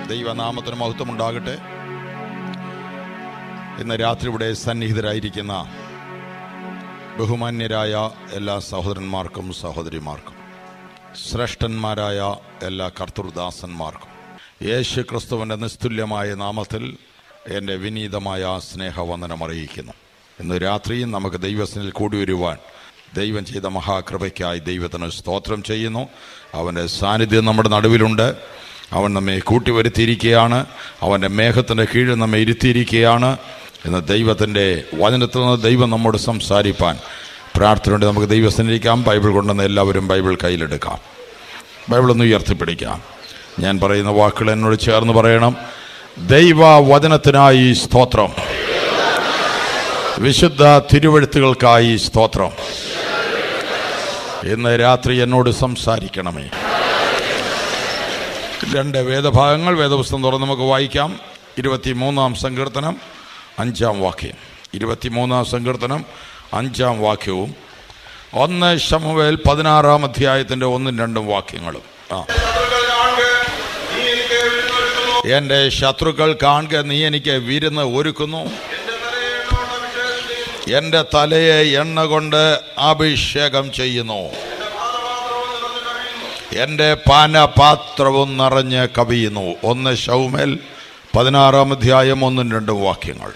ദൈവനാമത്തിന് മഹത്വമുണ്ടാകട്ടെ ഇന്ന് രാത്രി ഇവിടെ സന്നിഹിതരായിരിക്കുന്ന ബഹുമാന്യരായ എല്ലാ സഹോദരന്മാർക്കും സഹോദരിമാർക്കും ശ്രേഷ്ഠന്മാരായ എല്ലാ കർത്തൃദാസന്മാർക്കും യേശു ക്രിസ്തുവിൻ്റെ നിസ്തുല്യമായ നാമത്തിൽ എൻ്റെ വിനീതമായ സ്നേഹവന്ദനം അറിയിക്കുന്നു ഇന്ന് രാത്രിയും നമുക്ക് ദൈവസ്നിൽ കൂടി വരുവാൻ ദൈവം ചെയ്ത മഹാകൃപയ്ക്കായി ദൈവത്തിന് സ്തോത്രം ചെയ്യുന്നു അവൻ്റെ സാന്നിധ്യം നമ്മുടെ നടുവിലുണ്ട് അവൻ നമ്മെ കൂട്ടിവരുത്തിയിരിക്കുകയാണ് അവൻ്റെ മേഘത്തിൻ്റെ കീഴിൽ നമ്മെ ഇരുത്തിയിരിക്കുകയാണ് ഇന്ന് ദൈവത്തിൻ്റെ വചനത്തിൽ നിന്ന് ദൈവം നമ്മോട് സംസാരിപ്പാൻ പ്രാർത്ഥനയുണ്ട് നമുക്ക് ദൈവസ്നിരിക്കാം ബൈബിൾ കൊണ്ടുവന്ന് എല്ലാവരും ബൈബിൾ കയ്യിലെടുക്കാം ബൈബിൾ ഒന്ന് ഉയർത്തിപ്പിടിക്കാം ഞാൻ പറയുന്ന വാക്കുകൾ എന്നോട് ചേർന്ന് പറയണം ദൈവ വചനത്തിനായി സ്തോത്രം വിശുദ്ധ തിരുവഴുത്തുകൾക്കായി സ്തോത്രം ഇന്ന് രാത്രി എന്നോട് സംസാരിക്കണമേ രണ്ട് വേദഭാഗങ്ങൾ വേദപുസ്തകം തുറന്ന് നമുക്ക് വായിക്കാം ഇരുപത്തിമൂന്നാം സങ്കീർത്തനം അഞ്ചാം വാക്യം ഇരുപത്തിമൂന്നാം സങ്കീർത്തനം അഞ്ചാം വാക്യവും ഒന്ന് ശമുവേൽ പതിനാറാം അധ്യായത്തിൻ്റെ ഒന്നും രണ്ടും വാക്യങ്ങളും ആ എൻ്റെ ശത്രുക്കൾ കാണുക നീ എനിക്ക് വിരുന്ന് ഒരുക്കുന്നു എൻ്റെ തലയെ എണ്ണ കൊണ്ട് അഭിഷേകം ചെയ്യുന്നു എൻ്റെ പാനപാത്രവും നിറഞ്ഞ് കവിയുന്നു ഒന്ന് ശൗമേൽ പതിനാറാം അധ്യായം ഒന്നും രണ്ടും വാക്യങ്ങൾ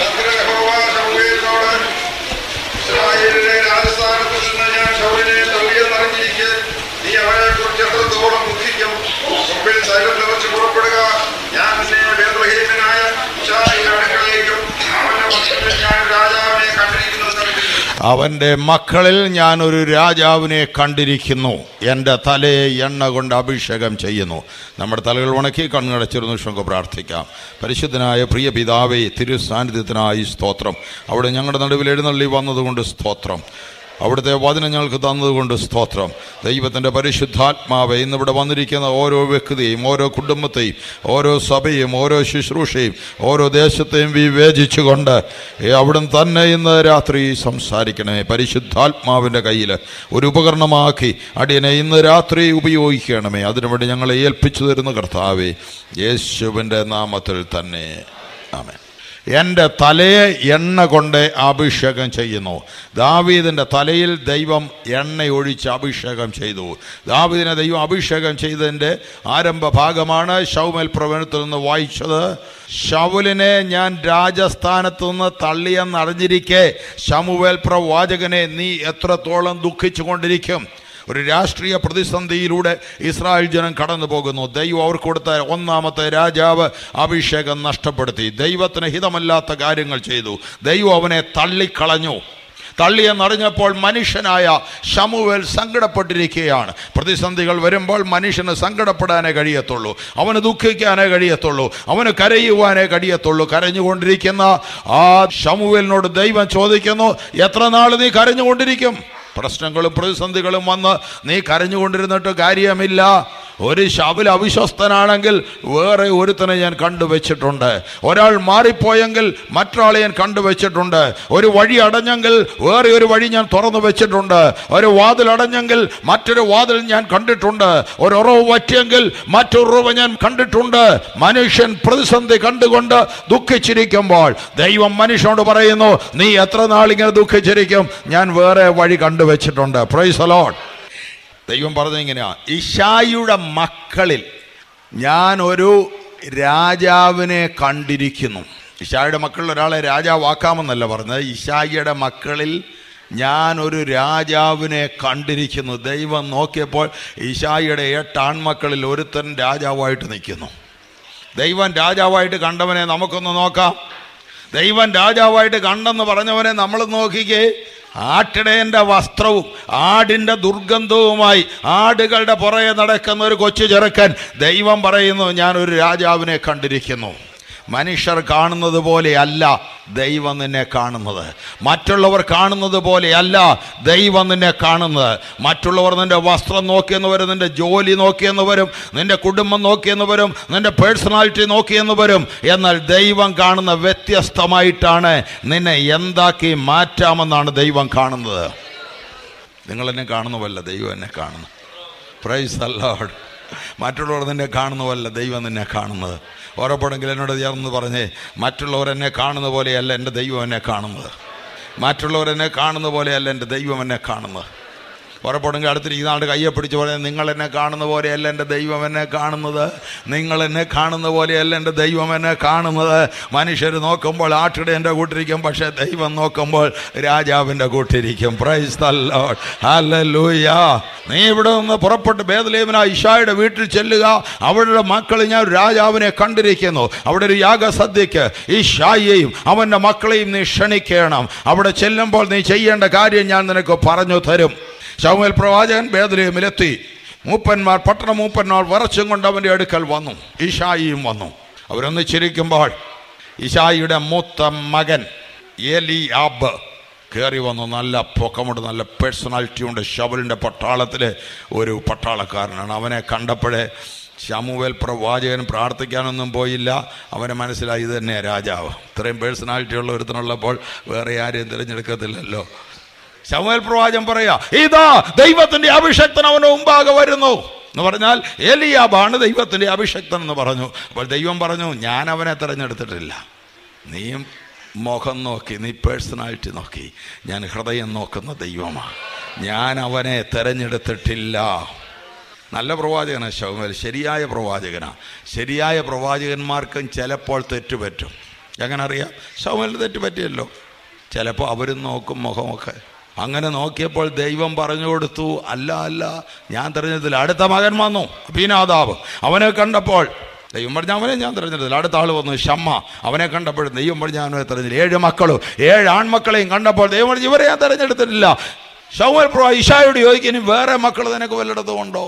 അവൻ്റെ മക്കളിൽ ഞാൻ ഒരു രാജാവിനെ കണ്ടിരിക്കുന്നു എൻ്റെ തലയെ എണ്ണ കൊണ്ട് അഭിഷേകം ചെയ്യുന്നു നമ്മുടെ തലകൾ ഉണക്കി കണ്ണടച്ചിരുന്നു നമുക്ക് പ്രാർത്ഥിക്കാം പരിശുദ്ധനായ പ്രിയ പിതാവേ തിരു സാന്നിധ്യത്തിനായി സ്തോത്രം അവിടെ ഞങ്ങളുടെ നടുവിൽ എഴുന്നള്ളി വന്നതുകൊണ്ട് സ്തോത്രം അവിടുത്തെ വചനം ഞങ്ങൾക്ക് തന്നതുകൊണ്ട് സ്തോത്രം ദൈവത്തിൻ്റെ പരിശുദ്ധാത്മാവ് ഇന്നിവിടെ വന്നിരിക്കുന്ന ഓരോ വ്യക്തിയെയും ഓരോ കുടുംബത്തെയും ഓരോ സഭയും ഓരോ ശുശ്രൂഷയും ഓരോ ദേശത്തെയും വിവേചിച്ചുകൊണ്ട് അവിടുന്ന് തന്നെ ഇന്ന് രാത്രി സംസാരിക്കണമേ പരിശുദ്ധാത്മാവിൻ്റെ കയ്യിൽ ഒരു ഉപകരണമാക്കി അടിയനെ ഇന്ന് രാത്രി ഉപയോഗിക്കണമേ അതിനുവേണ്ടി ഞങ്ങളെ ഏൽപ്പിച്ചു തരുന്ന കർത്താവേ യേശുവിൻ്റെ നാമത്തിൽ തന്നെ ആമേ എൻ്റെ തലയെ എണ്ണ കൊണ്ട് അഭിഷേകം ചെയ്യുന്നു ദാവീദിൻ്റെ തലയിൽ ദൈവം എണ്ണ ഒഴിച്ച് അഭിഷേകം ചെയ്തു ദാവീദിനെ ദൈവം അഭിഷേകം ചെയ്തതിൻ്റെ ആരംഭ ഭാഗമാണ് ഷൗമൽ പ്രവചനത്തിൽ നിന്ന് വായിച്ചത് ഷൗലിനെ ഞാൻ രാജസ്ഥാനത്തു നിന്ന് തള്ളിയെന്നറിഞ്ഞിരിക്കെ ശമുവേൽ പ്രവാചകനെ നീ എത്രത്തോളം ദുഃഖിച്ചു കൊണ്ടിരിക്കും ഒരു രാഷ്ട്രീയ പ്രതിസന്ധിയിലൂടെ ഇസ്രായേൽ ജനം കടന്നു പോകുന്നു ദൈവം അവർക്ക് കൊടുത്ത ഒന്നാമത്തെ രാജാവ് അഭിഷേകം നഷ്ടപ്പെടുത്തി ദൈവത്തിന് ഹിതമല്ലാത്ത കാര്യങ്ങൾ ചെയ്തു ദൈവം അവനെ തള്ളിക്കളഞ്ഞു തള്ളിയെന്നറിഞ്ഞപ്പോൾ മനുഷ്യനായ ഷമുവേൽ സങ്കടപ്പെട്ടിരിക്കുകയാണ് പ്രതിസന്ധികൾ വരുമ്പോൾ മനുഷ്യന് സങ്കടപ്പെടാനേ കഴിയത്തുള്ളൂ അവന് ദുഃഖിക്കാനേ കഴിയത്തുള്ളൂ അവന് കരയുവാനേ കഴിയത്തുള്ളൂ കരഞ്ഞുകൊണ്ടിരിക്കുന്ന ആ ഷമുവേലിനോട് ദൈവം ചോദിക്കുന്നു എത്ര നാൾ നീ കരഞ്ഞുകൊണ്ടിരിക്കും പ്രശ്നങ്ങളും പ്രതിസന്ധികളും വന്ന് നീ കരഞ്ഞുകൊണ്ടിരുന്നിട്ട് കാര്യമില്ല ഒരു ശബിൽ അവിശ്വസ്തനാണെങ്കിൽ വേറെ ഒരുത്തനെ ഞാൻ കണ്ടുവച്ചിട്ടുണ്ട് ഒരാൾ മാറിപ്പോയെങ്കിൽ മറ്റൊരാളെ ഞാൻ കണ്ടുവച്ചിട്ടുണ്ട് ഒരു വഴി അടഞ്ഞെങ്കിൽ വേറെ ഒരു വഴി ഞാൻ തുറന്നു വെച്ചിട്ടുണ്ട് ഒരു വാതിൽ അടഞ്ഞെങ്കിൽ മറ്റൊരു വാതിൽ ഞാൻ കണ്ടിട്ടുണ്ട് ഒരു ഉറവ് പറ്റിയെങ്കിൽ മറ്റൊരു ഉറവ് ഞാൻ കണ്ടിട്ടുണ്ട് മനുഷ്യൻ പ്രതിസന്ധി കണ്ടുകൊണ്ട് ദുഃഖിച്ചിരിക്കുമ്പോൾ ദൈവം മനുഷ്യനോട് പറയുന്നു നീ എത്ര നാളിങ്ങനെ ദുഃഖിച്ചിരിക്കും ഞാൻ വേറെ വഴി കണ്ടുവച്ചിട്ടുണ്ട് പ്രൈസ് അലോട്ട് ദൈവം പറഞ്ഞ ഇങ്ങനെയാ ഇഷായിയുടെ മക്കളിൽ ഞാൻ ഒരു രാജാവിനെ കണ്ടിരിക്കുന്നു ഇഷായിയുടെ മക്കളിൽ ഒരാളെ രാജാവാക്കാമെന്നല്ല പറഞ്ഞത് ഇഷായിയുടെ മക്കളിൽ ഞാൻ ഒരു രാജാവിനെ കണ്ടിരിക്കുന്നു ദൈവം നോക്കിയപ്പോൾ ഇഷായിയുടെ എട്ട് ആൺമക്കളിൽ ഒരുത്തൻ രാജാവായിട്ട് നിൽക്കുന്നു ദൈവം രാജാവായിട്ട് കണ്ടവനെ നമുക്കൊന്ന് നോക്കാം ദൈവം രാജാവായിട്ട് കണ്ടെന്ന് പറഞ്ഞവനെ നമ്മൾ നോക്കിക്കേ ആട്ടിടയൻ്റെ വസ്ത്രവും ആടിൻ്റെ ദുർഗന്ധവുമായി ആടുകളുടെ പുറകെ നടക്കുന്ന ഒരു കൊച്ചു ചെറുക്കൻ ദൈവം പറയുന്നു ഞാനൊരു രാജാവിനെ കണ്ടിരിക്കുന്നു മനുഷ്യർ കാണുന്നത് പോലെയല്ല ദൈവം നിന്നെ കാണുന്നത് മറ്റുള്ളവർ കാണുന്നത് പോലെയല്ല ദൈവം നിന്നെ കാണുന്നത് മറ്റുള്ളവർ നിന്റെ വസ്ത്രം നോക്കിയെന്ന് വരും നിന്റെ ജോലി നോക്കിയെന്ന് വരും നിന്റെ കുടുംബം നോക്കിയെന്ന് വരും നിന്റെ പേഴ്സണാലിറ്റി നോക്കിയെന്ന് വരും എന്നാൽ ദൈവം കാണുന്ന വ്യത്യസ്തമായിട്ടാണ് നിന്നെ എന്താക്കി മാറ്റാമെന്നാണ് ദൈവം കാണുന്നത് നിങ്ങൾ എന്നെ കാണുന്നുവല്ല ദൈവം എന്നെ കാണുന്നു പ്രൈസ് അല്ലാഡ് മറ്റുള്ളവർ നിന്നെ കാണുന്ന പോലല്ല ദൈവം നിന്നെ കാണുന്നത് ഓരോപ്പോഴെങ്കിലും എന്നോട് ചേർന്ന് പറഞ്ഞേ മറ്റുള്ളവർ എന്നെ കാണുന്ന പോലെയല്ല എൻ്റെ ദൈവം എന്നെ കാണുന്നത് മറ്റുള്ളവർ എന്നെ കാണുന്ന പോലെയല്ല എൻ്റെ ദൈവം എന്നെ കാണുന്നത് ഉറപ്പുണ്ടെങ്കിൽ അടുത്തിരിക്കുന്ന ആളുടെ കയ്യെ പിടിച്ച് പറയാം നിങ്ങൾ എന്നെ കാണുന്ന പോലെയല്ല എൻ്റെ ദൈവം എന്നെ കാണുന്നത് നിങ്ങൾ എന്നെ കാണുന്ന പോലെയല്ല എൻ്റെ ദൈവം എന്നെ കാണുന്നത് മനുഷ്യർ നോക്കുമ്പോൾ ആട്ടിടെ എൻ്റെ കൂട്ടിരിക്കും പക്ഷേ ദൈവം നോക്കുമ്പോൾ രാജാവിൻ്റെ കൂട്ടിരിക്കും പ്രൈസ് ഹല്ലേലൂയ നീ ഇവിടെ നിന്ന് പുറപ്പെട്ട് ബേദലേമിന ഇഷായുടെ വീട്ടിൽ ചെല്ലുക അവരുടെ മക്കൾ ഞാൻ ഒരു രാജാവിനെ കണ്ടിരിക്കുന്നു അവിടെ ഒരു യാഗസദ്യക്ക് ഈ ഷായിയെയും അവൻ്റെ മക്കളെയും നീ ക്ഷണിക്കണം അവിടെ ചെല്ലുമ്പോൾ നീ ചെയ്യേണ്ട കാര്യം ഞാൻ നിനക്ക് പറഞ്ഞു തരും ശൗമേൽ പ്രവാചകൻ ബേദലേമിലെത്തി മൂപ്പന്മാർ പട്ടണ മൂപ്പന്മാർ വിറച്ചും കൊണ്ട് അവൻ്റെ അടുക്കൽ വന്നു ഈശായിയും വന്നു അവരൊന്നിച്ചിരിക്കുമ്പോൾ ഈശായിയുടെ മൂത്ത മകൻ എലി ആബ് കയറി വന്നു നല്ല പൊക്കമുണ്ട് നല്ല പേഴ്സണാലിറ്റി ഉണ്ട് ഷവലിൻ്റെ പട്ടാളത്തിലെ ഒരു പട്ടാളക്കാരനാണ് അവനെ കണ്ടപ്പോഴേ ശമുവേൽ പ്രവാചകൻ പ്രാർത്ഥിക്കാനൊന്നും പോയില്ല അവനെ മനസ്സിലായി ഇത് തന്നെ രാജാവ് ഇത്രയും പേഴ്സണാലിറ്റി ഉള്ള ഒരുത്തനുള്ളപ്പോൾ വേറെ ആരെയും തിരഞ്ഞെടുക്കത്തില്ലല്ലോ ശമുവേൽ പ്രവാചകൻ പറയാ ഇതാ ദൈവത്തിന്റെ അഭിഷക്തൻ അവന് മുമ്പാകെ വരുന്നു എന്ന് പറഞ്ഞാൽ ഏലിയാബാണ് ദൈവത്തിന്റെ അഭിഷക്തൻ എന്ന് പറഞ്ഞു അപ്പോൾ ദൈവം പറഞ്ഞു ഞാൻ അവനെ തിരഞ്ഞെടുത്തിട്ടില്ല നീയും മുഖം നോക്കി നീ പേഴ്സണാലിറ്റി നോക്കി ഞാൻ ഹൃദയം നോക്കുന്ന ദൈവമാണ് ഞാൻ അവനെ തിരഞ്ഞെടുത്തിട്ടില്ല നല്ല പ്രവാചകനാണ് ശൗമേൽ ശരിയായ പ്രവാചകനാണ് ശരിയായ പ്രവാചകന്മാർക്കും ചിലപ്പോൾ തെറ്റുപറ്റും എങ്ങനെ അറിയാം ശൗമേൽ തെറ്റുപറ്റിയല്ലോ ചിലപ്പോൾ അവരും നോക്കും മുഖമൊക്കെ അങ്ങനെ നോക്കിയപ്പോൾ ദൈവം പറഞ്ഞു കൊടുത്തു അല്ല അല്ല ഞാൻ തിരഞ്ഞെടുത്തില്ല അടുത്ത മകൻ വന്നു പീനാദാവ് അവനെ കണ്ടപ്പോൾ ദൈവം പറഞ്ഞ അവനെ ഞാൻ തിരഞ്ഞെടുത്തില്ല അടുത്ത ആൾ വന്നു ഷമ്മ അവനെ കണ്ടപ്പോഴും ദൈവം പറഞ്ഞ അവനെ തിരഞ്ഞെടുത്തു ഏഴ് മക്കളും ഏഴ് ആൺമക്കളെയും കണ്ടപ്പോൾ ദൈവം പറഞ്ഞു ഇവരെ ഞാൻ തിരഞ്ഞെടുത്തിട്ടില്ല ഷൗമൽ പ്രോ ഇഷായോട് ചോദിക്കും ഇനി വേറെ മക്കൾ നിനക്ക് വല്ലയിടത്തും ഉണ്ടോ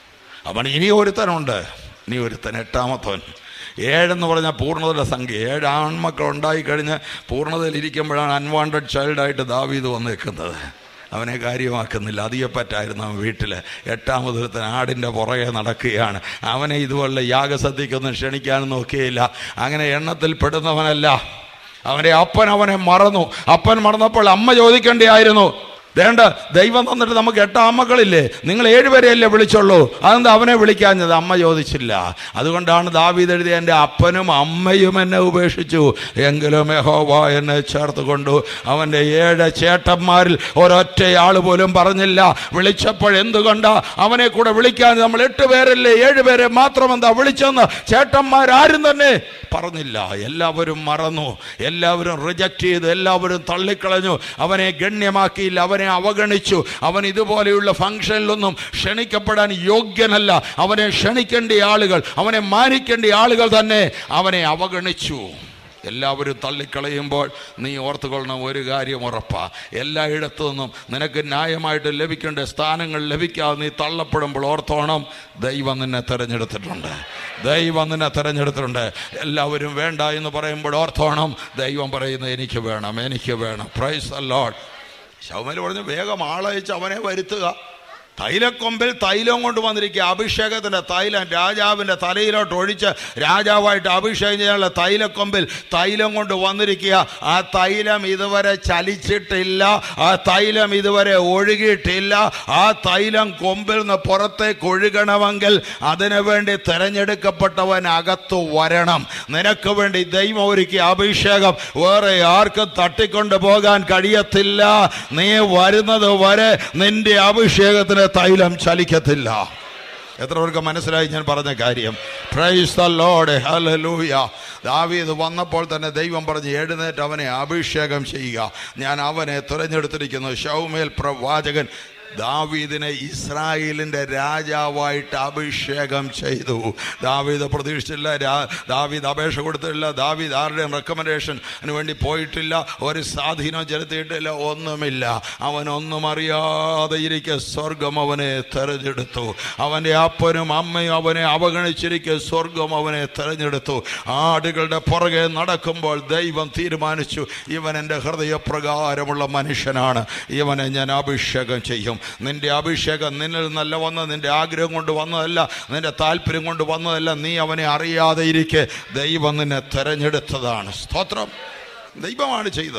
അവൻ ഇനി ഒരുത്തനുണ്ട് ഇനി ഒരുത്തൻ എട്ടാമത്തവൻ ഏഴെന്ന് പറഞ്ഞാൽ പൂർണ്ണതയുടെ സംഖ്യ ഏഴ് ആൺമക്കൾ ഉണ്ടായി കഴിഞ്ഞ് പൂർണ്ണതയിൽ ഇരിക്കുമ്പോഴാണ് അൺവാണ്ടഡ് ചൈൽഡായിട്ട് ദാവീത് വന്നേക്കുന്നത് അവനെ കാര്യമാക്കുന്നില്ല അധികപ്പറ്റായിരുന്നു അവൻ വീട്ടിൽ എട്ടാമതൊരുത്തൻ ആടിൻ്റെ പുറകെ നടക്കുകയാണ് അവനെ ഇതുപോലെ യാഗസദ്യക്കൊന്നും ക്ഷണിക്കാനും നോക്കിയില്ല അങ്ങനെ എണ്ണത്തിൽ പെടുന്നവനല്ല അവൻ്റെ അപ്പൻ അവനെ മറന്നു അപ്പൻ മറന്നപ്പോൾ അമ്മ ചോദിക്കേണ്ടിയായിരുന്നു വേണ്ട ദൈവം തന്നിട്ട് നമുക്ക് എട്ട് അമ്മക്കളില്ലേ നിങ്ങൾ ഏഴുപേരെയല്ലേ വിളിച്ചുള്ളൂ അതെന്താ അവനെ വിളിക്കാഞ്ഞത് അമ്മ ചോദിച്ചില്ല അതുകൊണ്ടാണ് ദാവീദ് എഴുതിയ എൻ്റെ അപ്പനും അമ്മയും എന്നെ ഉപേക്ഷിച്ചു എങ്കിലും യഹോവ എന്നെ ചേർത്ത് കൊണ്ടു അവൻ്റെ ഏഴ് ചേട്ടന്മാരിൽ ഒരൊറ്റയാൾ പോലും പറഞ്ഞില്ല വിളിച്ചപ്പോൾ എന്തുകൊണ്ടാ അവനെ കൂടെ വിളിക്കാൻ നമ്മൾ എട്ട് പേരല്ലേ ഏഴ് പേരെ മാത്രം എന്താ വിളിച്ചെന്ന് ചേട്ടന്മാരാരും തന്നെ പറഞ്ഞില്ല എല്ലാവരും മറന്നു എല്ലാവരും റിജക്റ്റ് ചെയ്തു എല്ലാവരും തള്ളിക്കളഞ്ഞു അവനെ ഗണ്യമാക്കിയില്ല അവനെ അവഗണിച്ചു അവൻ ഇതുപോലെയുള്ള ഫംഗ്ഷനിലൊന്നും ക്ഷണിക്കപ്പെടാൻ യോഗ്യനല്ല അവനെ ക്ഷണിക്കേണ്ട ആളുകൾ അവനെ മാനിക്കേണ്ട ആളുകൾ തന്നെ അവനെ അവഗണിച്ചു എല്ലാവരും തള്ളിക്കളയുമ്പോൾ നീ ഓർത്തുകൊള്ളണം ഒരു കാര്യം ഉറപ്പാ എല്ലായിടത്തു നിന്നും നിനക്ക് ന്യായമായിട്ട് ലഭിക്കേണ്ട സ്ഥാനങ്ങൾ ലഭിക്കാതെ നീ തള്ളപ്പെടുമ്പോൾ ഓർത്തോണം ദൈവം നിന്നെ തിരഞ്ഞെടുത്തിട്ടുണ്ട് ദൈവം നിന്നെ തിരഞ്ഞെടുത്തിട്ടുണ്ട് എല്ലാവരും വേണ്ട എന്ന് പറയുമ്പോൾ ഓർത്തോണം ദൈവം പറയുന്നത് എനിക്ക് വേണം എനിക്ക് വേണം പ്രൈസ് അല്ലോഡ് ശവമേൽ പറഞ്ഞു വേഗം ആളയച്ച് അവനെ വരുത്തുക തൈലക്കൊമ്പിൽ തൈലം കൊണ്ട് വന്നിരിക്കുക അഭിഷേകത്തിൻ്റെ തൈലം രാജാവിൻ്റെ തലയിലോട്ട് ഒഴിച്ച് രാജാവായിട്ട് അഭിഷേകം ചെയ്യാനുള്ള തൈലക്കൊമ്പിൽ തൈലം കൊണ്ട് വന്നിരിക്കുക ആ തൈലം ഇതുവരെ ചലിച്ചിട്ടില്ല ആ തൈലം ഇതുവരെ ഒഴുകിയിട്ടില്ല ആ തൈലം കൊമ്പിൽ നിന്ന് പുറത്തേക്ക് ഒഴുകണമെങ്കിൽ അതിനു വേണ്ടി തിരഞ്ഞെടുക്കപ്പെട്ടവൻ അകത്തു വരണം നിനക്ക് വേണ്ടി ദൈവം ഒരുക്കിയ അഭിഷേകം വേറെ ആർക്കും തട്ടിക്കൊണ്ട് പോകാൻ കഴിയത്തില്ല നീ വരുന്നത് വരെ നിന്റെ അഭിഷേകത്തിന് തൈലം ചലിക്കത്തില്ല എത്ര പേർക്ക് മനസ്സിലായി ഞാൻ പറഞ്ഞ കാര്യം പ്രൈസ് ദ ലോർഡ് ഹല്ലേലൂയ ദാവീദ് വന്നപ്പോൾ തന്നെ ദൈവം പറഞ്ഞ് എഴുന്നേറ്റ് അവനെ അഭിഷേകം ചെയ്യുക ഞാൻ അവനെ തിരഞ്ഞെടുത്തിരിക്കുന്നു ഷൗമേൽ പ്രവാചകൻ ദാവീദിനെ ഇസ്രായേലിൻ്റെ രാജാവായിട്ട് അഭിഷേകം ചെയ്തു ദാവീദ് പ്രതീക്ഷിച്ചില്ല രാ- ദാവീദ് അപേക്ഷ കൊടുത്തില്ല ദാവീദ് ആരുടെയും റെക്കമെൻഡേഷന് വേണ്ടി പോയിട്ടില്ല ഒരു സ്വാധീനം ചെലുത്തിയിട്ടില്ല ഒന്നുമില്ല അവനൊന്നും അറിയാതെ ഇരിക്കെ സ്വർഗം അവനെ തെരഞ്ഞെടുത്തു അവൻ്റെ അപ്പനും അമ്മയും അവനെ അവഗണിച്ചിരിക്കെ സ്വർഗം അവനെ തെരഞ്ഞെടുത്തു ആടുകളുടെ പുറകെ നടക്കുമ്പോൾ ദൈവം തീരുമാനിച്ചു ഇവൻ എൻ്റെ ഹൃദയപ്രകാരമുള്ള മനുഷ്യനാണ് ഇവനെ ഞാൻ അഭിഷേകം ചെയ്യും നിന്റെ അഭിഷേകം നിന്നിൽ നിന്നല്ല വന്നത് നിന്റെ ആഗ്രഹം കൊണ്ട് വന്നതല്ല നിന്റെ താല്പര്യം കൊണ്ട് വന്നതല്ല നീ അവനെ അറിയാതെ ഇരിക്കെ ദൈവം നിന്നെ തെരഞ്ഞെടുത്തതാണ് സ്തോത്രം ദൈവമാണ് ചെയ്തത്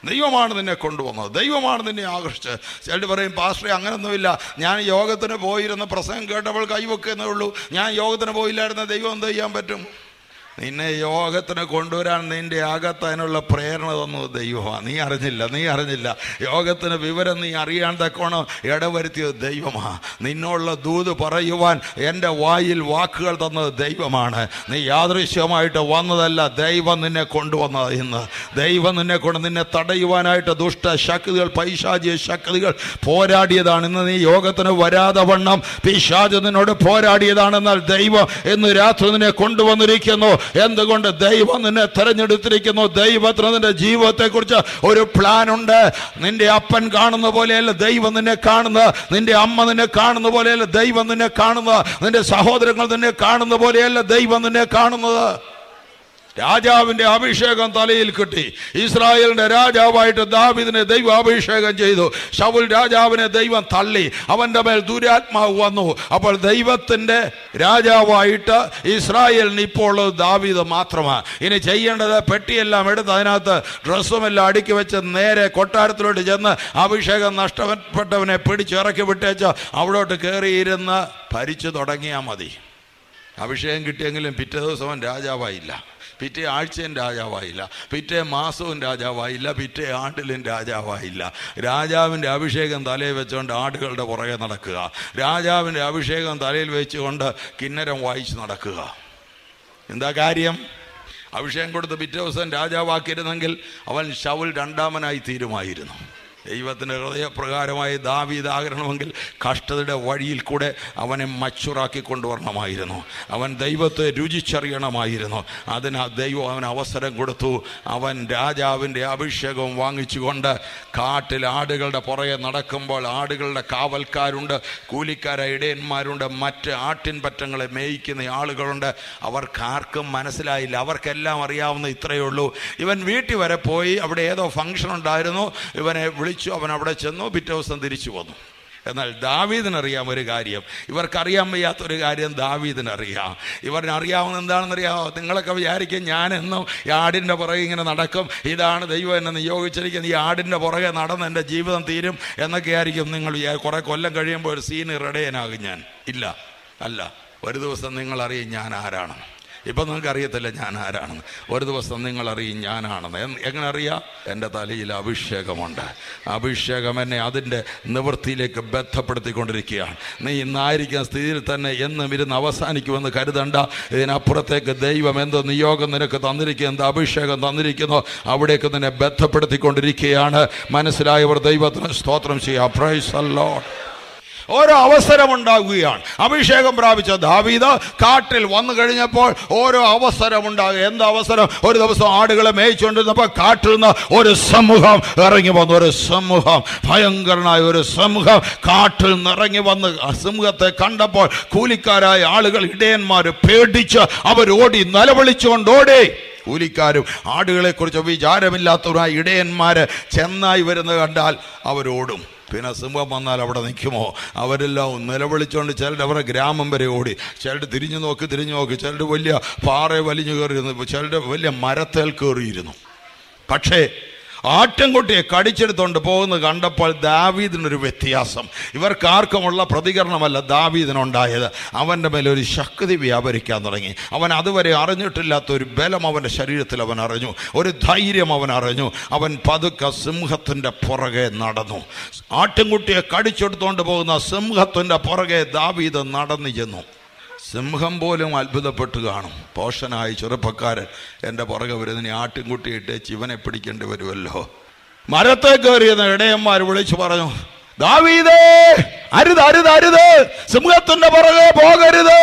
ദൈവമാണ് നിന്നെ കൊണ്ടുവന്നത് ദൈവമാണ് നിന്നെ ആകർഷിച്ചത് ചിലർ പറയും പാസ്റ്ററെ അങ്ങനൊന്നുമില്ല ഞാൻ യോഗത്തിന് പോയിരുന്ന പ്രസംഗം കേട്ടപ്പോൾ കൈവെക്കുന്നേ ഉള്ളൂ ഞാൻ യോഗത്തിന് പോയില്ലായിരുന്ന ദൈവം എന്ത് ചെയ്യാൻ പറ്റും നിന്നെ യോഗത്തിന് കൊണ്ടുവരാൻ നിന്റെ അകത്ത് അതിനുള്ള പ്രേരണ തന്നത് ദൈവമാണ് നീ അറിഞ്ഞില്ല നീ അറിഞ്ഞില്ല യോഗത്തിന് വിവരം നീ അറിയാൻ തക്കോണം ഇടവരുത്തിയത് ദൈവമാണ് നിന്നുള്ള ദൂത് പറയുവാൻ എൻ്റെ വായിൽ വാക്കുകൾ തന്നത് ദൈവമാണ് നീ യാദൃശ്യമായിട്ട് വന്നതല്ല ദൈവം നിന്നെ കൊണ്ടുവന്നത് ഇന്ന് ദൈവം നിന്നെ കൊണ്ട് നിന്നെ തടയുവാനായിട്ട് ദുഷ്ട ശക്തികൾ പൈശാചിയ ശക്തികൾ പോരാടിയതാണ് ഇന്ന് നീ യോഗത്തിന് വരാതെ വണ്ണം പിശാജ് നിന്നോട് പോരാടിയതാണെന്നാൽ ദൈവം ഇന്ന് രാത്രി നിന്നെ കൊണ്ടുവന്നിരിക്കുന്നു എന്തുകൊണ്ട് ദൈവം നിന്നെ തെരഞ്ഞെടുത്തിരിക്കുന്നു ദൈവത്തിന് നിന്റെ ജീവിതത്തെക്കുറിച്ച് ഒരു പ്ലാൻ ഉണ്ട് നിന്റെ അപ്പൻ കാണുന്ന പോലെയല്ല ദൈവം നിന്നെ കാണുന്നത് നിന്റെ അമ്മ നിന്നെ കാണുന്ന പോലെയല്ല ദൈവം നിന്നെ കാണുന്നത് നിന്റെ സഹോദരങ്ങൾ നിന്നെ കാണുന്ന പോലെയല്ല ദൈവം നിന്നെ കാണുന്നത് രാജാവിന്റെ അഭിഷേകം തലയിൽ കിട്ടി ഇസ്രായേലിന്റെ രാജാവായിട്ട് ദാവിദിനെ ദൈവം അഭിഷേകം ചെയ്തു ശൗൽ രാജാവിനെ ദൈവം തള്ളി അവന്റെ മേൽ ദുരാത്മാവ് വന്നു അപ്പോൾ ദൈവത്തിന്റെ രാജാവായിട്ട് ഇസ്രായേലിന് ഇപ്പോൾ ഉള്ളത് ദാവീദ് മാത്രമാണ് ഇനി ചെയ്യേണ്ടത് പെട്ടിയെല്ലാം എടുത്ത് അതിനകത്ത് ഡ്രസ്സുമെല്ലാം അടുക്കി വെച്ച് നേരെ കൊട്ടാരത്തിലോട്ട് ചെന്ന് അഭിഷേകം നഷ്ടപ്പെട്ടവനെ പിടിച്ചിറക്കി വിട്ടേച്ച് അവിടോട്ട് കയറിയിരുന്ന് ഭരിച്ചു തുടങ്ങിയാൽ മതി അഭിഷേകം കിട്ടിയെങ്കിലും പിറ്റേ ദിവസം അവൻ രാജാവായില്ല പിറ്റേ ആഴ്ചയും രാജാവായില്ല പിറ്റേ മാസവും രാജാവായില്ല പിറ്റേ ആണ്ടിലും രാജാവായില്ല രാജാവിൻ്റെ അഭിഷേകം തലയിൽ വെച്ചുകൊണ്ട് ആടുകളുടെ പുറകെ നടക്കുക രാജാവിൻ്റെ അഭിഷേകം തലയിൽ വെച്ചുകൊണ്ട് കിന്നരം വായിച്ച് നടക്കുക എന്താ കാര്യം അഭിഷേകം കൊടുത്ത് പിറ്റേ ദിവസം രാജാവാക്കിയിരുന്നെങ്കിൽ അവൻ ശൗൽ രണ്ടാമനായി തീരുമായിരുന്നു ദൈവത്തിൻ്റെ ഹൃദയപ്രകാരമായി ദാവീദ് ആകണമെങ്കിൽ കഷ്ടതയുടെ വഴിയിൽ കൂടെ അവനെ മച്ചുറാക്കി കൊണ്ടുവരണമായിരുന്നു അവൻ ദൈവത്തെ രുചിച്ചറിയണമായിരുന്നു അതിന് ആ ദൈവം അവൻ അവസരം കൊടുത്തു അവൻ രാജാവിൻ്റെ അഭിഷേകം വാങ്ങിച്ചുകൊണ്ട് കാട്ടിൽ ആടുകളുടെ പുറകെ നടക്കുമ്പോൾ ആടുകളുടെ കാവൽക്കാരുണ്ട് കൂലിക്കാരായ ഇടയന്മാരുണ്ട് മറ്റ് ആട്ടിൻ പറ്റങ്ങളെ മേയിക്കുന്ന ആളുകളുണ്ട് അവർക്കാർക്കും മനസ്സിലായില്ല അവർക്കെല്ലാം അറിയാവുന്ന ഇത്രയേ ഉള്ളൂ ഇവൻ വീട്ടിൽ വരെ പോയി അവിടെ ഏതോ ഫംഗ്ഷൻ ഉണ്ടായിരുന്നു ഇവനെ വിളിച്ചു അവൻ അവിടെ ചെന്നു പിറ്റേ ദിവസം തിരിച്ചു വന്നു എന്നാൽ ദാവീദിനറിയാം ഒരു കാര്യം ഇവർക്കറിയാൻ വയ്യാത്തൊരു കാര്യം ദാവീദിനറിയാം ഇവരിന് അറിയാവുന്ന എന്താണെന്നറിയാമോ നിങ്ങളൊക്കെ വിചാരിക്കും ഞാനെന്നും ഈ ആടിൻ്റെ പുറകെ ഇങ്ങനെ നടക്കും ഇതാണ് ദൈവം എന്നെ നിയോഗിച്ചിരിക്കുന്നത് ഈ ആടിൻ്റെ പുറകെ നടന്ന് എൻ്റെ ജീവിതം തീരും എന്നൊക്കെ ആയിരിക്കും നിങ്ങൾ വിചാ- കുറേ കൊല്ലം കഴിയുമ്പോൾ ഒരു സീന് റെഡയനാകും ഞാൻ ഇല്ല അല്ല ഒരു ദിവസം നിങ്ങൾ അറിയും ഞാൻ ആരാണ് ഇപ്പം നിങ്ങൾക്ക് അറിയത്തില്ല ഞാൻ ആരാണെന്ന് ഒരു ദിവസം നിങ്ങൾ അറിയും ഞാനാണെന്ന് എന്ന് എങ്ങനെ അറിയാം എൻ്റെ തലയിൽ അഭിഷേകമുണ്ട് അഭിഷേകം എന്നെ അതിൻ്റെ നിവൃത്തിയിലേക്ക് ബന്ധപ്പെടുത്തിക്കൊണ്ടിരിക്കുകയാണ് നീ ഇന്നായിരിക്കുന്ന സ്ഥിതിയിൽ തന്നെ എന്നും ഇരുന്ന് അവസാനിക്കുമെന്ന് കരുതണ്ട ഇതിനപ്പുറത്തേക്ക് ദൈവം എന്തോ നിയോഗം നിനക്ക് തന്നിരിക്കുന്നു എന്ത് അഭിഷേകം തന്നിരിക്കുന്നോ അവിടേക്ക് നിന്നെ ബന്ധപ്പെടുത്തിക്കൊണ്ടിരിക്കുകയാണ് മനസ്സിലായവർ ദൈവത്തിന് സ്തോത്രം ചെയ്യാം പ്രൈസ് അല്ലോട്ട് ഓരോ അവസരമുണ്ടാകുകയാണ് അഭിഷേകം പ്രാപിച്ച ദാവീദ് കാട്ടിൽ വന്നു കഴിഞ്ഞപ്പോൾ ഓരോ അവസരമുണ്ടാകുക എന്ത് അവസരം ഒരു ദിവസം ആടുകളെ മേയിച്ചുകൊണ്ടിരുന്നപ്പോൾ കാട്ടിൽ നിന്ന് ഒരു സമൂഹം ഇറങ്ങി വന്നു ഒരു സമൂഹം ഭയങ്കരനായ ഒരു സമൂഹം കാട്ടിൽ നിന്ന് ഇറങ്ങി വന്ന് ആ സിംഹത്തെ കണ്ടപ്പോൾ കൂലിക്കാരായ ആളുകൾ ഇടയന്മാർ പേടിച്ച് അവർ ഓടി നിലവിളിച്ചുകൊണ്ട് ഓടി കൂലിക്കാരും ആടുകളെ കുറിച്ച് വിചാരമില്ലാത്തവരായ ഇടയന്മാര് ചെന്നായി വരുന്നത് കണ്ടാൽ അവരോടും പിന്നെ സിംഹം വന്നാൽ അവിടെ നിൽക്കുമോ അവരെല്ലാം നിലവിളിച്ചുകൊണ്ട് ചിലർ അവരുടെ ഗ്രാമം വരെ ഓടി ചിലർ തിരിഞ്ഞു നോക്കി തിരിഞ്ഞു നോക്കി ചിലർ വലിയ പാറ വലിഞ്ഞു കയറിയിരുന്നു ചിലർ വലിയ മരത്തേൽ കയറിയിരുന്നു പക്ഷേ ആട്ടിൻകുട്ടിയെ കടിച്ചെടുത്തോണ്ട് പോകുന്നത് കണ്ടപ്പോൾ ദാവീദിനൊരു വ്യത്യാസം ഇവർക്കാർക്കുമുള്ള പ്രതികരണമല്ല ദാവീദിനുണ്ടായത് അവൻ്റെ മേലെ ഒരു ശക്തി വ്യാപരിക്കാൻ തുടങ്ങി അവൻ അതുവരെ അറിഞ്ഞിട്ടില്ലാത്ത ഒരു ബലം അവൻ്റെ ശരീരത്തിൽ അവൻ അറിഞ്ഞു ഒരു ധൈര്യം അവൻ അറിഞ്ഞു അവൻ പതുക്കെ സിംഹത്തിൻ്റെ പുറകെ നടന്നു ആട്ടിൻകുട്ടിയെ കടിച്ചെടുത്തോണ്ട് പോകുന്ന സിംഹത്തിൻ്റെ പുറകെ ദാവീദ് നടന്നു ചെന്നു സിംഹം പോലും അത്ഭുതപ്പെട്ട് കാണും പോഷനായ ചെറുപ്പക്കാരൻ എൻ്റെ പുറകെ വരുന്നതിന് ആട്ടിൻകുട്ടിയിട്ട് ചിവനെ പിടിക്കേണ്ടി വരുമല്ലോ മരത്തെ കയറിയെന്ന് ഇടയന്മാർ വിളിച്ചു പറഞ്ഞു ദാവീദേ അരുത് അരുത് അരുത് സിംഹത്തിന്റെ പുറകെ പോകരുത്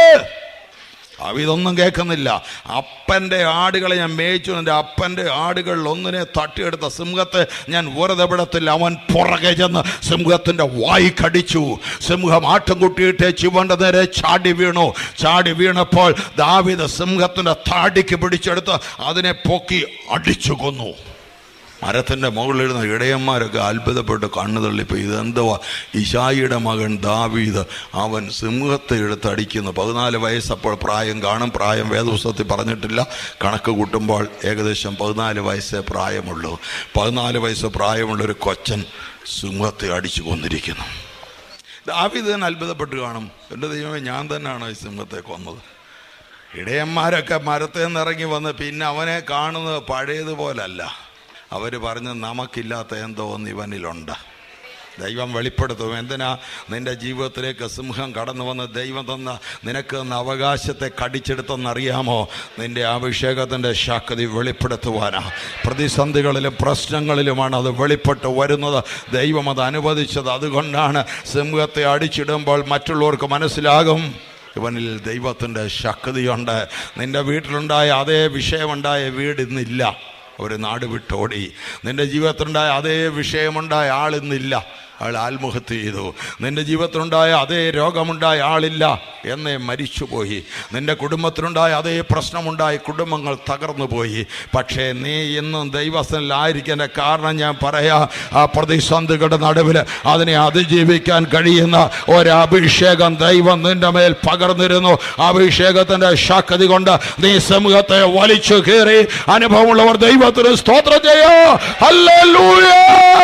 ഇതൊന്നും കേൾക്കുന്നില്ല അപ്പൻ്റെ ആടുകളെ ഞാൻ മേയിച്ചു എൻ്റെ അപ്പൻ്റെ ആടുകളിൽ ഒന്നിനെ തട്ടിയെടുത്ത സിംഹത്തെ ഞാൻ വെറുതെ വിടത്തില്ല അവൻ പുറകെ ചെന്ന് സിംഹത്തിൻ്റെ വായി കടിച്ചു സിംഹം ആട്ടുംകുട്ടിയിട്ട് ചുവണ്ട നേരെ ചാടി വീണു ചാടി വീണപ്പോൾ ദാവിദ് സിംഹത്തിൻ്റെ താടിക്ക് പിടിച്ചെടുത്ത് അതിനെ പൊക്കി അടിച്ചു കൊന്നു മരത്തിൻ്റെ മുകളിലിരുന്ന ഇടയന്മാരൊക്കെ അത്ഭുതപ്പെട്ട് കണ്ണു തള്ളിപ്പോൾ ഇതെന്തുവാ ഇഷായിയുടെ മകൻ ദാവീദ് അവൻ സിംഹത്തെ എടുത്തടിക്കുന്നു പതിനാല് വയസ്സപ്പോൾ പ്രായം കാണും പ്രായം വേദപുസ്തകത്തിൽ പറഞ്ഞിട്ടില്ല കണക്ക് കൂട്ടുമ്പോൾ ഏകദേശം പതിനാല് വയസ്സേ പ്രായമുള്ളൂ പതിനാല് വയസ്സ് പ്രായമുള്ളൊരു കൊച്ചൻ സിംഹത്തെ അടിച്ചു കൊന്നിരിക്കുന്നു ദാവീദ് തന്നെ അത്ഭുതപ്പെട്ട് കാണും എൻ്റെ ദൈവമേ ഞാൻ തന്നെയാണോ ഈ സിംഹത്തെ കൊന്നത് ഇടയന്മാരൊക്കെ മരത്തിൽ നിന്ന് ഇറങ്ങി വന്ന് പിന്നെ അവനെ കാണുന്നത് പഴയതുപോലല്ല അവർ പറഞ്ഞ് നമുക്കില്ലാത്ത എന്തോ ഒന്ന് ഇവനിലുണ്ട് ദൈവം വെളിപ്പെടുത്തും എന്തിനാ നിന്റെ ജീവിതത്തിലേക്ക് സിംഹം കടന്നു വന്ന് ദൈവം തന്ന നിനക്ക് തന്ന അവകാശത്തെ കടിച്ചെടുത്തെന്നറിയാമോ നിന്റെ അഭിഷേകത്തിൻ്റെ ശക്തി വെളിപ്പെടുത്തുവാനാ പ്രതിസന്ധികളിലും പ്രശ്നങ്ങളിലുമാണ് അത് വെളിപ്പെട്ട് വരുന്നത് ദൈവം അത് അനുവദിച്ചത് അതുകൊണ്ടാണ് സിംഹത്തെ അടിച്ചിടുമ്പോൾ മറ്റുള്ളവർക്ക് മനസ്സിലാകും ഇവനിൽ ദൈവത്തിൻ്റെ ശക്തിയുണ്ട് നിന്റെ വീട്ടിലുണ്ടായ അതേ വിഷയമുണ്ടായ വീട് ഇന്നില്ല ഒരു നാട് വിട്ടോടി നിന്റെ ജീവിതത്തിലുണ്ടായ അതേ വിഷയമുണ്ടായ ആളിന്നില്ല അയാൾ ആത്മഹത്യ ചെയ്തു നിന്റെ ജീവിതത്തിലുണ്ടായ അതേ രോഗമുണ്ടായ ആളില്ല എന്നേ മരിച്ചുപോയി നിന്റെ കുടുംബത്തിലുണ്ടായ അതേ പ്രശ്നമുണ്ടായി കുടുംബങ്ങൾ തകർന്നു പോയി പക്ഷേ നീ ഇന്നും ദൈവസ്ഥനിലായിരിക്കുന്ന കാരണം ഞാൻ പറയാ ആ പ്രതിസന്ധികളുടെ നടുവിൽ അതിനെ അതിജീവിക്കാൻ കഴിയുന്ന ഒരഭിഷേകം ദൈവം നിന്റെ മേൽ പകർന്നിരുന്നു അഭിഷേകത്തിന്റെ ശക്തി കൊണ്ട് നീ സമൂഹത്തെ വലിച്ചു കയറി അനുഭവമുള്ളവർ ദൈവത്തിന് സ്തോത്രം ചെയ്യോ ഹല്ലേലൂയ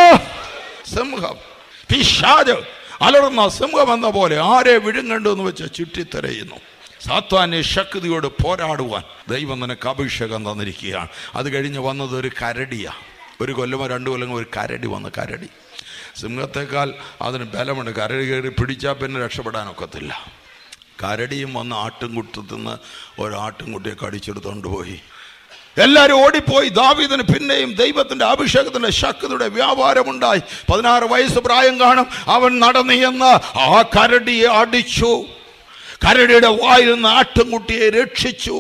സിംഹം പിശാജ് അലർന്ന സിംഹം എന്ന പോലെ ആരെ വിഴുങ്ങണ്ടു എന്ന് വെച്ച് ചുറ്റിത്തിരയുന്നു സാത്വാനെ ശക്തിയോട് പോരാടുവാൻ ദൈവം നിനക്ക് അഭിഷേകം തന്നിരിക്കുകയാണ് അത് കഴിഞ്ഞ് വന്നത് ഒരു കരടിയാ ഒരു കൊല്ലമോ രണ്ടു കൊല്ലമോ ഒരു കരടി വന്ന് കരടി സിംഹത്തെക്കാൾ അതിന് ബലമുണ്ട് കരടി കയറി പിടിച്ചാൽ പിന്നെ രക്ഷപ്പെടാനൊക്കത്തില്ല കരടിയും വന്ന് ആട്ടുംകുട്ടത്തുനിന്ന് ഒരാട്ടുംകുട്ടിയെ കടിച്ചെടുത്തോണ്ട് പോയി എല്ലാവരും ഓടിപ്പോയി ദാവീദിന് പിന്നെയും ദൈവത്തിന്റെ അഭിഷേകത്തിന്റെ ശക്തിയുടെ വ്യാപാരമുണ്ടായി പതിനാറ് വയസ്സ് പ്രായം കാണും അവൻ നടന്നു എന്ന് ആ കരടിയെ അടിച്ചു കരടിയുടെ വായിൽ നിന്ന് ആട്ടുംകുട്ടിയെ രക്ഷിച്ചു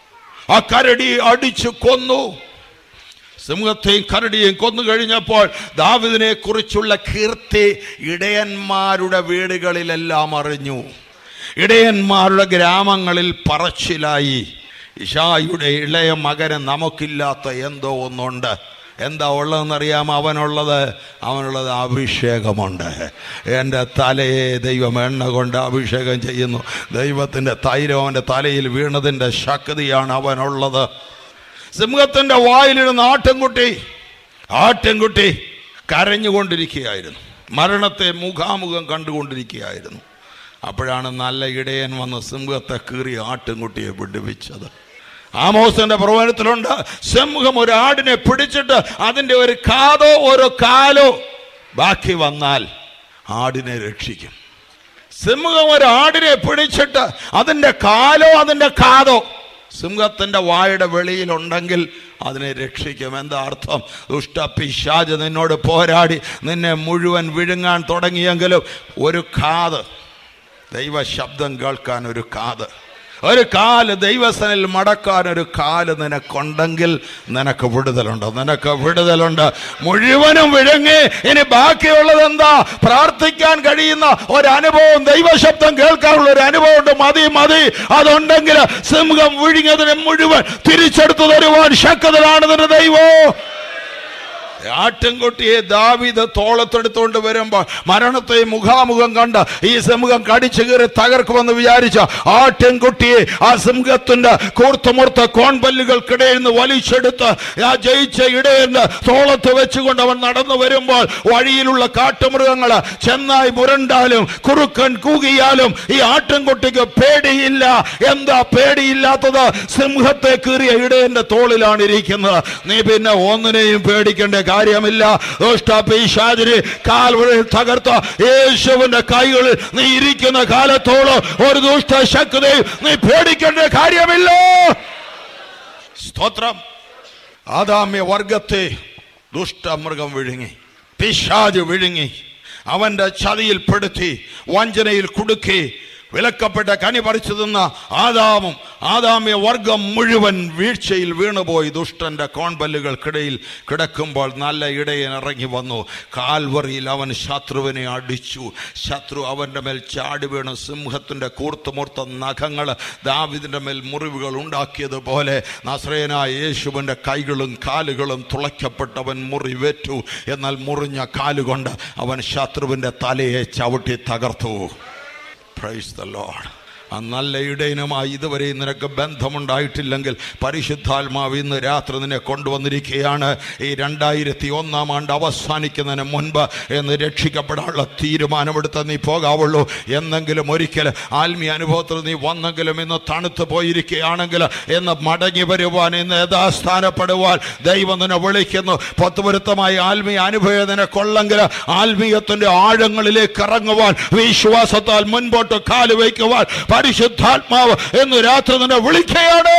ആ കരടിയെ അടിച്ചു കൊന്നു സിംഹത്തെയും കരടിയെയും കൊന്നു കഴിഞ്ഞപ്പോൾ ദാവിദിനെ കുറിച്ചുള്ള കീർത്തി ഇടയന്മാരുടെ വീടുകളിലെല്ലാം അറിഞ്ഞു ഇടയന്മാരുടെ ഗ്രാമങ്ങളിൽ പറച്ചിലായി ഇഷായുടെ ഇളയ മകന് നമുക്കില്ലാത്ത എന്തോ ഒന്നുണ്ട് എന്താ ഉള്ളതെന്നറിയാമോ അവനുള്ളത് അവനുള്ളത് അഭിഷേകമുണ്ട് എൻ്റെ തലയെ ദൈവം എണ്ണ കൊണ്ട് അഭിഷേകം ചെയ്യുന്നു ദൈവത്തിൻ്റെ തൈരം അവൻ്റെ തലയിൽ വീണതിൻ്റെ ശക്തിയാണ് അവനുള്ളത് സിംഹത്തിൻ്റെ വായിലിരുന്ന ആട്ടിൻകുട്ടി ആട്ടിൻകുട്ടി കരഞ്ഞുകൊണ്ടിരിക്കുകയായിരുന്നു മരണത്തെ മുഖാമുഖം കണ്ടുകൊണ്ടിരിക്കുകയായിരുന്നു അപ്പോഴാണ് നല്ല ഇടയൻ വന്ന് സിംഹത്തെ കീറി ആട്ടിൻകുട്ടിയെ വിടുവിച്ചത് ആമോസിന്റെ പ്രവചനത്തിലുണ്ട് സിംഹം ഒരു ആടിനെ പിടിച്ചിട്ട് അതിൻ്റെ ഒരു കാതോ ഒരു കാലോ ബാക്കി വന്നാൽ ആടിനെ രക്ഷിക്കും സിംഹം ഒരു ആടിനെ പിടിച്ചിട്ട് അതിൻ്റെ കാലോ അതിൻ്റെ കാതോ സിംഹത്തിന്റെ വായുടെ വെളിയിലുണ്ടെങ്കിൽ അതിനെ രക്ഷിക്കും എന്താ അർത്ഥം ദുഷ്ട പിശാജ് നിന്നോട് പോരാടി നിന്നെ മുഴുവൻ വിഴുങ്ങാൻ തുടങ്ങിയെങ്കിലും ഒരു കാത് ദൈവ ശബ്ദം കേൾക്കാൻ ഒരു കാത് ഒരു കാല് ദൈവസനിൽ മടക്കാൻ ഒരു കാല് നിനക്കുണ്ടെങ്കിൽ നിനക്ക് വിടുതലുണ്ട് നിനക്ക് വിടുതലുണ്ട് മുഴുവനും വിഴുങ്ങി ഇനി ബാക്കിയുള്ളത് എന്താ പ്രാർത്ഥിക്കാൻ കഴിയുന്ന ഒരു അനുഭവം ദൈവശബ്ദം കേൾക്കാനുള്ള ഒരു അനുഭവം ഉണ്ട് മതി മതി അതുണ്ടെങ്കിൽ സിംഹം വിഴുങ്ങിയതിനെ മുഴുവൻ തിരിച്ചെടുത്തു തരുവാൻ ശക്തനാണ് നിന്റെ ദൈവം ആട്ടിൻകുട്ടിയെ ദാവിദ് തോളത്തെടുത്തുകൊണ്ട് വരുമ്പോൾ മരണത്തെ മുഖാമുഖം കണ്ട് ഈ സിംഹം കടിച്ചു കയറി തകർക്കുമെന്ന് വിചാരിച്ച ആട്ടിൻകുട്ടിയെ ആ സിംഹത്തിന്റെ കൂർത്തുമുർത്ത കോൺപല്ലുകൾക്കിടയിൽ നിന്ന് വലിച്ചെടുത്ത് ആ ജയിച്ച ഇടയന് തോളത്ത് വെച്ചുകൊണ്ട് അവൻ നടന്നു വരുമ്പോൾ വഴിയിലുള്ള കാട്ടുമൃഗങ്ങൾ ചെന്നായി മുരണ്ടാലും കുറുക്കൻ കൂകിയാലും ഈ ആട്ടിൻകുട്ടിക്ക് പേടിയില്ല എന്താ പേടിയില്ലാത്തത് സിംഹത്തെ കീറിയ ഇടയന്റെ തോളിലാണ് ഇരിക്കുന്നത് നീ പിന്നെ ഒന്നിനെയും പേടിക്കേണ്ട കാര്യമില്ല ദുഷ്ടപിശാചിനെ കാൽ വഴി തകർത്ത യേശുവിന്റെ കൈകളിൽ നീ ഇരിക്കുന്ന കാലത്തോളം ഒരു ദുഷ്ട ശക്തി നീ പേടിക്കേണ്ട കാര്യമില്ല സ്തോത്രം ആദാമ്യ വർഗത്തെ ദുഷ്ടമൃഗം വിഴുങ്ങി പിശാജ് വിഴുങ്ങി അവന്റെ ചതിയിൽപ്പെടുത്തി വഞ്ചനയിൽ കുടുക്കി വിലക്കപ്പെട്ട കനി പറിച്ചു തിന്ന ആദാമും ആദാമ്യ വർഗം മുഴുവൻ വീഴ്ചയിൽ വീണുപോയി ദുഷ്ടന്റെ കോൺപല്ലുകൾക്കിടയിൽ കിടക്കുമ്പോൾ നല്ല ഇടയൻ ഇറങ്ങി വന്നു കാൽവറിയിൽ അവൻ ശത്രുവിനെ അടിച്ചു ശത്രു അവൻ്റെ മേൽ ചാടി വീണ് സിംഹത്തിൻ്റെ കൂർത്തുമുർത്ത നഖങ്ങൾ ദാവിദിൻ്റെ മേൽ മുറിവുകൾ ഉണ്ടാക്കിയതുപോലെ നസ്രയനായ യേശുവിൻ്റെ കൈകളും കാലുകളും തുളയ്ക്കപ്പെട്ടവൻ മുറിവേറ്റു എന്നാൽ മുറിഞ്ഞ കാലുകൊണ്ട് അവൻ ശത്രുവിൻ്റെ തലയെ ചവിട്ടി തകർത്തു പ്രൈസ് ദ ലോഡ് ആ നല്ല ഇടയനുമായി ഇതുവരെ നിനക്ക് ബന്ധമുണ്ടായിട്ടില്ലെങ്കിൽ പരിശുദ്ധാത്മാവ് ഇന്ന് രാത്രി നിന്നെ കൊണ്ടുവന്നിരിക്കുകയാണ് ഈ രണ്ടായിരത്തി ഒന്നാം ആണ്ട് അവസാനിക്കുന്നതിന് മുൻപ് എന്ന് രക്ഷിക്കപ്പെടാനുള്ള തീരുമാനമെടുത്ത് നീ പോകാവുള്ളൂ എന്നെങ്കിലും ഒരിക്കൽ ആത്മീയ അനുഭവത്തിൽ നീ വന്നെങ്കിലും ഇന്ന് തണുത്ത് പോയിരിക്കുകയാണെങ്കിൽ എന്ന് മടങ്ങി വരുവാൻ ഇന്ന് യഥാസ്ഥാനപ്പെടുവാൻ ദൈവം നിന്നെ വിളിക്കുന്നു പത്തുപുരുത്തമായി ആത്മീയ അനുഭവം നിനക്കൊള്ളെങ്കിൽ ആത്മീയത്തിന്റെ ആഴങ്ങളിലേക്ക് ഇറങ്ങുവാൻ വിശ്വാസത്താൽ മുൻപോട്ട് കാല് വയ്ക്കുവാൻ പരിശുദ്ധാത്മാവ് എന്ന് രാത്രി നിന്നെ വിളിക്കുകയാണ്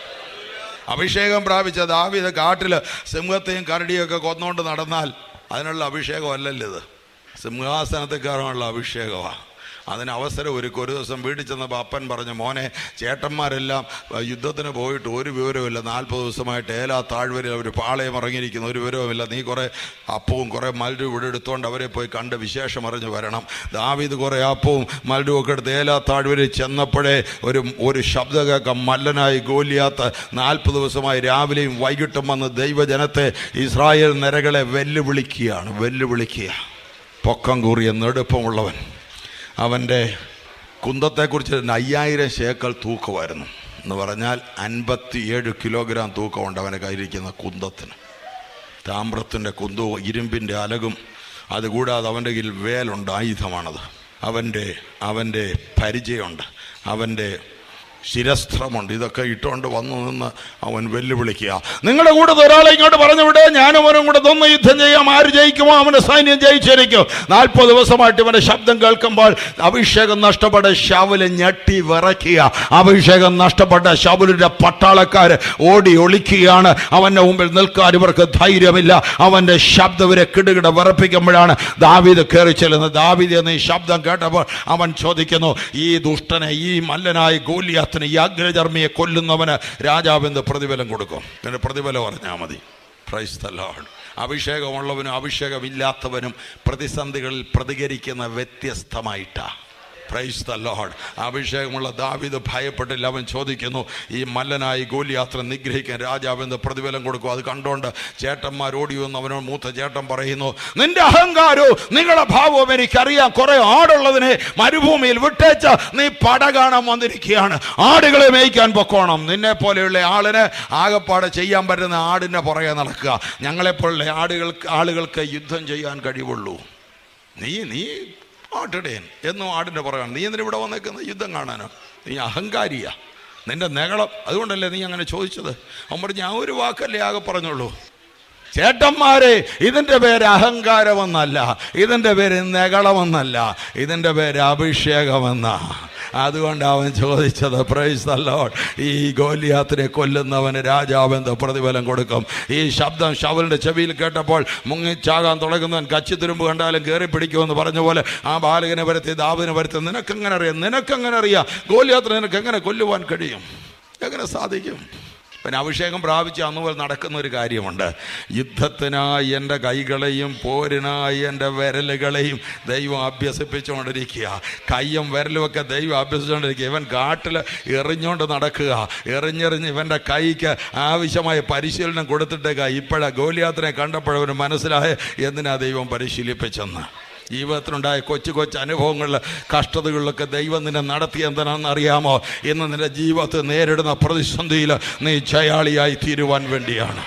അഭിഷേകം പ്രാപിച്ച ദാവിത കാട്ടില് സിംഹത്തെയും കരടിയൊക്കെ കൊന്നുകൊണ്ട് നടന്നാൽ അതിനുള്ള അഭിഷേകമല്ലല്ലോ ഇത് സിംഹാസനത്തിൽ കയറാനുള്ള അഭിഷേകമാണ് അതിന് അവസരം ഒരുക്കും ഒരു ദിവസം വീട്ടിൽ ചെന്നപ്പോൾ അപ്പൻ പറഞ്ഞു മോനെ ചേട്ടന്മാരെല്ലാം അഹ്, യുദ്ധത്തിന് പോയിട്ട് ഒരു വിവരവുമില്ല നാൽപ്പത് ദിവസമായിട്ട് ഏലാ താഴ്വരയിൽ അവർ പാളയം ഇറങ്ങിയിരിക്കുന്നു ഒരു വിവരവുമില്ല നീ കുറേ അപ്പവും കുറേ മൽരും ഇവിടെ എടുത്തുകൊണ്ട് അവരെ പോയി കണ്ട് വിശേഷം അറിഞ്ഞ് വരണം ദാവീദ് കുറേ അപ്പവും മൽരും ഒക്കെ എടുത്ത് ഏലാ താഴ്വരയിൽ ചെന്നപ്പോഴേ ഒരു ഒരു ശബ്ദം കേൾക്കാം മല്ലനായി ഗോലിയാത്ത് നാൽപ്പത് ദിവസമായി രാവിലെയും വൈകിട്ടും വന്ന് ദൈവജനത്തെ ഇസ്രായേൽ നിരകളെ വെല്ലുവിളിക്കുകയാണ് വെല്ലുവിളിക്കുക പൊക്കം കൂറിയ നെടുപ്പമുള്ളവൻ അവൻ്റെ കുന്തത്തെക്കുറിച്ച് അയ്യായിരം ശേക്കൽ തൂക്കമായിരുന്നു എന്ന് പറഞ്ഞാൽ അൻപത്തിയേഴ് കിലോഗ്രാം തൂക്കമുണ്ട് അവൻ്റെ കയ്യിരിക്കുന്ന കുന്തത്തിന് താമ്രത്തിൻ്റെ കുന്തവും ഇരുമ്പിൻ്റെ അലകും അതുകൂടാതെ അവൻ്റെ കയ്യിൽ വേലുണ്ട് ആയുധമാണത് അവൻ്റെ അവൻ്റെ പരിചയമുണ്ട് അവൻ്റെ ശിരസ്ത്രമുണ്ട് ഇതൊക്കെ ഇട്ടുകൊണ്ട് വന്നു നിന്ന് അവൻ വെല്ലുവിളിക്കുക നിങ്ങളുടെ കൂടെ ഒരാളെ ഇങ്ങോട്ട് പറഞ്ഞു വിട് ഞാനും അവനും കൂടെ നിന്ന് യുദ്ധം ചെയ്യാം ആര് ജയിക്കുമോ അവന്റെ സൈന്യം ജയിച്ചിരിക്കും നാൽപ്പത് ദിവസമായിട്ട് ഇവന്റെ ശബ്ദം കേൾക്കുമ്പോൾ അഭിഷേകം നഷ്ടപ്പെട്ട ശവല് ഞെട്ടി വിറയ്ക്കുക അഭിഷേകം നഷ്ടപ്പെട്ട ശവലിന്റെ പട്ടാളക്കാര് ഓടി ഒളിക്കുകയാണ് അവന്റെ മുമ്പിൽ നിൽക്കാൻ ഇവർക്ക് ധൈര്യമില്ല അവന്റെ ശബ്ദം ഇവരെ കിടുകിട വിറപ്പിക്കുമ്പോഴാണ് ദാവീദ് കയറി ചെല്ലുന്നത് ദാവീദ് എന്ന ഈ ശബ്ദം കേട്ടപ്പോൾ അവൻ ചോദിക്കുന്നു ഈ ദുഷ്ടനെ ഈ മല്ലനായ ഗോലിയാത്തിന് ഈ അഗ്രചർമ്മിയെ കൊല്ലുന്നവന് രാജാവ് എന്ത് പ്രതിഫലം കൊടുക്കും ഇതിന് പ്രതിഫലം പറഞ്ഞാൽ മതി പ്രൈസ് ദ ലോർഡ് അഭിഷേകമുള്ളവനും അഭിഷേകമില്ലാത്തവനും പ്രതിസന്ധികളിൽ പ്രതികരിക്കുന്ന വ്യത്യസ്തമായിട്ടാണ് പ്രൈസ് ദ ലോർഡ് അഭിഷേകമുള്ള ദാവിദ് ഭയപ്പെട്ടില്ല അവൻ ചോദിക്കുന്നു ഈ മല്ലനായി ഗോലിയാത്ര നിഗ്രഹിക്കാൻ രാജാവ് എന്ത് പ്രതിഫലം കൊടുക്കും അത് കണ്ടോണ്ട് ചേട്ടന്മാർ ഓടി വന്ന് അവനോട് മൂത്ത ചേട്ടൻ പറയുന്നു നിന്റെ അഹങ്കാരവും നിങ്ങളുടെ ഭാവവും എനിക്കറിയാം കുറെ ആടുള്ളതിനെ മരുഭൂമിയിൽ വിട്ടേച്ച നീ പട കാണാൻ വന്നിരിക്കുകയാണ് ആടുകളെ മേയ്ക്കാൻ പൊക്കോണം നിന്നെ പോലെയുള്ള ആളിന് ആകപ്പാടെ ചെയ്യാൻ പറ്റുന്ന ആടിൻ്റെ പുറകെ നടക്കുക ഞങ്ങളെപ്പോലുള്ള ആടുകൾക്ക് ആളുകൾക്ക് യുദ്ധം ചെയ്യാൻ കഴിവുള്ളൂ നീ നീ ആട്ടിടയൻ എന്നും ആടിൻ്റെ പുറകാണ് നീ എന്തിനാ ഇവിടെ വന്നേക്കുന്നത് യുദ്ധം കാണാനോ നീ അഹങ്കാരിയാ നിന്റെ നെകളം അതുകൊണ്ടല്ലേ നീ അങ്ങനെ ചോദിച്ചത് അവൻ പറഞ്ഞു ഞാൻ ഒരു വാക്കല്ലേ ആകെ പറഞ്ഞുള്ളൂ ചേട്ടന്മാരെ ഇതിൻ്റെ പേര് അഹങ്കാരമെന്നല്ല ഇതിൻ്റെ പേര് നെകളമെന്നല്ല ഇതിൻ്റെ പേര് അഭിഷേകമെന്ന അതുകൊണ്ട് അവൻ ചോദിച്ചത് പ്രൈസ് അല്ലോൺ ഈ ഗോലിയാത്തിനെ കൊല്ലുന്നവന് രാജാവ് എന്ത് പ്രതിഫലം കൊടുക്കും ഈ ശബ്ദം ശവലിൻ്റെ ചെവിയിൽ കേട്ടപ്പോൾ മുങ്ങിച്ചാകാൻ തുടങ്ങുന്നവൻ കച്ചിത്തുരുമ്പ് കണ്ടാലും കയറി പിടിക്കുമെന്ന് പറഞ്ഞ പോലെ ആ ബാലകനെ വരുത്തി ദാവിനെ വരുത്തി നിനക്കെങ്ങനെ അറിയാം നിനക്കെങ്ങനെ അറിയാം ഗോലിയാത്തിനെ നിനക്ക് എങ്ങനെ കൊല്ലുവാൻ കഴിയും എങ്ങനെ സാധിക്കും പിന്നെ അഭിഷേകം പ്രാപിച്ച് അന്ന് പോലെ നടക്കുന്ന ഒരു കാര്യമുണ്ട് യുദ്ധത്തിനായി എൻ്റെ കൈകളെയും പോരിനായി എൻ്റെ വിരലുകളെയും ദൈവം അഭ്യസിപ്പിച്ചുകൊണ്ടിരിക്കുക കയ്യും വിരലുമൊക്കെ ദൈവം അഭ്യസിച്ചുകൊണ്ടിരിക്കുക ഇവൻ കാട്ടിൽ എറിഞ്ഞുകൊണ്ട് നടക്കുക എറിഞ്ഞെറിഞ്ഞ് ഇവൻ്റെ കൈക്ക് ആവശ്യമായ പരിശീലനം കൊടുത്തിട്ടേക്ക ഇപ്പോഴാ ഗോലിയാത്തിനെ കണ്ടപ്പോഴവന് മനസ്സിലായ എന്തിനാ ദൈവം പരിശീലിപ്പിച്ചെന്ന് ജീവിതത്തിലുണ്ടായ കൊച്ചു കൊച്ചു അനുഭവങ്ങളിൽ കഷ്ടതകളിലൊക്കെ ദൈവം നിന്നെ നടത്തി എന്തിനാണെന്ന് അറിയാമോ ഇന്ന് നിന്റെ ജീവിതത്തിൽ നേരിടുന്ന പ്രതിസന്ധിയിൽ നീ ജയാളിയായി തീരുവാൻ വേണ്ടിയാണ്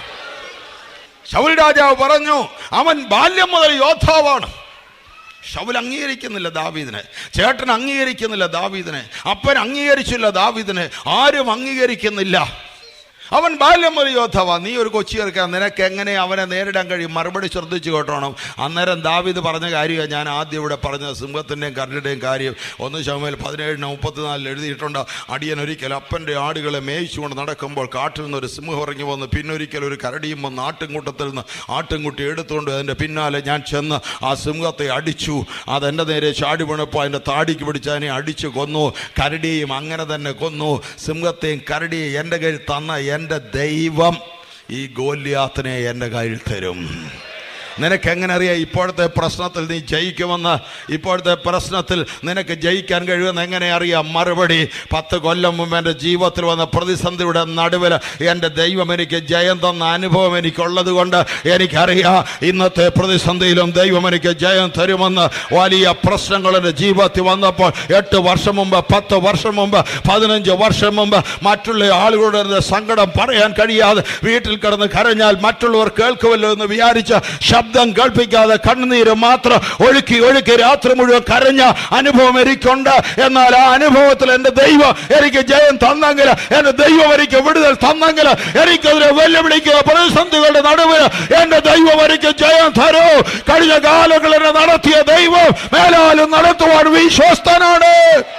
ശൗൽ രാജാവ് പറഞ്ഞു അവൻ ബാല്യം മുതൽ യോദ്ധാവാണ് ശൗൽ അംഗീകരിക്കുന്നില്ല ദാവീദിനെ ചേട്ടൻ അംഗീകരിക്കുന്നില്ല ദാവീദിനെ അപ്പൻ അംഗീകരിച്ചില്ല ദാവീദിനെ ആരും അംഗീകരിക്കുന്നില്ല അവൻ ബാല്യം ഒരു യോദ്ധാവാ നീ ഒരു കൊച്ചി ചേർക്കാൻ നിനക്ക് എങ്ങനെ അവനെ നേരിടാൻ കഴിയും മറുപടി ശ്രദ്ധിച്ചു കേട്ടോണം അന്നേരം ദാവിദ് പറഞ്ഞ കാര്യമാണ് ഞാൻ ആദ്യം ഇവിടെ പറഞ്ഞ സിംഹത്തിൻ്റെയും കരടിയുടെയും കാര്യം ഒന്ന് ശമേൽ പതിനേഴിന് മുപ്പത്തിനാലിൽ എഴുതിയിട്ടുണ്ട് അടിയൻ ഒരിക്കൽ അപ്പൻ്റെ ആടുകളെ മേയിച്ചുകൊണ്ട് നടക്കുമ്പോൾ കാട്ടിൽ നിന്ന് ഒരു സിംഹം ഇറങ്ങി വന്ന് പിന്നൊരിക്കൽ ഒരു കരടിയും വന്ന് ആട്ടിൻകൂട്ടത്തിൽ നിന്ന് ആട്ടിൻകുട്ടി എടുത്തുകൊണ്ട് അതിൻ്റെ പിന്നാലെ ഞാൻ ചെന്ന് ആ സിംഹത്തെ അടിച്ചു അതെൻ്റെ നേരെ ചാടി വീണപ്പോൾ അതിൻ്റെ താടിക്ക് പിടിച്ച് അതിനെ അടിച്ചു കൊന്നു കരടിയും അങ്ങനെ തന്നെ കൊന്നു സിംഹത്തെയും കരടിയും എൻ്റെ കയ്യിൽ തന്ന എൻ്റെ ദൈവം ഈ ഗോല്യാത്തിനെ എൻ്റെ കയ്യിൽ തരും നിനക്ക് എങ്ങനെ അറിയാം ഇപ്പോഴത്തെ പ്രശ്നത്തിൽ നീ ജയിക്കുമെന്ന് ഇപ്പോഴത്തെ പ്രശ്നത്തിൽ നിനക്ക് ജയിക്കാൻ കഴിയുമെന്ന് എങ്ങനെ അറിയാം മറുപടി പത്ത് കൊല്ലം മുമ്പ് എൻ്റെ ജീവിതത്തിൽ വന്ന പ്രതിസന്ധിയുടെ നടുവിൽ എൻ്റെ ദൈവം എനിക്ക് ജയം തന്ന അനുഭവം എനിക്കുള്ളത് കൊണ്ട് എനിക്കറിയാം ഇന്നത്തെ പ്രതിസന്ധിയിലും ദൈവം എനിക്ക് ജയം തരുമെന്ന് വലിയ പ്രശ്നങ്ങൾ എൻ്റെ ജീവിതത്തിൽ വന്നപ്പോൾ എട്ട് വർഷം മുമ്പ് പത്ത് വർഷം മുമ്പ് പതിനഞ്ച് വർഷം മുമ്പ് മറ്റുള്ള ആളുകളുടെ അടുത്ത് സങ്കടം പറയാൻ കഴിയാതെ വീട്ടിൽ കിടന്ന് കരഞ്ഞാൽ മറ്റുള്ളവർ കേൾക്കുമല്ലോ എന്ന് വിചാരിച്ച ശബ്ദം കേൾപ്പിക്കാതെ കണ്ണുനീര് മാത്രം ഒഴുക്കി ഒഴുക്കി രാത്രി മുഴുവൻ കരഞ്ഞ അനുഭവം എനിക്കുണ്ട് എന്നാൽ ആ അനുഭവത്തിൽ എൻ്റെ ദൈവം എനിക്ക് ജയം തന്നെങ്കിൽ എൻ്റെ ദൈവം എനിക്ക് വിടുതൽ തന്നെങ്കിൽ എനിക്കതിനെ വെല്ലുവിളിക്കുന്ന പ്രതിസന്ധികളുടെ നടുവിൽ എൻ്റെ ദൈവം എനിക്ക് ജയം തരൂ കഴിഞ്ഞ കാലങ്ങളിൽ നടത്തിയ ദൈവം മേലാലും നടത്തുവാൻ വിശ്വസ്തനാണ്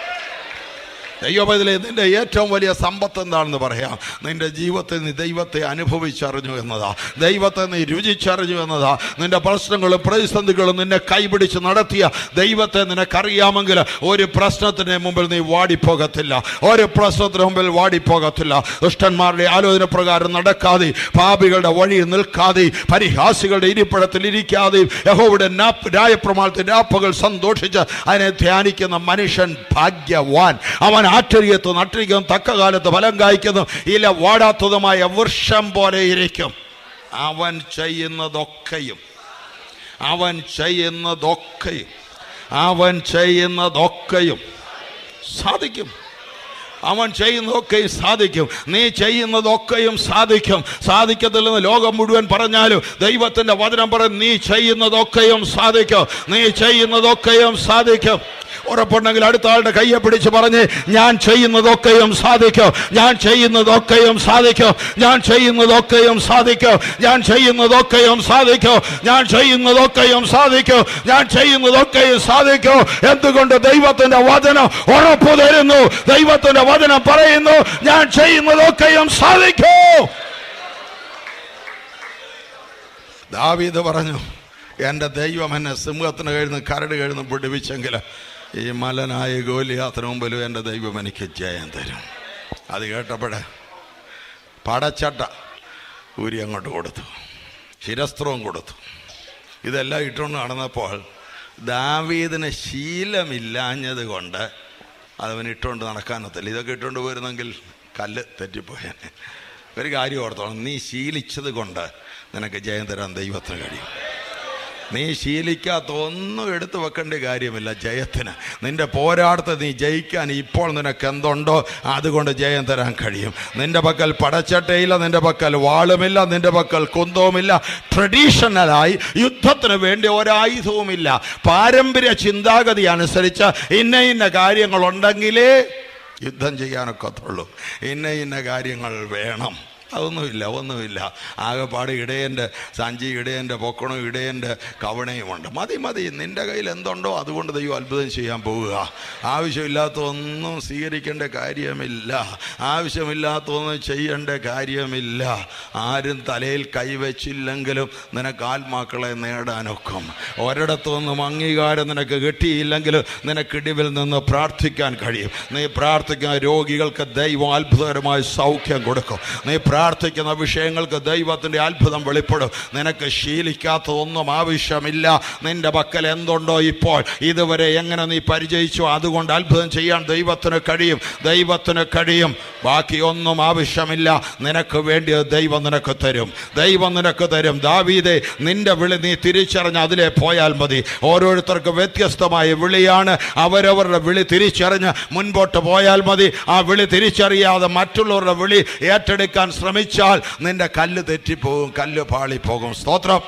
ദൈവപതിലെ നിന്റെ ഏറ്റവും വലിയ സമ്പത്ത് എന്താണെന്ന് പറയാം നിന്റെ ജീവിതത്തിൽ നീ ദൈവത്തെ അനുഭവിച്ചറിഞ്ഞു എന്നതാ ദൈവത്തെ നീ രുചിച്ചറിഞ്ഞു എന്നതാ നിന്റെ പ്രശ്നങ്ങളും പ്രതിസന്ധികളും നിന്നെ കൈപിടിച്ച് നടത്തിയ ദൈവത്തെ നിനക്കറിയാമെങ്കിൽ ഒരു പ്രശ്നത്തിന് മുമ്പിൽ നീ വാടിപ്പോകത്തില്ല ഒരു പ്രശ്നത്തിന് മുമ്പിൽ വാടിപ്പോകത്തില്ല ദുഷ്ടന്മാരുടെ ആലോചന പ്രകാരം നടക്കാതെ പാപികളുടെ വഴി നിൽക്കാതെ പരിഹാസികളുടെ ഇരിപ്പിടത്തിൽ ഇരിക്കാതെ യഹോയുടെ ന്യായപ്രമാണത്തിൽ രാപ്പകൾ സന്തോഷിച്ച് അതിനെ ധ്യാനിക്കുന്ന മനുഷ്യൻ ഭാഗ്യവാൻ അവൻ ആറ്റരിയത്ത് നട്ടിരിക്കും തക്ക കാലത്ത് ഫലം കായ്ക്കുന്നു ഇല വാടാത്തതുമായ വൃക്ഷം പോലെ ഇരിക്കും അവൻ ചെയ്യുന്നതൊക്കെയും അവൻ ചെയ്യുന്നതൊക്കെയും അവൻ ചെയ്യുന്നതൊക്കെയും സാധിക്കും അവൻ ചെയ്യുന്നതൊക്കെയും സാധിക്കും നീ ചെയ്യുന്നതൊക്കെയും സാധിക്കും സാധിക്കത്തില്ലെന്ന് ലോകം മുഴുവൻ പറഞ്ഞാലും ദൈവത്തിന്റെ വചനം പറയും നീ ചെയ്യുന്നതൊക്കെയും സാധിക്കും നീ ചെയ്യുന്നതൊക്കെയും സാധിക്കും ഉറപ്പുണ്ടെങ്കിൽ അടുത്ത ആളുടെ കയ്യെ പിടിച്ച് പറഞ്ഞ് ഞാൻ ചെയ്യുന്നതൊക്കെയും സാധിക്കും ഞാൻ ചെയ്യുന്നതൊക്കെയും സാധിക്കും ഞാൻ ചെയ്യുന്നതൊക്കെയും സാധിക്കും ഞാൻ ചെയ്യുന്നതൊക്കെയും സാധിക്കും ഞാൻ ചെയ്യുന്നതൊക്കെയും സാധിക്കും ഞാൻ ചെയ്യുന്നതൊക്കെയും സാധിക്കും എന്തുകൊണ്ട് ദൈവത്തിന്റെ വചനം ഉറപ്പു തരുന്നു ദൈവത്തിന്റെ വചനം പറയുന്നു ഞാൻ ചെയ്യുന്നതൊക്കെയും സാധിക്കും ദാവീദ് പറഞ്ഞു എൻ്റെ ദൈവം എന്നെ സിംഹത്തിന് കഴുന്ന് കരട് കഴുന്ന് പിടിപ്പിച്ചെങ്കിൽ ഈ മലനായ ഗോലിയാത്തിന് മുമ്പിലും എൻ്റെ ദൈവം എനിക്ക് ജയം തരും അത് കേട്ടപ്പോഴേ പടച്ചട്ട ഊരി അങ്ങോട്ട് കൊടുത്തു ശിരസ്ത്രവും കൊടുത്തു ഇതെല്ലാം ഇട്ടുകൊണ്ട് നടന്നപ്പോൾ ദാവീദിന് ശീലമില്ലാഞ്ഞത് കൊണ്ട് അതവൻ ഇട്ടുകൊണ്ട് നടക്കാനൊത്തില്ല ഇതൊക്കെ ഇട്ടുകൊണ്ട് പോയിരുന്നെങ്കിൽ കല്ല് തെറ്റിപ്പോയേനെ ഒരു കാര്യം ഓർത്തോണം നീ ശീലിച്ചത് കൊണ്ട് നിനക്ക് ജയം തരാൻ ദൈവത്തിന് കഴിയും നീ ശീലിക്കാത്ത ഒന്നും എടുത്തു വെക്കേണ്ട കാര്യമില്ല ജയത്തിന് നിന്റെ പോരാട്ടത്തെ നീ ജയിക്കാൻ ഇപ്പോൾ നിനക്ക് എന്തുണ്ടോ അതുകൊണ്ട് ജയം തരാൻ കഴിയും നിന്റെ പക്കൽ പടച്ചട്ടയില്ല നിന്റെ പക്കൽ വാളുമില്ല നിന്റെ പക്കൽ കുന്തവുമില്ല ട്രഡീഷണലായി യുദ്ധത്തിന് വേണ്ടി ഒരായുധവുമില്ല പാരമ്പര്യ ചിന്താഗതി അനുസരിച്ച് ഇന്ന ഇന്ന കാര്യങ്ങളുണ്ടെങ്കിലേ യുദ്ധം ചെയ്യാനൊക്കത്തുള്ളൂ ഇന്ന ഇന്ന കാര്യങ്ങൾ വേണം അതൊന്നുമില്ല ഒന്നുമില്ല ആകെപ്പാട് ഇടയൻ്റെ സഞ്ചി ഇടയൻ്റെ പൊക്കണവും ഇടയൻ്റെ കവണയുമുണ്ട് മതി മതി നിൻ്റെ കയ്യിൽ എന്തുണ്ടോ അതുകൊണ്ട് ദൈവം അത്ഭുതം ചെയ്യാൻ പോവുക ആവശ്യമില്ലാത്ത ഒന്നും സ്വീകരിക്കേണ്ട കാര്യമില്ല ആവശ്യമില്ലാത്തൊന്നും ചെയ്യേണ്ട കാര്യമില്ല ആരും തലയിൽ കൈവച്ചില്ലെങ്കിലും നിനക്ക് ആത്മാക്കളെ നേടാനൊക്കും ഒരിടത്തൊന്നും അംഗീകാരം നിനക്ക് കിട്ടിയില്ലെങ്കിലും നിനക്ക് ഇടിവിൽ നിന്ന് പ്രാർത്ഥിക്കാൻ കഴിയും നീ പ്രാർത്ഥിക്കുന്ന രോഗികൾക്ക് ദൈവം അത്ഭുതകരമായ സൗഖ്യം കൊടുക്കും നീ പ്രാർത്ഥിക്കുന്ന വിഷയങ്ങൾക്ക് ദൈവത്തിൻ്റെ അത്ഭുതം വെളിപ്പെടും നിനക്ക് ശീലിക്കാത്തതൊന്നും ആവശ്യമില്ല നിന്റെ പക്കൽ എന്തുണ്ടോ ഇപ്പോൾ ഇതുവരെ എങ്ങനെ നീ പരിചയിച്ചോ അതുകൊണ്ട് അത്ഭുതം ചെയ്യാൻ ദൈവത്തിന് കഴിയും ദൈവത്തിന് കഴിയും ബാക്കി ഒന്നും ആവശ്യമില്ല നിനക്ക് വേണ്ടി ദൈവം നിനക്ക് തരും ദൈവം നിനക്ക് തരും ദാവീദേ നിന്റെ വിളി നീ തിരിച്ചറിഞ്ഞ് അതിലെ പോയാൽ മതി ഓരോരുത്തർക്ക് വ്യത്യസ്തമായ വിളിയാണ് അവരവരുടെ വിളി തിരിച്ചറിഞ്ഞ് മുൻപോട്ട് പോയാൽ മതി ആ വിളി തിരിച്ചറിയാതെ മറ്റുള്ളവരുടെ വിളി ഏറ്റെടുക്കാൻ ശ്രമിച്ചാൽ നിന്റെ കല്ല് തെറ്റിപ്പോകും കല്ല് പാളിപ്പോകും സ്തോത്രം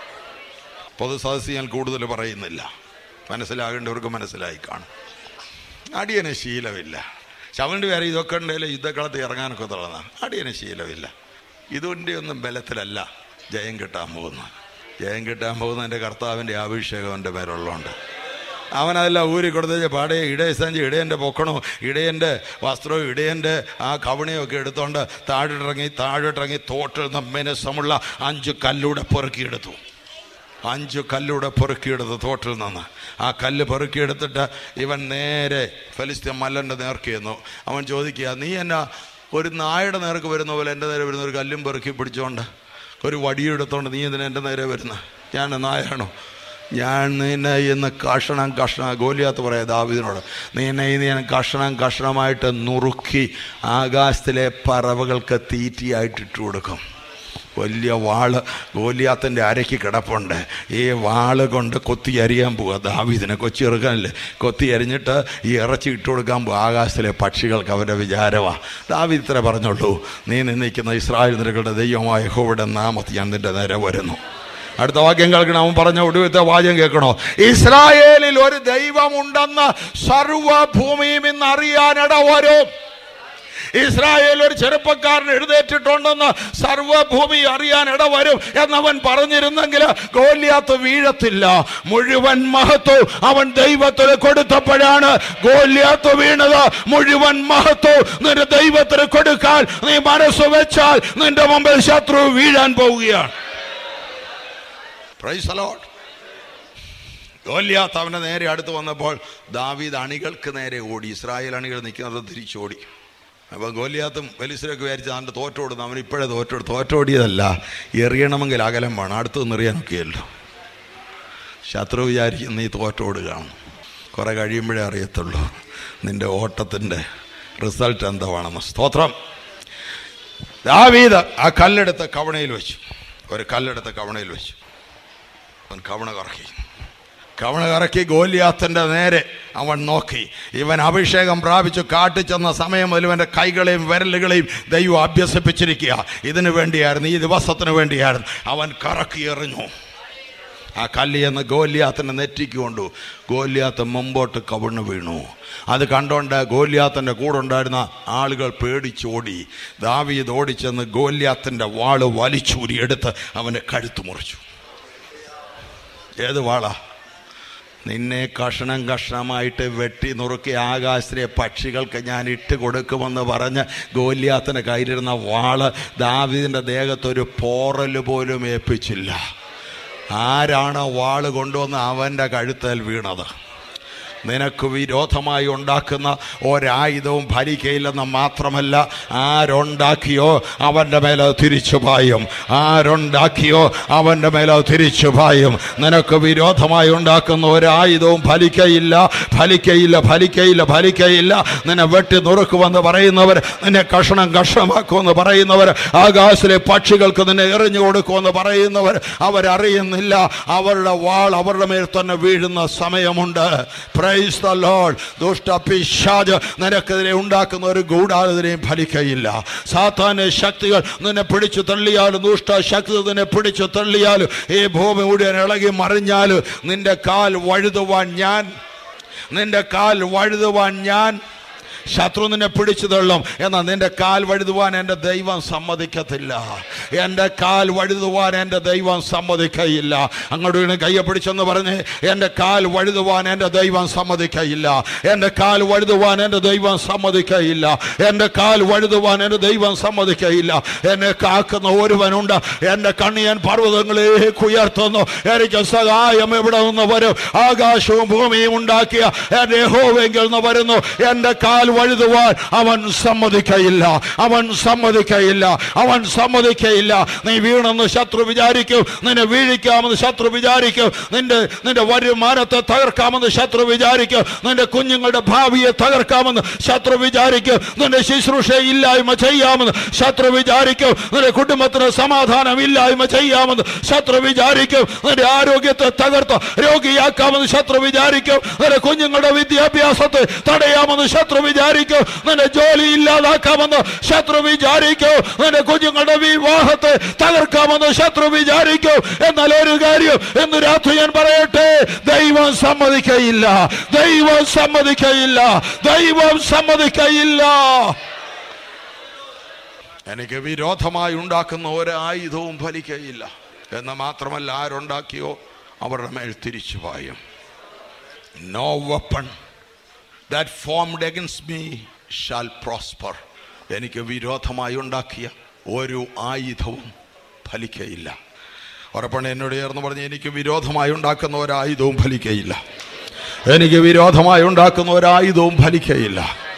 പൊതു സദസ് ഞാൻ കൂടുതൽ പറയുന്നില്ല മനസ്സിലാകേണ്ടവർക്ക് മനസ്സിലായി കാണും അടിയന് ശീലമില്ല ശവൻ്റെ പേരെ ഇതൊക്കെ ഉണ്ടെങ്കിൽ യുദ്ധക്കളത്തിൽ ഇറങ്ങാനൊക്കെ തുടങ്ങുന്ന അടിയന് ശീലമില്ല ഇതിൻ്റെ ഒന്നും ബലത്തിലല്ല ജയം കിട്ടാൻ പോകുന്നത് ജയം കിട്ടാൻ പോകുന്ന എൻ്റെ കർത്താവിൻ്റെ അഭിഷേകം എൻ്റെ മേലുള്ളതുകൊണ്ട് അവനതെല്ലാം ഊരി കൊടുത്ത പാടെ ഇടയ സഞ്ചി ഇടയൻ്റെ പൊക്കണോ ഇടയൻ്റെ വസ്ത്രവും ഇടയൻ്റെ ആ കവണയും ഒക്കെ എടുത്തോണ്ട് താഴോട്ടിറങ്ങി താഴോട്ടിറങ്ങി തോട്ടിൽ മിനസമുള്ള അഞ്ച് കല്ലൂടെ പെറുക്കിയെടുത്തു അഞ്ച് കല്ലൂടെ പെറുക്കിയെടുത്ത് തോട്ടിൽ നിന്ന് ആ കല്ല് പെറുക്കിയെടുത്തിട്ട് ഇവൻ നേരെ ഫലിസ്തീൻ മല്ലൻ്റെ നേർക്ക് ചെന്നു അവൻ ചോദിക്കുക നീ എന്നാ ഒരു നായയുടെ നേർക്ക് വരുന്ന പോലെ എൻ്റെ നേരെ വരുന്ന ഒരു കല്ലും പെറുക്കി പിടിച്ചോണ്ട് ഒരു വടിയെടുത്തോണ്ട് നീ എന്തിനാ എൻ്റെ നേരെ വരുന്ന ഞാൻ നായാണോ ഞാൻ നിന്നെ ഇന്ന് കഷണം കഷണം ഗോലിയാത്ത് പറയാം ദാവിദിനോട് നിന്നെ ഇന്ന് ഞാൻ കഷണം കഷണമായിട്ട് നുറുക്കി ആകാശത്തിലെ പറവകൾക്ക് തീറ്റിയായിട്ട് ഇട്ട് കൊടുക്കും വലിയ വാള് ഗോലിയാത്തിൻ്റെ അരയ്ക്ക് കിടപ്പുണ്ട് ഈ വാള് കൊണ്ട് കൊത്തി അരിയാൻ പോവുക ദാവീദിനെ കൊച്ചി ഇറക്കാനല്ലേ കൊത്തി അരിഞ്ഞിട്ട് ഈ ഇറച്ചി ഇട്ട് കൊടുക്കാൻ പോകും ആകാശത്തിലെ പക്ഷികൾക്ക് അവൻ്റെ വിചാരമാണ് ദാവീദ് ഇത്ര പറഞ്ഞുള്ളൂ നീ നിന്നിക്കുന്ന ഇസ്രായേൽ നിരകളുടെ ദൈവമായ യഹോവയുടെ നാമത്തിൽ ഞാൻ നിന്റെ നേരെ വരുന്നു അടുത്ത വാക്യം കേൾക്കണം അവൻ പറഞ്ഞ ഒടുവിലത്തെ വാചകം കേൾക്കണോ ഇസ്രായേലിൽ ഒരു ദൈവമുണ്ടെന്ന് സർവഭൂമിയും ഇന്ന് അറിയാനിട വരും ഇസ്രായേൽ ഒരു ചെറുപ്പക്കാരൻ എഴുന്നേറ്റിട്ടുണ്ടെന്ന് സർവഭൂമി അറിയാൻ ഇടവരും എന്നവൻ പറഞ്ഞിരുന്നെങ്കിൽ ഗോല്യാത്ത് വീഴത്തില്ല മുഴുവൻ മഹത്വം അവൻ ദൈവത്തിന് കൊടുത്തപ്പോഴാണ് ഗോല്യാത്ത് വീണത് മുഴുവൻ മഹത്വം നിന്റെ ദൈവത്തിന് കൊടുക്കാൻ നീ മനസ്സ് വെച്ചാൽ നിന്റെ മുമ്പിൽ ശത്രു വീഴാൻ പോവുകയാണ് Praise the Lord. ഗോല്യാത്ത് അവൻ്റെ നേരെ അടുത്ത് വന്നപ്പോൾ ദാവീദ് അണികൾക്ക് നേരെ ഓടി ഇസ്രായേൽ അണികൾ നിൽക്കുന്നത് തിരിച്ചോടി അപ്പോൾ ഗോലിയാത്തും വലിസിലൊക്കെ വിചാരിച്ച് അവൻ്റെ തോറ്റോടുന്നു അവൻ ഇപ്പോഴേ തോറ്റോട് തോറ്റോടിയതല്ല എറിയണമെങ്കിൽ അകലം വേണം അടുത്ത് നിന്ന് എറിയാനൊക്കെയല്ലോ ശത്രു വിചാരിക്കും നീ തോറ്റോടുകയാണ് കുറേ കഴിയുമ്പോഴേ അറിയത്തുള്ളൂ നിൻ്റെ ഓട്ടത്തിൻ്റെ റിസൾട്ട് എന്താണെന്ന് സ്തോത്രം ദാവീദ് ആ കല്ലെടുത്ത് കവണയിൽ വെച്ചു ഒരു കല്ലെടുത്ത് കവണയിൽ വെച്ചു അവൻ കവണ കറക്കി കവണ കറക്കി ഗോലിയാത്തിൻ്റെ നേരെ അവൻ നോക്കി ഇവൻ അഭിഷേകം പ്രാപിച്ചു കാട്ടിച്ചെന്ന സമയം മുതൽ ഇവൻ്റെ കൈകളെയും വിരലുകളെയും ദൈവം അഭ്യസിപ്പിച്ചിരിക്കുക ഇതിനു വേണ്ടിയായിരുന്നു ഈ ദിവസത്തിന് വേണ്ടിയായിരുന്നു അവൻ കറക്കി എറിഞ്ഞു ആ കല്ലിയെന്ന് ഗോലിയാത്തിനെ നെറ്റിക്ക് കൊണ്ടു ഗോലിയാത്ത് മുമ്പോട്ട് കവിണ് വീണു അത് കണ്ടോണ്ട് ഗോലിയാത്തിൻ്റെ കൂടെ ഉണ്ടായിരുന്ന ആളുകൾ പേടിച്ചോടി ദാവീദ് ഓടിച്ചെന്ന് ഗോലിയാത്തിൻ്റെ വാള് വലിച്ചൂരി എടുത്ത് അവൻ്റെ കഴുത്ത് മുറിച്ചു ഏത് വാളാ നിന്നെ കഷണം കഷണമായിട്ട് വെട്ടി നുറുക്കി ആകാശത്തിലെ പക്ഷികൾക്ക് ഞാൻ ഇട്ട് കൊടുക്കുമെന്ന് പറഞ്ഞ് ഗോല്യാത്തിന് കയ്യിലിരുന്ന വാള് ദാവീദിൻ്റെ ദേഹത്തൊരു പോറൽ പോലും ഏൽപ്പിച്ചില്ല ആരാണ് വാള് കൊണ്ടുവന്ന് അവൻ്റെ കഴുത്തേൽ വീണത് നിനക്ക് വിരോധമായി ഉണ്ടാക്കുന്ന ഒരായുധവും ഫലിക്കയില്ലെന്ന് മാത്രമല്ല ആരുണ്ടാക്കിയോ അവൻ്റെ മേലെ തിരിച്ചു പായും ആരുണ്ടാക്കിയോ അവൻ്റെ മേലെ തിരിച്ചു പായും നിനക്ക് വിരോധമായി ഉണ്ടാക്കുന്ന ഒരായുധവും ഫലിക്കയില്ല ഫലിക്കയില്ല ഫലിക്കയില്ല ഫലിക്കയില്ല നിന്നെ വെട്ടി നുറുക്കുമെന്ന് പറയുന്നവർ നിന്നെ കഷണം കഷണമാക്കുമെന്ന് പറയുന്നവർ ആകാശത്തിലെ പക്ഷികൾക്ക് നിന്നെ എറിഞ്ഞു കൊടുക്കുമെന്ന് പറയുന്നവർ അവരറിയുന്നില്ല അവരുടെ വാൾ അവരുടെ മേൽ തന്നെ വീഴുന്ന സമയമുണ്ട് പ്രൈസ് ദ ലോർഡ് ദുഷ്ട പിശാജ് നിനക്കെതിരെ ഉണ്ടാക്കുന്ന ഒരു ഗൂഢാലോചനയും ഫലിക്കയില്ല സാത്താന്റെ ശക്തികൾ നിന്നെ പിടിച്ചു തള്ളിയാലും ദുഷ്ട ശക്തി നിന്നെ പിടിച്ചു തള്ളിയാലും ഈ ഭൂമി മുഴുവൻ ഇളകി മറിഞ്ഞാലും നിന്റെ കാൽ വഴുതുവാൻ ഞാൻ നിന്റെ കാൽ വഴുതുവാൻ ഞാൻ ശത്രു നിന്നെ പിടിച്ചു തള്ളും എന്നാൽ നിന്റെ കാൽ വഴുതുവാൻ എൻ്റെ ദൈവം സമ്മതിക്കത്തില്ല എൻ്റെ കാൽ വഴുതുവാൻ എൻ്റെ ദൈവം സമ്മതിക്കയില്ല അങ്ങോട്ട് വീണ് കയ്യെ പിടിച്ചെന്ന് പറഞ്ഞ് എൻ്റെ കാൽ വഴുതുവാൻ എൻ്റെ ദൈവം സമ്മതിക്കയില്ല എൻ്റെ കാൽ വഴുതുവാൻ എൻ്റെ ദൈവം സമ്മതിക്കയില്ല എൻ്റെ കാൽ വഴുതുവാൻ എൻ്റെ ദൈവം സമ്മതിക്കയില്ല എന്നെ കാക്കുന്ന ഒരുവനുണ്ട് എൻ്റെ കണ്ണിയൻ പർവ്വതങ്ങളിലേക്ക് ഉയർത്തുന്നു എനിക്ക് സഹായം എവിടെ നിന്ന് വരും ആകാശവും ഭൂമിയും ഉണ്ടാക്കിയ എൻ്റെ യഹോവെങ്കിൽ നിന്ന് വരുന്നു എൻ്റെ കാൽ വഴുതുവാൻ അവൻ സമ്മതിക്കയില്ല അവൻ സമ്മതിക്കയില്ല അവൻ സമ്മതിക്കയില്ല നീ വീണെന്ന് ശത്രു വിചാരിക്കും നിന്നെ വീഴിക്കാമെന്ന് ശത്രു വിചാരിക്കും നിന്റെ നിന്റെ വരുമാനത്തെ തകർക്കാമെന്ന് ശത്രു വിചാരിക്കും നിന്റെ കുഞ്ഞുങ്ങളുടെ ഭാവിയെ തകർക്കാമെന്ന് ശത്രു വിചാരിക്കും നിന്റെ ശുശ്രൂഷ ഇല്ലായ്മ ചെയ്യാമെന്ന് ശത്രു വിചാരിക്കും നിന്റെ കുടുംബത്തിന് സമാധാനം ഇല്ലായ്മ ചെയ്യാമെന്ന് ശത്രു വിചാരിക്കും നിന്റെ ആരോഗ്യത്തെ തകർത്ത് രോഗിയാക്കാമെന്ന് ശത്രു വിചാരിക്കും നിന്റെ കുഞ്ഞുങ്ങളുടെ വിദ്യാഭ്യാസത്തെ തടയാമെന്ന് ശത്രു വിചാരിക്കും വിചാരിക്കും നിന്റെ ജോലി ഇല്ലാതാക്കാമെന്ന് ശത്രു വിചാരിക്കും നിന്റെ കുഞ്ഞുങ്ങളുടെ വിവാഹത്തെ തകർക്കാമെന്ന് ശത്രു വിചാരിക്കും എന്നാൽ ഒരു കാര്യം എന്ന് രാത്രി ഞാൻ പറയട്ടെ ദൈവം സമ്മതിക്കയില്ല ദൈവം സമ്മതിക്കയില്ല ദൈവം സമ്മതിക്കയില്ല എനിക്ക് വിരോധമായി ഉണ്ടാക്കുന്ന ഒരായുധവും ഫലിക്കയില്ല എന്ന് മാത്രമല്ല ആരുണ്ടാക്കിയോ അവരുടെ മേൽ തിരിച്ചു പായും no weapon that formed against me shall prosper എനിക്ക് വിരോധമായി ഉണ്ടാക്കിയ ഒരു ആയുധവും ഫലിക്കയില്ല ഉറപ്പണ് എന്നോട് ചേർന്ന് പറഞ്ഞ് എനിക്ക് വിരോധമായി ഉണ്ടാക്കുന്ന ഒരായുധവും ഫലിക്കയില്ല എനിക്ക് വിരോധമായി ഉണ്ടാക്കുന്ന ഒരായുധവും ഫലിക്കയില്ല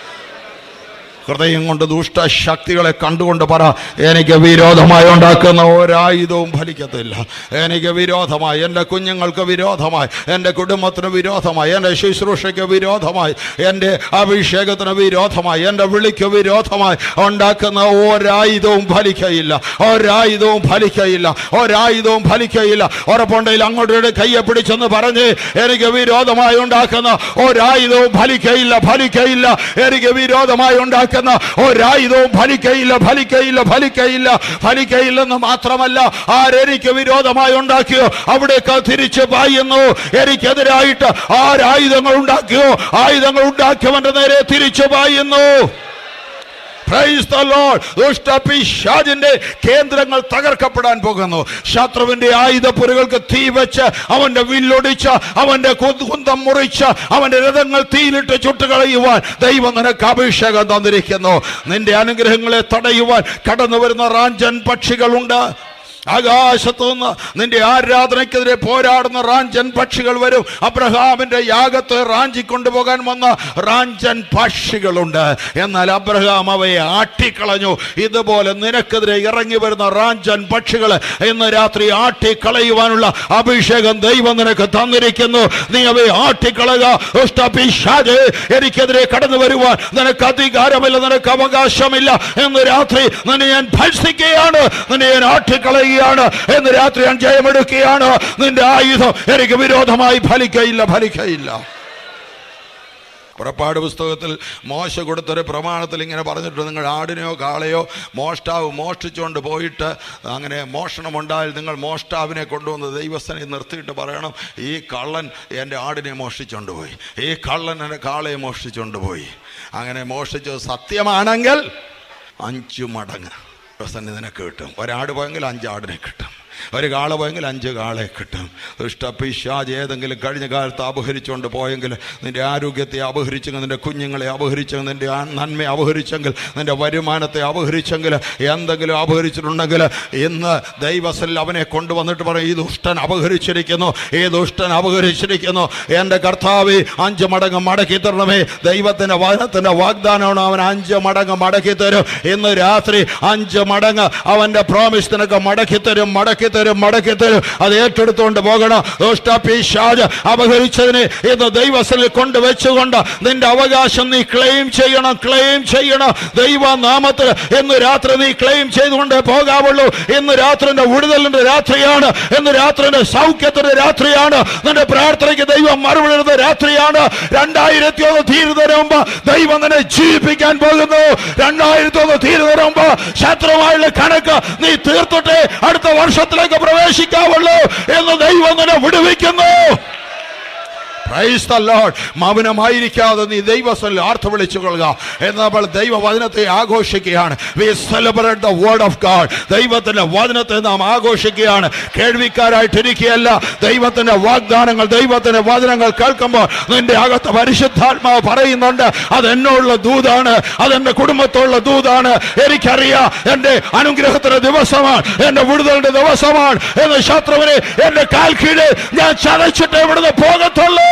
ഹൃദയം കൊണ്ട് ദുഷ്ടശക്തികളെ കണ്ടുകൊണ്ട് പറ എനിക്ക് വിരോധമായി ഉണ്ടാക്കുന്ന ഒരായുധവും ഫലിക്കത്തില്ല എനിക്ക് വിരോധമായി എൻ്റെ കുഞ്ഞുങ്ങൾക്ക് വിരോധമായി എൻ്റെ കുടുംബത്തിന് വിരോധമായി എൻ്റെ ശുശ്രൂഷയ്ക്ക് വിരോധമായി എൻ്റെ അഭിഷേകത്തിന് വിരോധമായി എൻ്റെ വിളിക്ക് വിരോധമായി ഉണ്ടാക്കുന്ന ഒരായുധവും ഫലിക്കയില്ല ഒരായുധവും ഫലിക്കയില്ല ഒരായുധവും ഫലിക്കയില്ല ഉറപ്പുണ്ടെങ്കിൽ അങ്ങോട്ട് കയ്യെ പിടിച്ചെന്ന് പറഞ്ഞ് എനിക്ക് വിരോധമായി ഉണ്ടാക്കുന്ന ഒരായുധവും ഫലിക്കയില്ല ഫലിക്കയില്ല എനിക്ക് വിരോധമായി ഉണ്ടാക്കുന്ന ഒരായുധവും ഫലിക്കയില്ല ഫലിക്കയില്ല ഫലിക്കയില്ല ഫലിക്കയില്ലെന്ന് മാത്രമല്ല ആരെനിക്ക് വിരോധമായി ഉണ്ടാക്കിയോ അവിടേക്ക് തിരിച്ചു പായുന്നു എനിക്കെതിരായിട്ട് ആരായുധങ്ങൾ ഉണ്ടാക്കിയോ ആയുധങ്ങൾ ഉണ്ടാക്കിയവന്റെ നേരെ തിരിച്ചു പായുന്നു Praise the Lord. ദുഷ്ടപിശാചിന്റെ കേന്ദ്രങ്ങൾ തകർക്കപ്പെടാൻ പോകുന്നു ശത്രുവിന്റെ ആയുധപ്പുരകൾക്ക് തീ വെച്ച് അവന്റെ വില്ലൊടിച്ച് അവന്റെ കുന്ത- കുന്തം മുറിച്ച് അവന്റെ രഥങ്ങൾ തീയിലിട്ട് ചുട്ടുകളയുവാൻ ദൈവം നിനക്ക് അഭിഷേകം തന്നിരിക്കുന്നു നിന്റെ അനുഗ്രഹങ്ങളെ തടയുവാൻ കടന്നു വരുന്ന റാഞ്ചൻ പക്ഷികളുണ്ട് ആകാശത്തു നിന്ന് നിന്റെ ആരാധനയ്ക്കെതിരെ പോരാടുന്ന റാഞ്ചൻ പക്ഷികൾ വരും അബ്രഹാമിന്റെ യാഗത്തെ റാഞ്ചി കൊണ്ടുപോകാൻ വന്ന റാഞ്ചൻ പക്ഷികളുണ്ട് എന്നാൽ അബ്രഹാം അവയെ ആട്ടിക്കളഞ്ഞു ഇതുപോലെ നിനക്കെതിരെ ഇറങ്ങി വരുന്ന റാഞ്ചൻ പക്ഷികൾ ഇന്ന് രാത്രി ആട്ടിക്കളയുവാനുള്ള അഭിഷേകം ദൈവം നിനക്ക് തന്നിരിക്കുന്നു നീ അവയെ ആട്ടിക്കളയുക ദുഷ്ടപിശാചേ, എനിക്കെതിരെ കടന്നു വരുവാൻ നിനക്ക് അധികാരമില്ല നിനക്ക് അവകാശമില്ല എന്ന് രാത്രി നിന്നെ ഞാൻ ഭത്സിക്കുകയാണ് നിന്നെ ഞാൻ ആട്ടിക്കളയുകയാണ് എന്ന് രാത്രി ഞാൻ ജയമെടുക്കുകയാണ് നിന്റെ ആയുധം എനിക്ക് വിരോധമായി ഫലിക്കയില്ല ഫലിക്കയില്ല പുറപ്പാട് പുസ്തകത്തിൽ മോശ കൊടുത്തൊരു പ്രമാണത്തിൽ ഇങ്ങനെ പറഞ്ഞിട്ടുണ്ട് നിങ്ങൾ ആടിനെയോ കാളയോ മോഷ്ടാവ് മോഷ്ടിച്ചുകൊണ്ട് പോയിട്ട് അങ്ങനെ മോഷണമുണ്ടായാൽ നിങ്ങൾ മോഷ്ടാവിനെ കൊണ്ടുവന്ന് ദൈവസ്ഥനെ നിർത്തിയിട്ട് പറയണം ഈ കള്ളൻ എൻ്റെ ആടിനെ മോഷ്ടിച്ചുകൊണ്ട് പോയി ഈ കള്ളൻ എൻ്റെ കാളയെ മോഷ്ടിച്ചുകൊണ്ട് പോയി അങ്ങനെ മോഷ്ടിച്ചത് സത്യമാണെങ്കിൽ അഞ്ചു മടങ്ങ് ദൈവസ്ഥനെ നിനക്ക് കിട്ടും ഒരാട് പോയെങ്കിൽ അഞ്ചാടിനെ കിട്ടും ഒരു കാള പോയെങ്കിൽ അഞ്ച് കാളെ കിട്ടും ഇഷ്ടപ്പിശാജ് ഏതെങ്കിലും കഴിഞ്ഞ കാലത്ത് അപഹരിച്ചുകൊണ്ട് പോയെങ്കിൽ നിന്റെ ആരോഗ്യത്തെ അപഹരിച്ചെങ്കിൽ നിന്റെ കുഞ്ഞുങ്ങളെ അപഹരിച്ചെങ്കിൽ നിന്റെ ആ നന്മയെ അപഹരിച്ചെങ്കിൽ നിന്റെ വരുമാനത്തെ അപഹരിച്ചെങ്കിൽ എന്തെങ്കിലും അപഹരിച്ചിട്ടുണ്ടെങ്കിൽ ഇന്ന് ദൈവസൽ അവനെ കൊണ്ടുവന്നിട്ട് പറയും ഈ ദുഷ്ടൻ അപഹരിച്ചിരിക്കുന്നു ഈ ദുഷ്ടൻ അപഹരിച്ചിരിക്കുന്നു എൻ്റെ കർത്താവെ അഞ്ച് മടങ്ങ് മടക്കി തരണമേ ദൈവത്തിൻ്റെ വചനത്തിൻ്റെ വാഗ്ദാനമാണ് അവൻ അഞ്ച് മടങ്ങ് മടക്കി തരും ഇന്ന് രാത്രി അഞ്ച് മടങ്ങ് അവൻ്റെ പ്രോമിസ് നിനക്ക് മടക്കി തരും മടക്കി തരും മടക്കി തരും അത് ഏറ്റെടുത്തുകൊണ്ട് പോകണം ദുഷ്ടപിശാച് അപഹരിച്ചതിനെ ഇന്ന് ദൈവസ്ഥലിൽ കൊണ്ടുവച്ചുകൊണ്ട് നിന്റെ അവകാശം നീ ക്ലെയിം ചെയ്യണം ക്ലെയിം ചെയ്യണം ദൈവനാമത്തിൽ ഇന്ന് രാത്രി നീ ക്ലെയിം ചെയ്തുകൊണ്ട് പോകാവുള്ളൂ ഇന്ന് രാത്രിന്റെ വിടുതലിന്റെ രാത്രിയാണ് ഇന്ന് രാത്രിന്റെ സൗഖ്യത്തിന്റെ രാത്രിയാണ് നിന്റെ പ്രാർത്ഥനയ്ക്ക് ദൈവം മറുപടി തരുന്ന രാത്രിയാണ് രണ്ടായിരത്തി ഒന്ന് തീരുന്നതിന് മുമ്പ് ദൈവം നിന്നെ ജീവിപ്പിക്കാൻ പോകുന്നു രണ്ടായിരത്തി ഒന്ന് തീരുന്നതിന് മുമ്പ് ശത്രുവായുള്ള കണക്ക് നീ തീർത്തിട്ട് അടുത്ത വർഷത്തിലേക്ക് പ്രവേശിക്കാവുള്ളൂ എന്ന് ദൈവം നിന്നെ വിടുവിക്കുന്നു Praise the Lord. മൗനമായിരിക്കാതെ നീ ദൈവസ്ഥലിൽ ആർത്ത് വിളിച്ചു കൊള്ളുക എന്ന് നമ്മൾ ദൈവവചനത്തെ ആഘോഷിക്കുകയാണ് we celebrate the word of God ദൈവത്തിന്റെ വചനത്തെ നാം ആഘോഷിക്കുകയാണ് കേൾവിക്കാരായിട്ടിരിക്കുകയല്ല ദൈവത്തിന്റെ വാഗ്ദാനങ്ങൾ ദൈവത്തിന്റെ വചനങ്ങൾ കേൾക്കുമ്പോൾ നിന്റെ അകത്ത് പരിശുദ്ധാത്മാവ് പറയുന്നുണ്ട് അത് എന്നോടുള്ള ദൂതാണ് അതെന്റെ കുടുംബത്തോടുള്ള ദൂതാണ് എനിക്കറിയാം എന്റെ അനുഗ്രഹത്തിന്റെ ദിവസമാണ് എന്റെ വിടുതലിന്റെ ദിവസമാണ് എന്ന് ശത്രുവിനെ എന്റെ കാൽ കീഴ് ഞാൻ ചതച്ചിട്ട് ഇവിടുന്ന് പോകത്തുള്ളൂ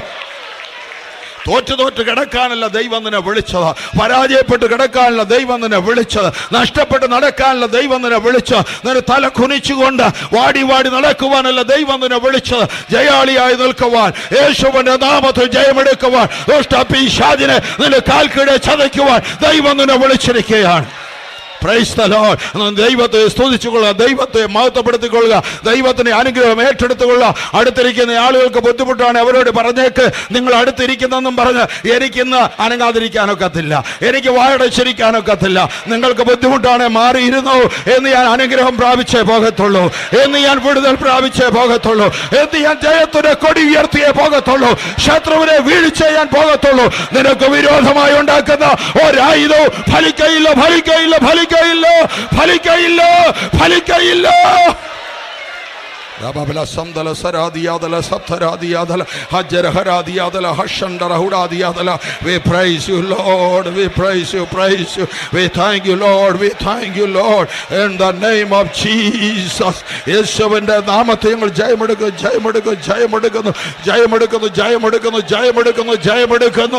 തോറ്റു തോറ്റ് കിടക്കാനല്ല ദൈവം നിന്നെ വിളിച്ചത് പരാജയപ്പെട്ട് കിടക്കാനല്ല ദൈവം നിന്നെ വിളിച്ചത് നഷ്ടപ്പെട്ട് നടക്കാനല്ല ദൈവം നിന്നെ വിളിച്ചത് നിന്നെ തല കുനിച്ചുകൊണ്ട് വാടി വാടി നടക്കുവാനല്ല ദൈവം നിന്നെ വിളിച്ചത് ജയാളിയായി നിൽക്കുവാൻ യേശുവിന്റെ നാമത്തിൽ ജയമെടുക്കുവാൻ ദുഷ്ടപിശാചിനെ നിന്റെ കാൽക്കീഴെ ചതയ്ക്കുവാൻ ദൈവം നിന്നെ വിളിച്ചിരിക്കുകയാണ് Praise the Lord. ദൈവത്തെ സ്തുതിച്ചുകൊള്ളുക ദൈവത്തെ മഹത്വപ്പെടുത്തിക്കൊള്ളുക ദൈവത്തിന്റെ അനുഗ്രഹം ഏറ്റെടുത്തുകൊള്ളുക അടുത്തിരിക്കുന്ന ആളുകൾക്ക് ബുദ്ധിമുട്ടാണ് അവരോട് പറഞ്ഞേക്ക് നിങ്ങൾ അടുത്തിരിക്കുന്നെന്നും പറഞ്ഞ് എനിക്കിന്ന് അനങ്ങാതിരിക്കാനൊക്കത്തില്ല എനിക്ക് വായടച്ചിരിക്കാനൊക്കത്തില്ല നിങ്ങൾക്ക് ബുദ്ധിമുട്ടാണ് മാറിയിരുന്നു എന്ന് ഞാൻ അനുഗ്രഹം പ്രാപിച്ചേ പോകത്തുള്ളൂ എന്ന് ഞാൻ വിടുതൽ പ്രാപിച്ചേ പോകത്തുള്ളൂ എന്ന് ഞാൻ ജയത്തിന്റെ കൊടി ഉയർത്തിയേ പോകത്തുള്ളൂ ശത്രുവിനെ വീഴ്ച ചെയ്യാൻ പോകത്തുള്ളൂ നിനക്ക് വിരോധമായി ഉണ്ടാക്കുന്ന ഒരായുധവും ഫലിക്കയില്ല ഫലിക്കയില്ല ഫലിക്കയില്ല ഫലിക്കയില്ല ഫലിക്കയില്ല Rababla samdala saradiyadala saptaradiyadala hajjarahadiyadala hashandarahudadiyadala We praise you Lord we praise you praise you we thank you Lord we thank you Lord in the name of Jesus യേശുവിന്റെ നാമത്തെ ഞങ്ങൾ ജയമെടുക്കുന്നു ജയമെടുക്കുന്നു ജയമെടുക്കുന്നു ജയമെടുക്കുന്നു ജയമെടുക്കുന്നു ജയമെടുക്കുന്നു ജയമെടുക്കുന്നു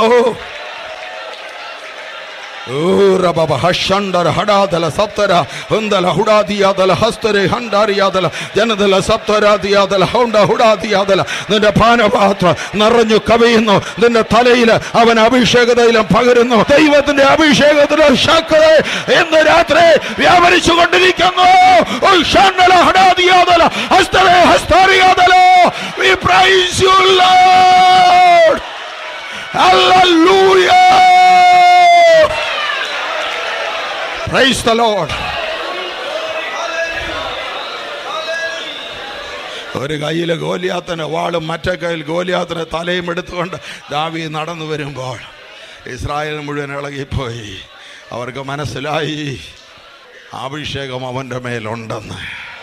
ಊರಬಬ ಹಷಂಡರ ಹಡಾದಲ ಸಪ್ತರ ಹೊಂದಲ ಹುಡಾದಿಯಾದಲ ಹಸ್ತರೆ ಹಂಡಾರಿಯಾದಲ ಜನದಲ സപ്തരാതിയാതല ഹൗണ്ട ഹുടാതിയാതല നിന്റെ പാനപാത്ര നിറഞ്ഞു കവിയുന്നു നിന്റെ തലയിൽ അവൻ അഭിഷേക തൈലം പകരുന്നു ദൈവത്തിന്റെ അഭിഷേകത്തിന്റെ ശക്തി ഇന്ന് രാത്രി വ്യാപരിച്ചു കൊണ്ടിരിക്കുന്നു ഉഷണ്ടല ഹടാതിയാതല ഹസ്തരെ ഹസ്താരിയാതല we praise you lord hallelujah praise the lord ഒരു കയ്യിൽ ഗോലിയാത്തന് വാളും മറ്റേ കയ്യിൽ ഗോലിയാത്തന് തലയും എടുത്തുകൊണ്ട് ദാവി നടന്നു വരുമ്പോൾ ഇസ്രായേൽ മുഴുവൻ ഇളകിപ്പോയി അവർക്ക് മനസ്സിലായി അഭിഷേകം അവൻ്റെ മേലുണ്ടെന്ന്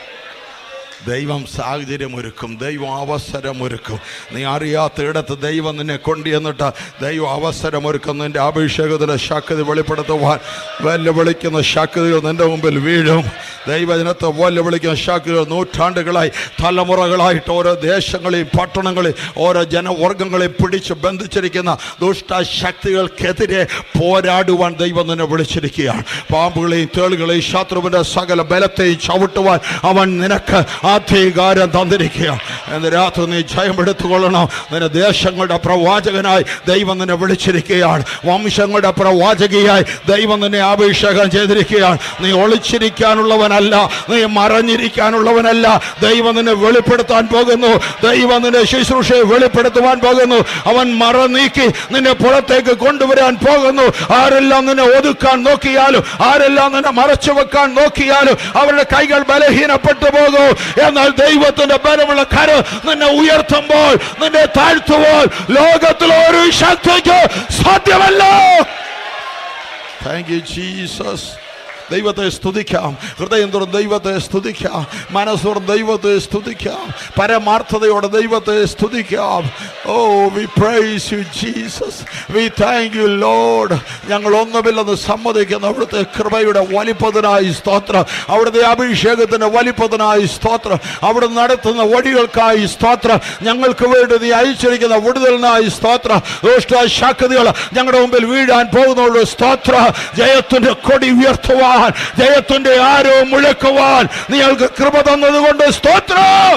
ദൈവം സാഹചര്യമൊരുക്കും ദൈവം അവസരമൊരുക്കും നീ അറിയാത്തയിടത്ത് ദൈവം നിന്നെ കൊണ്ടുവന്നിട്ട് ദൈവം അവസരമൊരുക്കും നിന്റെ അഭിഷേകത്തിൻ്റെ ശക്തി വെളിപ്പെടുത്തുവാൻ വെല്ലുവിളിക്കുന്ന ശക്തികൾ നിന്റെ മുമ്പിൽ വീഴും ദൈവജനത്തെ വെല്ലുവിളിക്കുന്ന ശക്തികൾ നൂറ്റാണ്ടുകളായി തലമുറകളായിട്ട് ഓരോ ദേശങ്ങളെയും പട്ടണങ്ങളെയും ഓരോ ജനവർഗങ്ങളെയും പിടിച്ച് ബന്ധിച്ചിരിക്കുന്ന ദുഷ്ടശക്തികൾക്കെതിരെ പോരാടുവാൻ ദൈവം നിന്നെ വിളിച്ചിരിക്കുകയാണ് പാമ്പുകളെയും തേളുകളെയും ശത്രുവിൻ്റെ സകല ബലത്തെയും ചവിട്ടുവാൻ അവൻ നിനക്ക് അധികാരം തന്നിരിക്കുക എന്ന് രാത്രി നീ ജയമെടുത്തുകൊള്ളണം നിന്റെ ദേശങ്ങളുടെ പ്രവാചകനായി ദൈവം നിന്നെ വിളിച്ചിരിക്കുകയാണ് വംശങ്ങളുടെ പ്രവാചകിയായി ദൈവം നിന്നെ അഭിഷേകം ചെയ്തിരിക്കുകയാണ് നീ ഒളിച്ചിരിക്കാനുള്ളവനല്ല നീ മറഞ്ഞിരിക്കാനുള്ളവനല്ല ദൈവം നിന്നെ വെളിപ്പെടുത്താൻ പോകുന്നു ദൈവം നിന്നെ ശുശ്രൂഷയെ വെളിപ്പെടുത്തുവാൻ പോകുന്നു അവൻ മറ നീക്കി നിന്നെ പുറത്തേക്ക് കൊണ്ടുവരാൻ പോകുന്നു ആരെല്ലാം നിന്നെ ഒതുക്കാൻ നോക്കിയാലും ആരെല്ലാം നിന്നെ മറച്ചു വെക്കാൻ നോക്കിയാലും അവരുടെ കൈകൾ ബലഹീനപ്പെട്ടു പോകും എന്നാൽ ദൈവത്തിന്റെ ബലമുള്ള കര നിന്നെ ഉയർത്തുമ്പോൾ നിന്നെ താഴ്ത്തുമ്പോൾ ലോകത്തിൽ ഒരു ശക്തിക്ക് സാധ്യമല്ല താങ്ക് യു ജീസസ് ദൈവത്തെ സ്തുതിക്കാം ഹൃദയം തുറന്ന് ദൈവത്തെ സ്തുതിക്കാം മനസ്സോടെ ദൈവത്തെ സ്തുതിക്കാം പരമാർത്ഥതയോടെ ദൈവത്തെ സ്തുതിക്കാം oh we praise you Jesus we thank you lord ഞങ്ങൾ ഒന്നുമില്ലെന്ന് സമ്മതിക്കുന്ന അവിടുത്തെ കൃപയുടെ വലിപ്പതിനായി സ്തോത്രം അവിടുത്തെ അഭിഷേകത്തിന് വലിപ്പതിനായി സ്തോത്രം അവിടെ നടത്തുന്ന വഴികൾക്കായി സ്തോത്രം ഞങ്ങൾക്ക് വേണ്ടി നീ അയച്ചിരിക്കുന്ന വിടുതലിനായി സ്തോത്രം ദുഷ്ട ശക്തികൾ ഞങ്ങളുടെ മുമ്പിൽ വീഴാൻ പോകുന്നുള്ളൂ സ്തോത്ര ജയത്തിന്റെ കൊടി ഉയർത്തുവാൻ ജയത്തിന്റെ ആരോ മുഴക്കുവാൻ നിങ്ങൾക്ക് കൃപ തന്നതുകൊണ്ട് സ്തോത്രം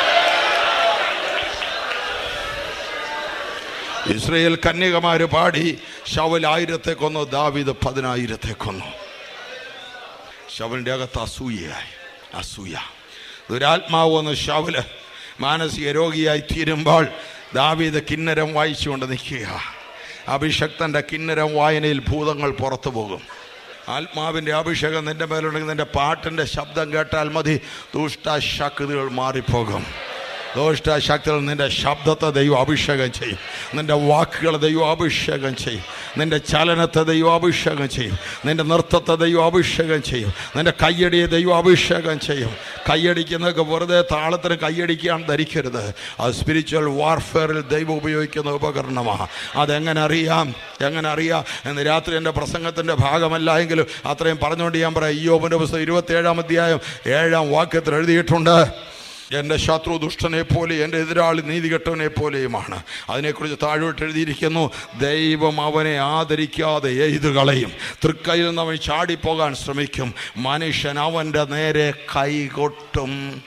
ഇസ്രയേൽ കന്യകമാര് പാടി ശവൽ ആയിരത്തെ കൊന്നു ദാവിദ് പതിനായിരത്തെ കൊന്നു ശവലിന്റെ അകത്ത് അസൂയയായി അസൂയ ദുരാത്മാവ് വന്ന് ശവല് മാനസിക രോഗിയായി തീരുമ്പോൾ ദാവീദ് കിന്നരം വായിച്ചുകൊണ്ട് നിൽക്കുക അഭിഷക്തന്റെ കിന്നരം വായനയിൽ ഭൂതങ്ങൾ പുറത്തു പോകും ആത്മാവിൻ്റെ അഭിഷേകം നിന്റെ മേലുണ്ടെങ്കിൽ നിന്റെ പാട്ടിൻ്റെ ശബ്ദം കേട്ടാൽ മതി ദുഷ്ടശക്തികൾ മാറിപ്പോകും ദോഷ്ടശക്തികൾ നിന്റെ ശബ്ദത്തെ ദൈവം അഭിഷേകം ചെയ്യും നിന്റെ വാക്കുകൾ ദൈവം അഭിഷേകം ചെയ്യും നിന്റെ ചലനത്തെ ദൈവം അഭിഷേകം ചെയ്യും നിന്റെ നൃത്തത്തെ ദൈവം അഭിഷേകം ചെയ്യും നിന്റെ കയ്യടിയെ ദൈവം അഭിഷേകം ചെയ്യും കയ്യടിക്കുന്നതൊക്കെ വെറുതെ താളത്തിന് കയ്യടിക്കാൻ ധരിക്കരുത് അത് സ്പിരിച്വൽ വാർഫെയറിൽ ദൈവം ഉപയോഗിക്കുന്ന ഉപകരണമാണ് അതെങ്ങനെ അറിയാം എങ്ങനെ അറിയാം എന്ന് രാത്രി എൻ്റെ പ്രസംഗത്തിൻ്റെ ഭാഗമല്ല എങ്കിലും അത്രയും പറഞ്ഞുകൊണ്ട് ഞാൻ പറയാം യോബിൻ്റെ പുസ്തകം ഇരുപത്തേഴാം അധ്യായം ഏഴാം വാക്യത്തിൽ എഴുതിയിട്ടുണ്ട് എൻ്റെ ശത്രു ദുഷ്ടനെ പോലെ എൻ്റെ എതിരാളി നീതികെട്ടവനെ പോലെയുമാണ് അതിനെക്കുറിച്ച് താഴോട്ട് എഴുതിയിരിക്കുന്നു ദൈവം അവനെ ആദരിക്കാതെ എഴുതു കളയും തൃക്കൈയിൽ നിന്ന് അവൻ ചാടിപ്പോകാൻ ശ്രമിക്കും മനുഷ്യൻ അവൻ്റെ നേരെ കൈകൊട്ടും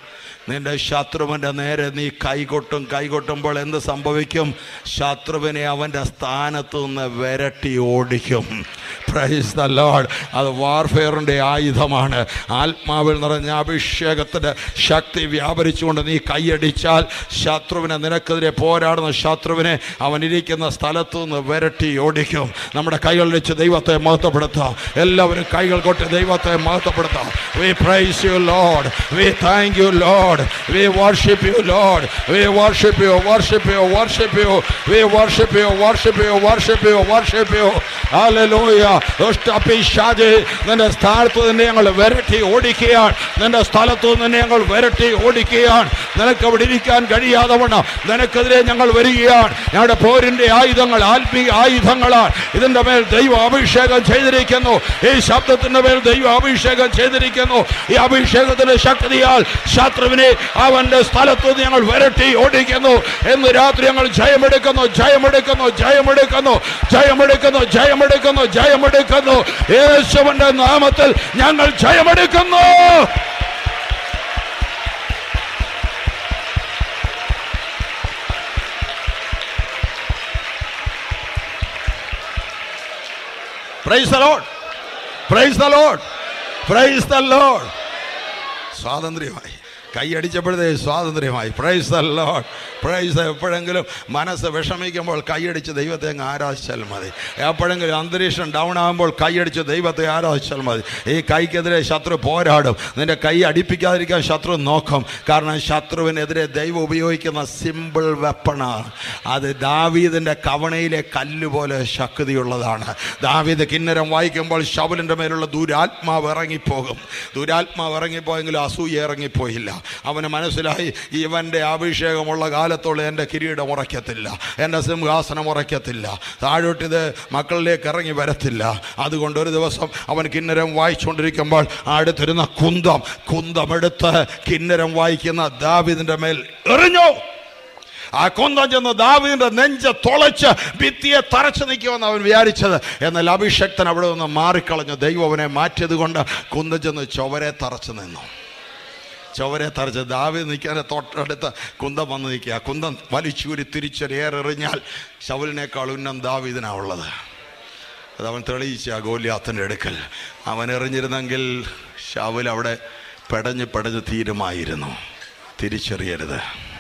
നിന്റെ ശത്രുവിൻ്റെ നേരെ നീ കൈകൊട്ടും കൈകൊട്ടുമ്പോൾ എന്ത് സംഭവിക്കും ശത്രുവിനെ അവൻ്റെ സ്ഥാനത്ത് നിന്ന് വിരട്ടി ഓടിക്കും പ്രൈസ് ദ ലോഡ് അത് വാർഫെയറിൻ്റെ ആയുധമാണ് ആത്മാവിൽ നിറഞ്ഞ അഭിഷേകത്തിൻ്റെ ശക്തി വ്യാപരിച്ചുകൊണ്ട് നീ കൈയടിച്ചാൽ ശത്രുവിനെ നിനക്കെതിരെ പോരാടുന്ന ശത്രുവിനെ അവൻ ഇരിക്കുന്ന സ്ഥലത്തു നിന്ന് വിരട്ടി ഓടിക്കും നമ്മുടെ കൈകൾ വെച്ച് ദൈവത്തെ മഹത്വപ്പെടുത്താം എല്ലാവരും കൈകൾ കൊട്ടി ദൈവത്തെ മഹത്വപ്പെടുത്താം we praise you lord we thank you lord we worship you lord we worship you worship you worship you we worship you worship you worship you worship you hallelujah ദുഷ്ടപിശാചേ നിന്റെ സ്ഥാനത്ത് നിന്ന് ഞങ്ങൾ വിരട്ടി ഓടിക്കുകയാണ് നിന്റെ സ്ഥലത്തു നിന്ന് ഞങ്ങൾ വിരട്ടി ഓടിക്കുകയാണ് നിനക്ക് അവിടെ ഇരിക്കാൻ കഴിയാതെ വണ്ണം നിനക്കെതിരെ ഞങ്ങൾ വരികയാണ് ഞങ്ങളുടെ പോരിന്റെ ആയുധങ്ങൾ ആത്മീയ ആയുധങ്ങളാണ് ഇതിന്റെ മേൽ ദൈവ അഭിഷേകം ചെയ്തിരിക്കുന്നു ഈ ശബ്ദത്തിന്റെ മേൽ ദൈവ അഭിഷേകം ചെയ്തിരിക്കുന്നു ഈ അഭിഷേകത്തിന്റെ ശക്തിയാൽ ശത്രുവിനെ അവന്റെ സ്ഥലത്തു നിന്ന് ഞങ്ങൾ വിരട്ടി ഓടിക്കുന്നു എന്ന് രാത്രി ഞങ്ങൾ ജയമെടുക്കുന്നു ജയമെടുക്കുന്നു ജയമെടുക്കുന്നു ജയമെടുക്കുന്നു ജയമെടുക്കുന്നു ജയമെടുക്കുന്നു യേശുവിന്റെ നാമത്തിൽ ഞങ്ങൾ ജയമെടുക്കുന്നു praise the lord praise the lord praise the lord സ്വാതന്ത്ര്യമായി കൈയടിച്ചപ്പോഴത്തേ സ്വാതന്ത്ര്യമായി പ്രൈസ് ദ ലോർഡ് പ്രൈസ് എപ്പോഴെങ്കിലും മനസ്സ് വിഷമിക്കുമ്പോൾ കൈയടിച്ച് ദൈവത്തെ അങ്ങ് ആരാധിച്ചാൽ മതി എപ്പോഴെങ്കിലും അന്തരീക്ഷം ഡൗൺ ആകുമ്പോൾ കൈയടിച്ച് ദൈവത്തെ ആരാധിച്ചാൽ മതി ഈ കൈക്കെതിരെ ശത്രു പോരാടും നിന്റെ കൈ അടിപ്പിക്കാതിരിക്കാൻ ശത്രു നോക്കും കാരണം ശത്രുവിനെതിരെ ദൈവം ഉപയോഗിക്കുന്ന സിമ്പിൾ വെപ്പണാണ് അത് ദാവീദിൻ്റെ കവണയിലെ കല്ല് പോലെ ശക്തിയുള്ളതാണ് ദാവീദ് കിന്നരം വായിക്കുമ്പോൾ ശവലിൻ്റെ മേലുള്ള ദുരാത്മാവ് ഇറങ്ങിപ്പോകും ദുരാത്മാവ് ഇറങ്ങിപ്പോയെങ്കിലും അസൂയ ഇറങ്ങിപ്പോയില്ല അവന് മനസ്സിലായി ഇവൻ്റെ അഭിഷേകമുള്ള കാലത്തോളം എൻ്റെ കിരീടം ഉറയ്ക്കത്തില്ല എൻ്റെ സിംഹാസനം ഉറയ്ക്കത്തില്ല താഴോട്ടിത് മക്കളിലേക്ക് ഇറങ്ങി വരത്തില്ല അതുകൊണ്ട് ഒരു ദിവസം അവൻ കിന്നരം വായിച്ചുകൊണ്ടിരിക്കുമ്പോൾ അടുത്തിരുന്ന കുന്തം കുന്തമെടുത്ത് കിന്നരം വായിക്കുന്ന ദാവിദിൻ്റെ മേൽ എറിഞ്ഞു ആ കുന്തം ചെന്ന് ദാവീദിന്റെ നെഞ്ച് തുളച്ച് ഭിത്തിയെ തറച്ചു നിൽക്കുമെന്ന് അവൻ വിചാരിച്ചത് എന്നാൽ അഭിഷക്തൻ അവിടെ നിന്ന് മാറിക്കളഞ്ഞു ദൈവം അവനെ മാറ്റിയത് കൊണ്ട് കുന്തം ചെന്ന് ചുവരെ തറച്ചു നിന്നു ചുവരെ തറച്ച് ദാവി നിൽക്കാൻ തൊട്ടടുത്ത് കുന്തം വന്ന് നിൽക്കുക കുന്തം വലിച്ചൂരി തിരിച്ചൊരു ഏറെറിഞ്ഞാൽ ശവലിനേക്കാൾ ഉന്നം ദാവീദിനാ ഉള്ളത് അത് അവൻ തെളിയിച്ച ആ ഗോല്യാത്തിൻ്റെ അടുക്കൽ അവൻ എറിഞ്ഞിരുന്നെങ്കിൽ ശവൽ അവിടെ പെടഞ്ഞ് പെടഞ്ഞ് തീരുമായിരുന്നു തിരിച്ചറിയരുത്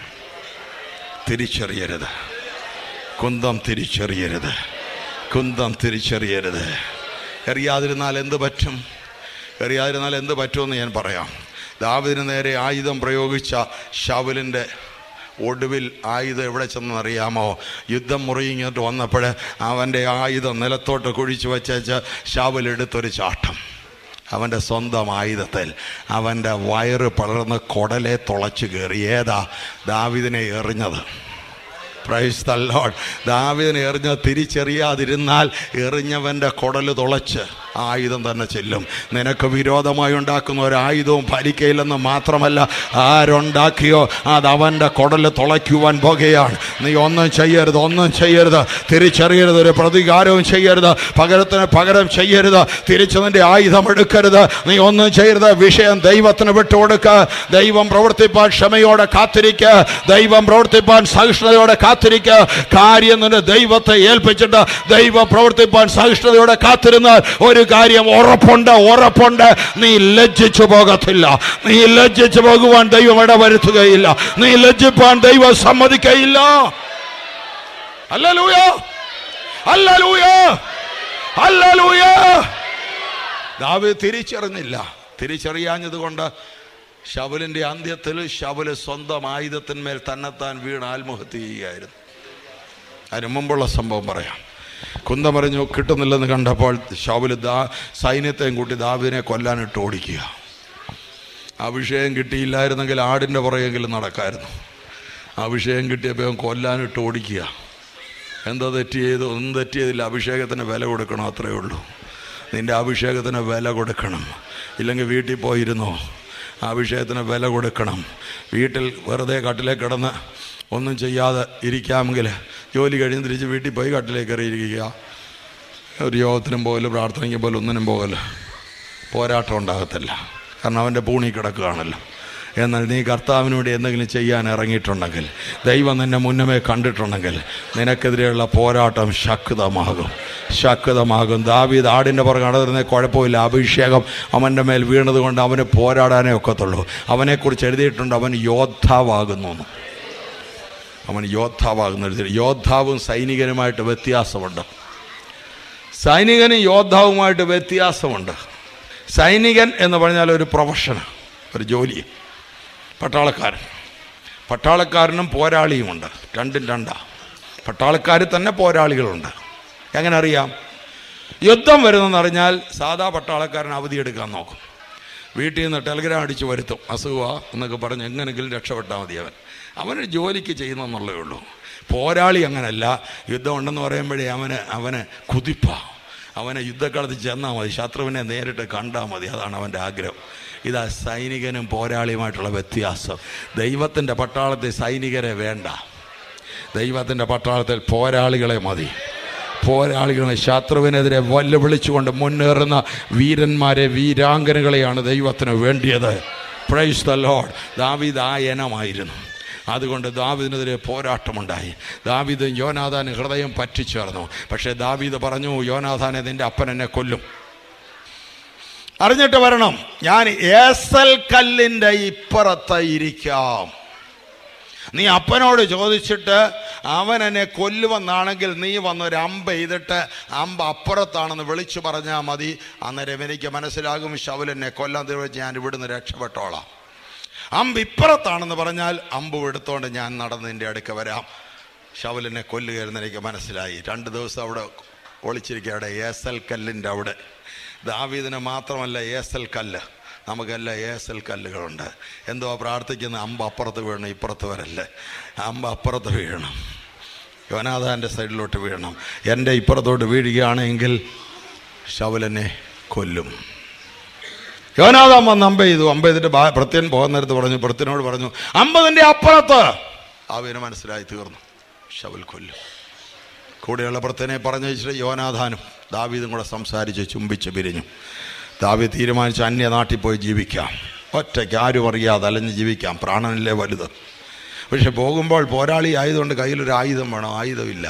തിരിച്ചറിയരുത് കുന്തം തിരിച്ചറിയരുത് കുന്തം തിരിച്ചറിയരുത് എറിയാതിരുന്നാൽ എന്ത് പറ്റും എറിയാതിരുന്നാൽ എന്ത് പറ്റുമെന്ന് ഞാൻ പറയാം ദാവിദിന് നേരെ ആയുധം പ്രയോഗിച്ച ഷവലിൻ്റെ ഒടുവിൽ ആയുധം എവിടെ ചെന്നറിയാമോ യുദ്ധം മുറിയിങ്ങോട്ട് വന്നപ്പോൾ അവൻ്റെ ആയുധം നിലത്തോട്ട് കുഴിച്ചു വച്ചേച്ച് ഷാവലെടുത്തൊരു ചാട്ടം അവൻ്റെ സ്വന്തം ആയുധത്തിൽ അവൻ്റെ വയറ് പടർന്ന് കുടലെ തുളച്ചു കയറി ഏതാ ദാവിദിനെ എറിഞ്ഞത് പ്രൈസ് ദ ലോർഡ് ദാവീദിനെ എറിഞ്ഞ തിരിച്ചറിയാതിരുന്നാൽ എറിഞ്ഞവൻ്റെ കുടല് തുളച്ച് ആ ആയുധം തന്നെ ചെല്ലും നിനക്ക് വിരോധമായി ഉണ്ടാക്കുന്ന ഒരു ആയുധവും ഫലിക്കയില്ലെന്ന് മാത്രമല്ല ആരുണ്ടാക്കിയോ അത് അവൻ്റെ കുടല് തുളയ്ക്കുവാൻ പോകുകയാണ് നീ ഒന്നും ചെയ്യരുത് ഒന്നും ചെയ്യരുത് തിരിച്ചറിയരുത് ഒരു പ്രതികാരവും ചെയ്യരുത് പകരത്തിന് പകരം ചെയ്യരുത് തിരിച്ചു നിന്റെ ആയുധം എടുക്കരുത് നീ ഒന്നും ചെയ്യരുത് വിഷയം ദൈവത്തിന് വിട്ടുകൊടുക്കുക ദൈവം പ്രവർത്തിപ്പാൻ ക്ഷമയോടെ കാത്തിരിക്കുക ദൈവം പ്രവർത്തിപ്പാൻ സഹിഷ്ണുതയോടെ കാത്തിരിക്കുക കാര്യം നിന്റെ ദൈവത്തെ ഏൽപ്പിച്ചിട്ട് ദൈവം പ്രവർത്തിപ്പാൻ സഹിഷ്ണുതയോടെ കാത്തിരുന്നാൽ ഒരു കാര്യം ഉറപ്പുണ്ട് ഉറപ്പുണ്ട് നീ ലജ്ജിച്ചു പോകത്തില്ല നീ ലജ്ജിച്ചു പോകുവാൻ ദൈവം ഇടവരുത്തുകയില്ല നീ ലജ്ജിപ്പാൻ ദൈവം സമ്മതിക്കയില്ല അല്ലലൂയ അല്ലലൂയ അല്ലലൂയ ദാവീദ് തിരിച്ചറിഞ്ഞില്ല തിരിച്ചറിയാഞ്ഞത് കൊണ്ട് ശവലിൻ്റെ അന്ത്യത്തിൽ ശവല് സ്വന്തം ആയുധത്തിന്മേൽ തന്നെത്താൻ വീണ് ആത്മഹത്യ ചെയ്യുകയായിരുന്നു അതിന് മുമ്പുള്ള സംഭവം പറയാം കുന്തമറിഞ്ഞു കിട്ടുന്നില്ലെന്ന് കണ്ടപ്പോൾ ശവല് ദാ സൈന്യത്തെയും കൂട്ടി ദാവിദിനെ കൊല്ലാനിട്ട് ഓടിക്കുക അഭിഷേകം കിട്ടിയില്ലായിരുന്നെങ്കിൽ ആടിൻ്റെ പുറകെങ്കിലും നടക്കായിരുന്നു അഭിഷേകം കിട്ടിയപ്പോൾ അവൻ കൊല്ലാനിട്ട് ഓടിക്കുക എന്താ തെറ്റ് ചെയ്തു ഒന്നും തെറ്റ് ചെയ്തില്ല അഭിഷേകത്തിന് വില കൊടുക്കണം അത്രയേ ഉള്ളൂ നിന്റെ അഭിഷേകത്തിന് വില കൊടുക്കണം ഇല്ലെങ്കിൽ വീട്ടിൽ പോയിരുന്നോ അഭിഷേകത്തിന് വില കൊടുക്കണം വീട്ടിൽ വെറുതെ കട്ടിലേക്ക് കിടന്ന് ഒന്നും ചെയ്യാതെ ഇരിക്കാമെങ്കിൽ ജോലി കഴിഞ്ഞ് തിരിച്ച് വീട്ടിൽ പോയി കട്ടിലേക്ക് കയറിയിരിക്കുക ഒരു യോഗത്തിനും പോകല് പ്രാർത്ഥനയ്ക്ക് പോലും ഒന്നിനും പോകല് പോരാട്ടം ഉണ്ടാകത്തില്ല കാരണം അവൻ്റെ പൂണി കിടക്കുകയാണല്ലോ എന്നാൽ നീ കർത്താവിന് വേണ്ടി എന്തെങ്കിലും ചെയ്യാൻ ഇറങ്ങിയിട്ടുണ്ടെങ്കിൽ ദൈവം നിന്നെ മുന്നമേ കണ്ടിട്ടുണ്ടെങ്കിൽ നിനക്കെതിരെയുള്ള പോരാട്ടം ശക്തമാകും ശക്തമാകും ദാവീദ് ആടിൻ്റെ പുറകെ നടന്നിരുന്ന കുഴപ്പമില്ല അഭിഷേകം അവൻ്റെ മേൽ വീണത് കൊണ്ട് അവന് പോരാടാനേ ഒക്കത്തുള്ളൂ അവനെക്കുറിച്ച് എഴുതിയിട്ടുണ്ട് അവൻ യോദ്ധാവാകുന്നു എന്ന്. അവൻ യോദ്ധാവാകുന്ന എഴുതി യോദ്ധാവും സൈനികനുമായിട്ട് വ്യത്യാസമുണ്ട് സൈനികനും യോദ്ധാവുമായിട്ട് വ്യത്യാസമുണ്ട് സൈനികൻ എന്ന് പറഞ്ഞാൽ ഒരു പ്രൊഫഷന് ഒരു ജോലി പട്ടാളക്കാരൻ പട്ടാളക്കാരനും പോരാളിയുമുണ്ട് രണ്ടും രണ്ടാ പട്ടാളക്കാരിൽ തന്നെ പോരാളികളുണ്ട് എങ്ങനെ അറിയാം യുദ്ധം വരുന്നെന്ന് അറിഞ്ഞാൽ സാധാ പട്ടാളക്കാരൻ അവധിയെടുക്കാൻ നോക്കും വീട്ടിൽ നിന്ന് ടെലഗ്രാം അടിച്ച് വരുത്തും അസുഖ എന്നൊക്കെ പറഞ്ഞ് എങ്ങനെങ്കിലും രക്ഷപ്പെട്ടാൽ മതി അവൻ അവന് ജോലിക്ക് ചെയ്യുന്നെന്നുള്ളേ ഉള്ളൂ പോരാളി അങ്ങനല്ല യുദ്ധം ഉണ്ടെന്ന് പറയുമ്പോഴേ അവന് അവന് കുതിപ്പ അവനെ യുദ്ധക്കളത്തിൽ ചെന്നാൽ മതി ശത്രുവിനെ നേരിട്ട് കണ്ടാൽ മതി അതാണ് അവൻ്റെ ആഗ്രഹം ഇതാ സൈനികനും പോരാളിയുമായിട്ടുള്ള വ്യത്യാസം ദൈവത്തിൻ്റെ പട്ടാളത്തിൽ സൈനികരെ വേണ്ട ദൈവത്തിൻ്റെ പട്ടാളത്തിൽ പോരാളികളെ മതി പോരാളികളെ ശത്രുവിനെതിരെ വെല്ലുവിളിച്ചുകൊണ്ട് മുന്നേറുന്ന വീരന്മാരെ വീരാങ്കനകളെയാണ് ദൈവത്തിന് വേണ്ടിയത് പ്രൈസ് ദ ലോഡ് ദാവീദ് ആ ഇനമായിരുന്നു അതുകൊണ്ട് ദാവീദിനെതിരെ പോരാട്ടമുണ്ടായി ദാവീദ് യോനാഥാന് ഹൃദയം പറ്റിച്ചേർന്നു പക്ഷേ ദാവീദ് പറഞ്ഞു യോനാഥാനെ നിന്റെ അപ്പൻ എന്നെ കൊല്ലും അറിഞ്ഞിട്ട് വരണം ഞാൻ ഏസൽ കല്ലിൻ്റെ ഇപ്പുറത്ത് ഇരിക്കാം നീ അപ്പനോട് ചോദിച്ചിട്ട് അവൻ എന്നെ കൊല്ലുമെന്നാണെങ്കിൽ നീ വന്നൊരു അമ്പ് ചെയ്തിട്ട് അമ്പ് അപ്പുറത്താണെന്ന് വിളിച്ചു പറഞ്ഞാൽ മതി അന്നേരം എനിക്ക് മനസ്സിലാകും ശവൽ എന്നെ കൊല്ലാൻ തീർച്ച ഞാൻ ഇവിടുന്ന് രക്ഷപ്പെട്ടോളാം അമ്പ് ഇപ്പുറത്താണെന്ന് പറഞ്ഞാൽ അമ്പ് എടുത്തോണ്ട് ഞാൻ നടന്ന് നിൻ്റെ അടുക്ക വരാം ശവലിനെ കൊല്ലുകയെന്ന് എനിക്ക് മനസ്സിലായി രണ്ട് ദിവസം അവിടെ ഒളിച്ചിരിക്കുക അവിടെ ഏസൽ കല്ലിൻ്റെ അവിടെ ദാവീദിന് മാത്രമല്ല ഏസൽ കല്ല് നമുക്കെല്ലാം ഏസൽ കല്ലുകളുണ്ട് എന്തുവാ പ്രാർത്ഥിക്കുന്ന അമ്പ് അപ്പുറത്ത് വീഴണം ഇപ്പുറത്ത് വരല്ലേ അമ്പ് അപ്പുറത്ത് വീഴണം യോനാഥാൻ്റെ സൈഡിലോട്ട് വീഴണം എൻ്റെ ഇപ്പുറത്തോട്ട് വീഴുകയാണെങ്കിൽ ശവലനെ കൊല്ലും യോനാഥാൻ വന്ന് അമ്പ ചെയ്തു അമ്പ ചെയ്തിട്ട് ബാ- ഭൃത്യൻ പോകുന്നിടത്ത് പറഞ്ഞു ഭൃത്യനോട് പറഞ്ഞു അമ്പതിൻ്റെ അപ്പുറത്ത് അവന് മനസ്സിലായി തീർന്നു ശവൽ കൊല്ലും കൂടെയുള്ള ഭൃത്യനെ പറഞ്ഞു വെച്ചിട്ട് യോനാഥാനും ദാവീദും കൂടെ സംസാരിച്ച് ചുംബിച്ച് പിരിഞ്ഞു ദാവീദ് തീരുമാനിച്ച് അന്യ നാട്ടിൽ പോയി ജീവിക്കാം ഒറ്റയ്ക്ക് ആരും അറിയാതെ അലഞ്ഞ് ജീവിക്കാം പ്രാണനിലെ വലുത് പക്ഷെ പോകുമ്പോൾ പോരാളി ആയതുകൊണ്ട് കയ്യിലൊരു ആയുധം വേണം ആയുധമില്ല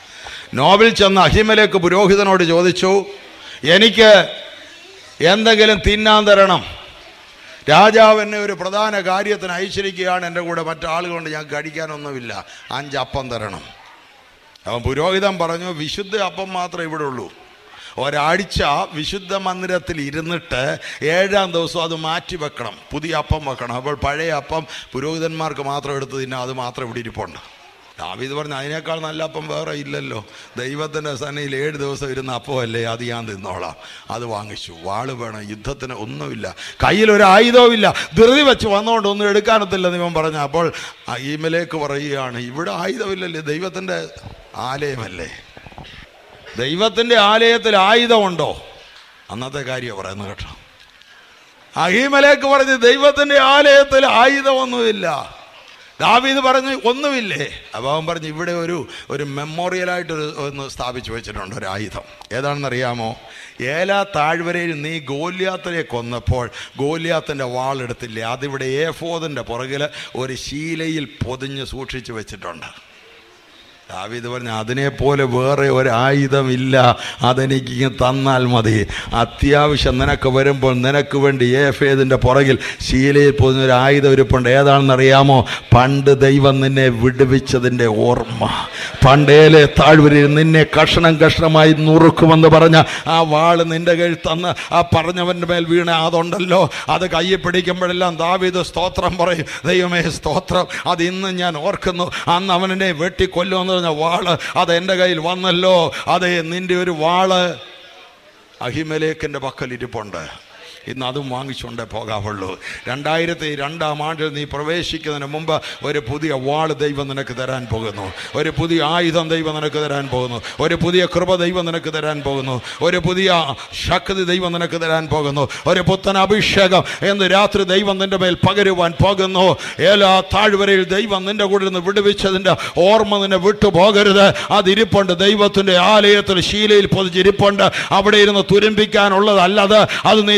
നോബിൽ ചെന്ന അഹിമലേക്ക് പുരോഹിതനോട് ചോദിച്ചു എനിക്ക് എന്തെങ്കിലും തിന്നാൻ തരണം രാജാവ് എന്നെ ഒരു പ്രധാന കാര്യത്തിന് അയച്ചിരിക്കുകയാണ് എൻ്റെ കൂടെ മറ്റാളുകൊണ്ട് ഞാൻ കഴിക്കാനൊന്നുമില്ല അഞ്ചപ്പം തരണം അവൻ പുരോഹിതൻ പറഞ്ഞു വിശുദ്ധ അപ്പം മാത്രമേ ഇവിടെ ഉള്ളൂ ഒരാഴ്ച വിശുദ്ധ മന്ദിരത്തിൽ ഇരുന്നിട്ട് ഏഴാം ദിവസം അത് മാറ്റി വെക്കണം പുതിയ അപ്പം വെക്കണം അപ്പോൾ പഴയ അപ്പം പുരോഹിതന്മാർക്ക് മാത്രം എടുത്ത് തിന്നാം അത് മാത്രം ഇവിടെ ഇരിപ്പുണ്ട് ദാവീദ് പറഞ്ഞു അതിനേക്കാൾ നല്ല അപ്പം വേറെ ഇല്ലല്ലോ ദൈവത്തിൻ്റെ സന്നയിൽ ഏഴ് ദിവസം ഇരുന്ന അപ്പമല്ലേ അത് ഞാൻ തിന്നോളാം അത് വാങ്ങിച്ചു വാള് വേണം യുദ്ധത്തിന് ഒന്നുമില്ല കയ്യിലൊരു ആയുധവും ഇല്ല ധൃതി വെച്ച് വന്നുകൊണ്ട് ഒന്നും എടുക്കാനത്തില്ല ഇവൻ പറഞ്ഞു അപ്പോൾ ഈമലേക്ക് പറയുകയാണ് ഇവിടെ ആയുധമില്ലല്ലേ ദൈവത്തിൻ്റെ ആലയമല്ലേ ദൈവത്തിൻ്റെ ആലയത്തിൽ ആയുധമുണ്ടോ അന്നത്തെ കാര്യം പറയുന്നു കേട്ടോ അഹീമലേക്ക് പറഞ്ഞ് ദൈവത്തിൻ്റെ ആലയത്തിൽ ആയുധമൊന്നുമില്ല ദാവീദ് പറഞ്ഞു ഒന്നുമില്ലേ അപ്പോൾ അവൻ പറഞ്ഞു ഇവിടെ ഒരു ഒരു മെമ്മോറിയലായിട്ട് ഒരു ഒന്ന് സ്ഥാപിച്ചു വെച്ചിട്ടുണ്ട് ഒരു ആയുധം ഏതാണെന്നറിയാമോ ഏലാ താഴ്വരയിൽ നീ ഗോല്യാത്തിനെ കൊന്നപ്പോൾ ഗോല്യാത്തിൻ്റെ വാളെടുത്തില്ലേ അതിവിടെ ഏഫോദിൻ്റെ പുറകിൽ ഒരു ശീലയിൽ പൊതിഞ്ഞ് സൂക്ഷിച്ചു വെച്ചിട്ടുണ്ട് ദാവീദ് പറഞ്ഞു അതിനെപ്പോലെ വേറെ ഒരു ആയുധമില്ല അതെനിക്ക് ഇങ്ങ് തന്നാൽ മതി അത്യാവശ്യം നിനക്ക് വരുമ്പോൾ നിനക്ക് വേണ്ടി ഏഫേദിൻ്റെ പുറകിൽ ശീലയിൽ പോകുന്ന ഒരു ആയുധം ഇരിപ്പുണ്ട് ഏതാണെന്നറിയാമോ പണ്ട് ദൈവം നിന്നെ വിടുവിച്ചതിൻ്റെ ഓർമ്മ പണ്ടേലെ താഴ്വരയിൽ നിന്നെ കഷണം കഷണമായി നുറുക്കുമെന്ന് പറഞ്ഞ ആ വാള് നിന്റെ കയ്യിൽ തന്ന് ആ പറഞ്ഞവൻ്റെ മേൽ വീണ അതുണ്ടല്ലോ അത് കയ്യിൽ പിടിക്കുമ്പോഴെല്ലാം ദാവീദ് സ്തോത്രം പറയും ദൈവമേ സ്തോത്രം അത് ഇന്ന് ഞാൻ ഓർക്കുന്നു അന്ന് അവനെ വെട്ടിക്കൊല്ലുമെന്ന് പറഞ്ഞ വാള് അത് എൻ്റെ കയ്യിൽ വന്നല്ലോ അതെ നിന്റെ ഒരു വാള് അഹിമലേക്കിൻ്റെ പക്കൽ ഇരിപ്പുണ്ട് ഇന്ന് അതും വാങ്ങിച്ചുകൊണ്ടേ പോകാവുള്ളൂ രണ്ടായിരത്തി രണ്ടാം ആണ്ടിൽ നീ പ്രവേശിക്കുന്നതിന് മുമ്പ് ഒരു പുതിയ വാള് ദൈവം നിനക്ക് തരാൻ പോകുന്നു ഒരു പുതിയ ആയുധം ദൈവം നിനക്ക് തരാൻ പോകുന്നു ഒരു പുതിയ കൃപ ദൈവം നിനക്ക് തരാൻ പോകുന്നു ഒരു പുതിയ ശക്തി ദൈവം നിനക്ക് തരാൻ പോകുന്നു ഒരു പുത്തൻ അഭിഷേകം എന്ന് രാത്രി ദൈവം നിന്റെ മേൽ പകരുവാൻ പോകുന്നു ഏലാ താഴ്വരയിൽ ദൈവം നിന്റെ കൂടെ നിന്ന് വിടുവിച്ചതിൻ്റെ ഓർമ്മ നിന്നെ വിട്ടുപോകരുത് അതിരിപ്പുണ്ട് ദൈവത്തിൻ്റെ ആലയത്തിൽ ശീലയിൽ പൊതിച്ചിരിപ്പുണ്ട് അവിടെ ഇരുന്ന് തുരുമ്പിക്കാനുള്ളതല്ലത് അത് നീ തിരിച്ചെടുത്ത്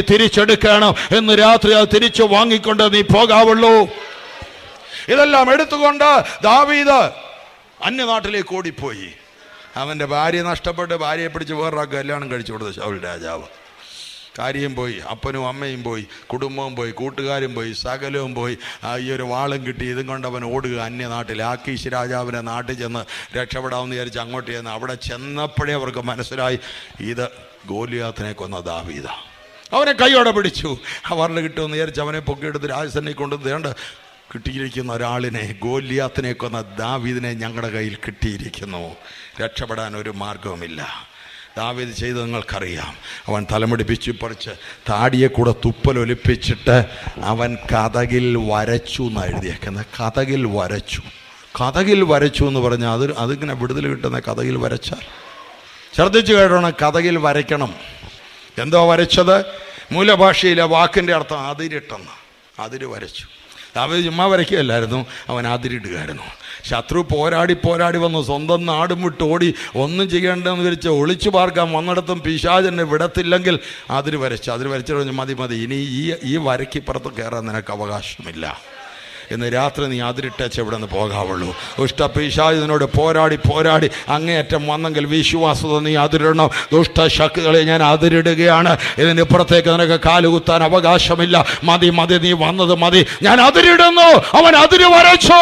തിരിച്ചെടുക്കണം എന്ന് രാത്രി അത് തിരിച്ചു വാങ്ങിക്കൊണ്ട് നീ പോകാവുള്ളൂ ഇതെല്ലാം എടുത്തുകൊണ്ട് ദാവീദ് അന്യനാട്ടിലേക്ക് ഓടിപ്പോയി അവൻ്റെ ഭാര്യ നഷ്ടപ്പെട്ട് ഭാര്യയെ പിടിച്ച് വേറൊരാൾക്ക് കല്യാണം കഴിച്ചു കൊടുത്തു ശൗൽ രാജാവ് കാര്യം പോയി അപ്പനും അമ്മയും പോയി കുടുംബവും പോയി കൂട്ടുകാരും പോയി സകലവും പോയി ആ, ഈ ഒരു വാളും കിട്ടി ഇതും കൊണ്ട് അവൻ ഓടുക അന്യനാട്ടിൽ ആക്കീശ് രാജാവിൻ്റെ നാട്ടിൽ ചെന്ന് രക്ഷപ്പെടാമെന്ന് വിചാരിച്ച് അങ്ങോട്ട് ചെന്ന് അവിടെ ചെന്നപ്പോഴേ അവർക്ക് മനസ്സിലായി ഇത് ഗോലിയാത്തിനെ കൊന്ന ദാവീദ അവനെ കൈയോടെ പിടിച്ചു അവരുടെ കിട്ടുമെന്ന് വിചാരിച്ച് അവനെ പൊക്കിയെടുത്ത് രാജസന്നെ കൊണ്ട് ദേണ്ട കിട്ടിയിരിക്കുന്ന ഒരാളിനെ ഗോലിയാത്തിനെ കൊന്ന ദാവീദിനെ ഞങ്ങളുടെ കയ്യിൽ കിട്ടിയിരിക്കുന്നു രക്ഷപ്പെടാൻ ഒരു മാർഗവുമില്ല ദാവീദ് ചെയ്തത് നിങ്ങൾക്കറിയാം അവൻ തലമുടിപ്പിച്ച് പറിച്ച് താടിയെ കൂടെ തുപ്പലൊലിപ്പിച്ചിട്ട് അവൻ കഥകിൽ വരച്ചു എന്നാണ് എഴുതിയേക്കുന്നത് കഥകിൽ വരച്ചു കഥകിൽ വരച്ചു എന്ന് പറഞ്ഞാൽ അത് അതിങ്ങനെ വിടുതൽ കിട്ടുന്ന കഥകിൽ വരച്ചാൽ ശ്രദ്ധിച്ചു കേട്ടോണം കഥകിൽ വരയ്ക്കണം എന്തോ വരച്ചത് മൂലഭാഷയിലെ വാക്കിൻ്റെ അർത്ഥം അതിരിട്ടെന്ന് അതിര് വരച്ചു ദാവീദ് ചുമ്മാ വരയ്ക്കുകയല്ലായിരുന്നു അവൻ അതിരിടുകയായിരുന്നു ശത്രു പോരാടി പോരാടി വന്നു സ്വന്തം നാടും വിട്ട് ഓടി ഒന്നും ചെയ്യേണ്ടെന്ന് വിരിച്ച് ഒളിച്ചു പാർക്കാൻ വന്നിടത്തും പിശാചെന്നെ വിടത്തില്ലെങ്കിൽ അതിര് വരച്ചു അതിര് വരച്ചു പറഞ്ഞു മതി മതി ഇനി ഈ ഈ വരയ്ക്കിപ്പുറത്ത് കയറാൻ നിനക്ക് അവകാശമില്ല ഇന്ന് രാത്രി നീ അതിരിട്ടച്ച് ഇവിടെ നിന്ന് പോകാവുള്ളൂ ദുഷ്ടപിശാചിനോട് പോരാടി പോരാടി അങ്ങേയറ്റം വന്നെങ്കിൽ വിശ്വാസത നീ അതിരിടണം ദുഷ്ടശക്തികളെ ഞാൻ അതിരിടുകയാണ് ഇതിനിപ്പുറത്തേക്ക് നിനക്ക് കാലുകുത്താൻ അവകാശമില്ല മതി മതി നീ വന്നത് മതി ഞാൻ അതിരിടുന്നു അവൻ അതിര് വരച്ചു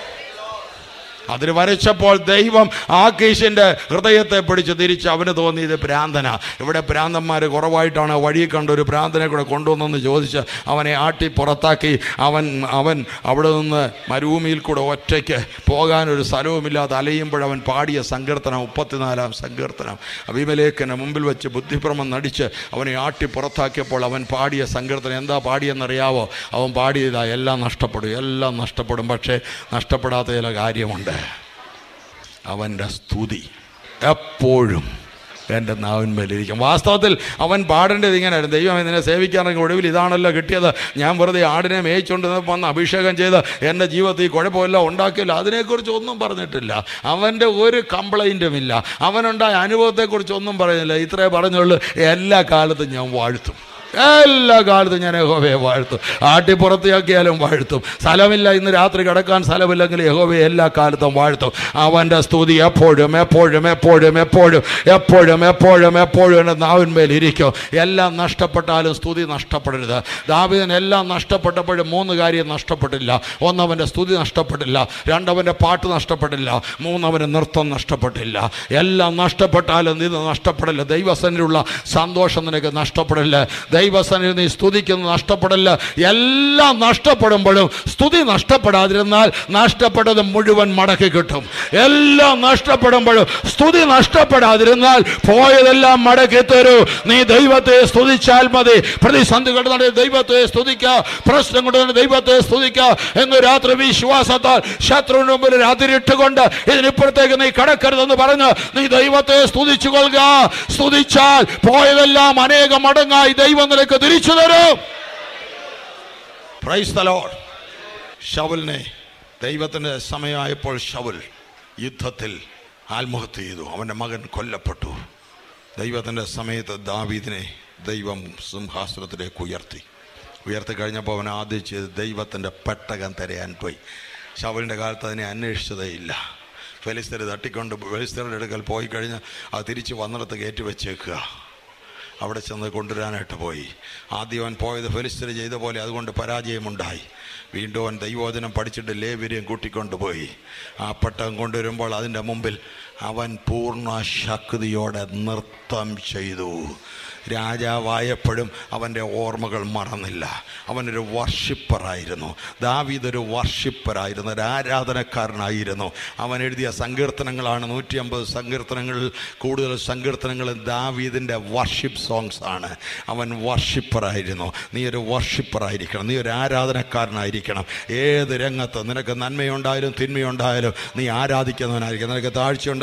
അതിന് വരച്ചപ്പോൾ ദൈവം ആകീഷിൻ്റെ ഹൃദയത്തെ പിടിച്ച് തിരിച്ച് അവന് തോന്നിയത് ഭ്രാന്തന ഇവിടെ ഭ്രാന്തന്മാർ കുറവായിട്ടാണ് വഴി കണ്ട ഒരു ഭ്രാന്തനെ കൂടെ കൊണ്ടുവന്നെന്ന് ചോദിച്ച് അവനെ ആട്ടി പുറത്താക്കി അവൻ അവൻ അവിടെ നിന്ന് മരുഭൂമിയിൽ കൂടെ ഒറ്റയ്ക്ക് പോകാനൊരു സ്ഥലവുമില്ലാതെ അലയുമ്പോഴവൻ പാടിയ സങ്കീർത്തനം മുപ്പത്തിനാലാം സങ്കീർത്തനം അഭിമലേഖന് മുമ്പിൽ വെച്ച് ബുദ്ധിഭ്രമം നടിച്ച് അവനെ ആട്ടി പുറത്താക്കിയപ്പോൾ അവൻ പാടിയ സങ്കീർത്തനം എന്താ പാടിയെന്നറിയാവോ അവൻ പാടിയതാ എല്ലാം നഷ്ടപ്പെടും എല്ലാം നഷ്ടപ്പെടും പക്ഷേ നഷ്ടപ്പെടാത്ത ചില കാര്യമുണ്ട് അവൻ്റെ സ്തുതി എപ്പോഴും എൻ്റെ നാവിന്മേലിരിക്കും വാസ്തവത്തിൽ അവൻ പാടേണ്ടത് ഇങ്ങനെയായിരുന്നു ദൈവം ഇതിനെ സേവിക്കാനെങ്കിൽ ഒടുവിൽ ഇതാണല്ലോ കിട്ടിയത് ഞാൻ വെറുതെ ആടിനെ മേയിച്ചുകൊണ്ട് വന്ന് അഭിഷേകം ചെയ്ത് എൻ്റെ ജീവിതത്തിൽ കുഴപ്പമില്ല ഉണ്ടാക്കിയില്ല അതിനെക്കുറിച്ച് ഒന്നും പറഞ്ഞിട്ടില്ല അവൻ്റെ ഒരു കംപ്ലൈൻറ്റും ഇല്ല അവനുണ്ടായ അനുഭവത്തെക്കുറിച്ച് ഒന്നും പറയുന്നില്ല ഇത്രേ പറഞ്ഞുള്ളൂ എല്ലാ കാലത്തും ഞാൻ വാഴ്ത്തും എല്ലാ കാലത്തും ഞാൻ യഹോവയെ വാഴ്ത്തും ആട്ടിപ്പുറത്തിയാക്കിയാലും വാഴ്ത്തും സ്ഥലമില്ല ഇന്ന് രാത്രി കിടക്കാൻ സ്ഥലമില്ലെങ്കിൽ യഹോവയെ എല്ലാ കാലത്തും വാഴ്ത്തും അവൻ്റെ സ്തുതി എപ്പോഴും എപ്പോഴും എപ്പോഴും എപ്പോഴും എപ്പോഴും എപ്പോഴും എപ്പോഴും എൻ്റെ നാവിന്മേൽ ഇരിക്കും എല്ലാം നഷ്ടപ്പെട്ടാലും സ്തുതി നഷ്ടപ്പെടരുത് ദാവിദന് എല്ലാം നഷ്ടപ്പെട്ടപ്പോഴും മൂന്ന് കാര്യം നഷ്ടപ്പെട്ടില്ല ഒന്നവൻ്റെ സ്തുതി നഷ്ടപ്പെട്ടില്ല രണ്ടവൻ്റെ പാട്ട് നഷ്ടപ്പെട്ടില്ല മൂന്നവൻ്റെ നൃത്തം നഷ്ടപ്പെട്ടില്ല എല്ലാം നഷ്ടപ്പെട്ടാലും ഇത് നഷ്ടപ്പെടില്ല ദൈവസനിലുള്ള സന്തോഷം നിനക്ക് നഷ്ടപ്പെടില്ല ദൈവസനിൽ നീ സ്തുതിക്കുന്നത് നഷ്ടപ്പെടില്ല എല്ലാം നഷ്ടപ്പെടുമ്പോഴും സ്തുതി നഷ്ടപ്പെടാതിരുന്നാൽ നഷ്ടപ്പെട്ടത് മുഴുവൻ മടക്കി കിട്ടും എല്ലാം നഷ്ടപ്പെടുമ്പോഴും സ്തുതി നഷ്ടപ്പെടാതിരുന്നാൽ പോയതെല്ലാം മടക്കി തരൂ നീ ദൈവത്തെ സ്തുതിച്ചാൽ മതി പ്രതിസന്ധി കൊണ്ട് ദൈവത്തെ സ്തുതിക്കുക പ്രശ്നം കൊണ്ട് തന്നെ ദൈവത്തെ സ്തുതിക്കുക എന്ന് രാത്രി വിശ്വാസത്താൽ ശത്രുവിന് മുമ്പിൽ ഒരു അതിരിട്ടുകൊണ്ട് ഇതിനിപ്പുറത്തേക്ക് നീ കടക്കരുതെന്ന് പറഞ്ഞ് നീ ദൈവത്തെ സ്തുതിച്ചു കൊള്ളുക സ്തുതിച്ചാൽ പോയതെല്ലാം അനേക മടങ്ങായി ദൈവം നിനക്ക് തിരിച്ചു തരും പ്രൈസ് ദ ലോർഡ് ഷവലിനെ ദൈവത്തിൻ്റെ സമയമായപ്പോൾ ഷവൽ യുദ്ധത്തിൽ ആത്മഹത്യ ചെയ്തു അവൻ്റെ മകൻ കൊല്ലപ്പെട്ടു ദൈവത്തിൻ്റെ സമയത്ത് ദാവീദിനെ ദൈവം സിംഹാസനത്തിലേക്ക് ഉയർത്തി ഉയർത്തി കഴിഞ്ഞപ്പോൾ അവൻ ആദ്യം ചെയ്ത് ദൈവത്തിൻ്റെ പെട്ടകം തിരയാൻ പോയി ഷവലിൻ്റെ കാലത്ത് അതിനെ അന്വേഷിച്ചതേയില്ല ഫെലിസ്തർ തട്ടിക്കൊണ്ട് ഫെലിസ്തരുടെ അടുക്കൽ പോയി കഴിഞ്ഞ് അത് തിരിച്ച് വന്നിടത്ത് കയറ്റി വെച്ചേക്കുക അവിടെ ചെന്ന് കൊണ്ടുവരാനായിട്ട് പോയി ആദ്യം അവൻ പോയത് ഫെലിസ്തർ ചെയ്ത പോലെ അതുകൊണ്ട് പരാജയമുണ്ടായി വീണ്ടും അവൻ ദൈവോചനം പഠിച്ചിട്ട് ലേവ്യം കൂട്ടിക്കൊണ്ടുപോയി ആ പട്ടം കൊണ്ടുവരുമ്പോൾ അതിൻ്റെ മുമ്പിൽ അവൻ പൂർണ്ണ ശക്തിയോടെ നൃത്തം ചെയ്തു രാജാവായപ്പോഴും അവൻ്റെ ഓർമ്മകൾ മറന്നില്ല അവനൊരു വർഷിപ്പറായിരുന്നു ദാവീദ് ഒരു വർഷിപ്പറായിരുന്നു ഒരു ആരാധനക്കാരനായിരുന്നു അവൻ എഴുതിയ സങ്കീർത്തനങ്ങളാണ് നൂറ്റി അമ്പത് സങ്കീർത്തനങ്ങളിൽ കൂടുതൽ സങ്കീർത്തനങ്ങൾ ദാവീദിൻ്റെ വർഷിപ്പ് സോങ്സ് ആണ് അവൻ വർഷിപ്പറായിരുന്നു നീ ഒരു വർഷിപ്പറായിരിക്കണം നീ ഒരു ആരാധനക്കാരനായിരിക്കണം ഏത് രംഗത്ത് നിനക്ക് നന്മയുണ്ടായാലും തിന്മയുണ്ടായാലും നീ ആരാധിക്കുന്നവനായിരിക്കും നിനക്ക് താഴ്ചയുണ്ടായാലും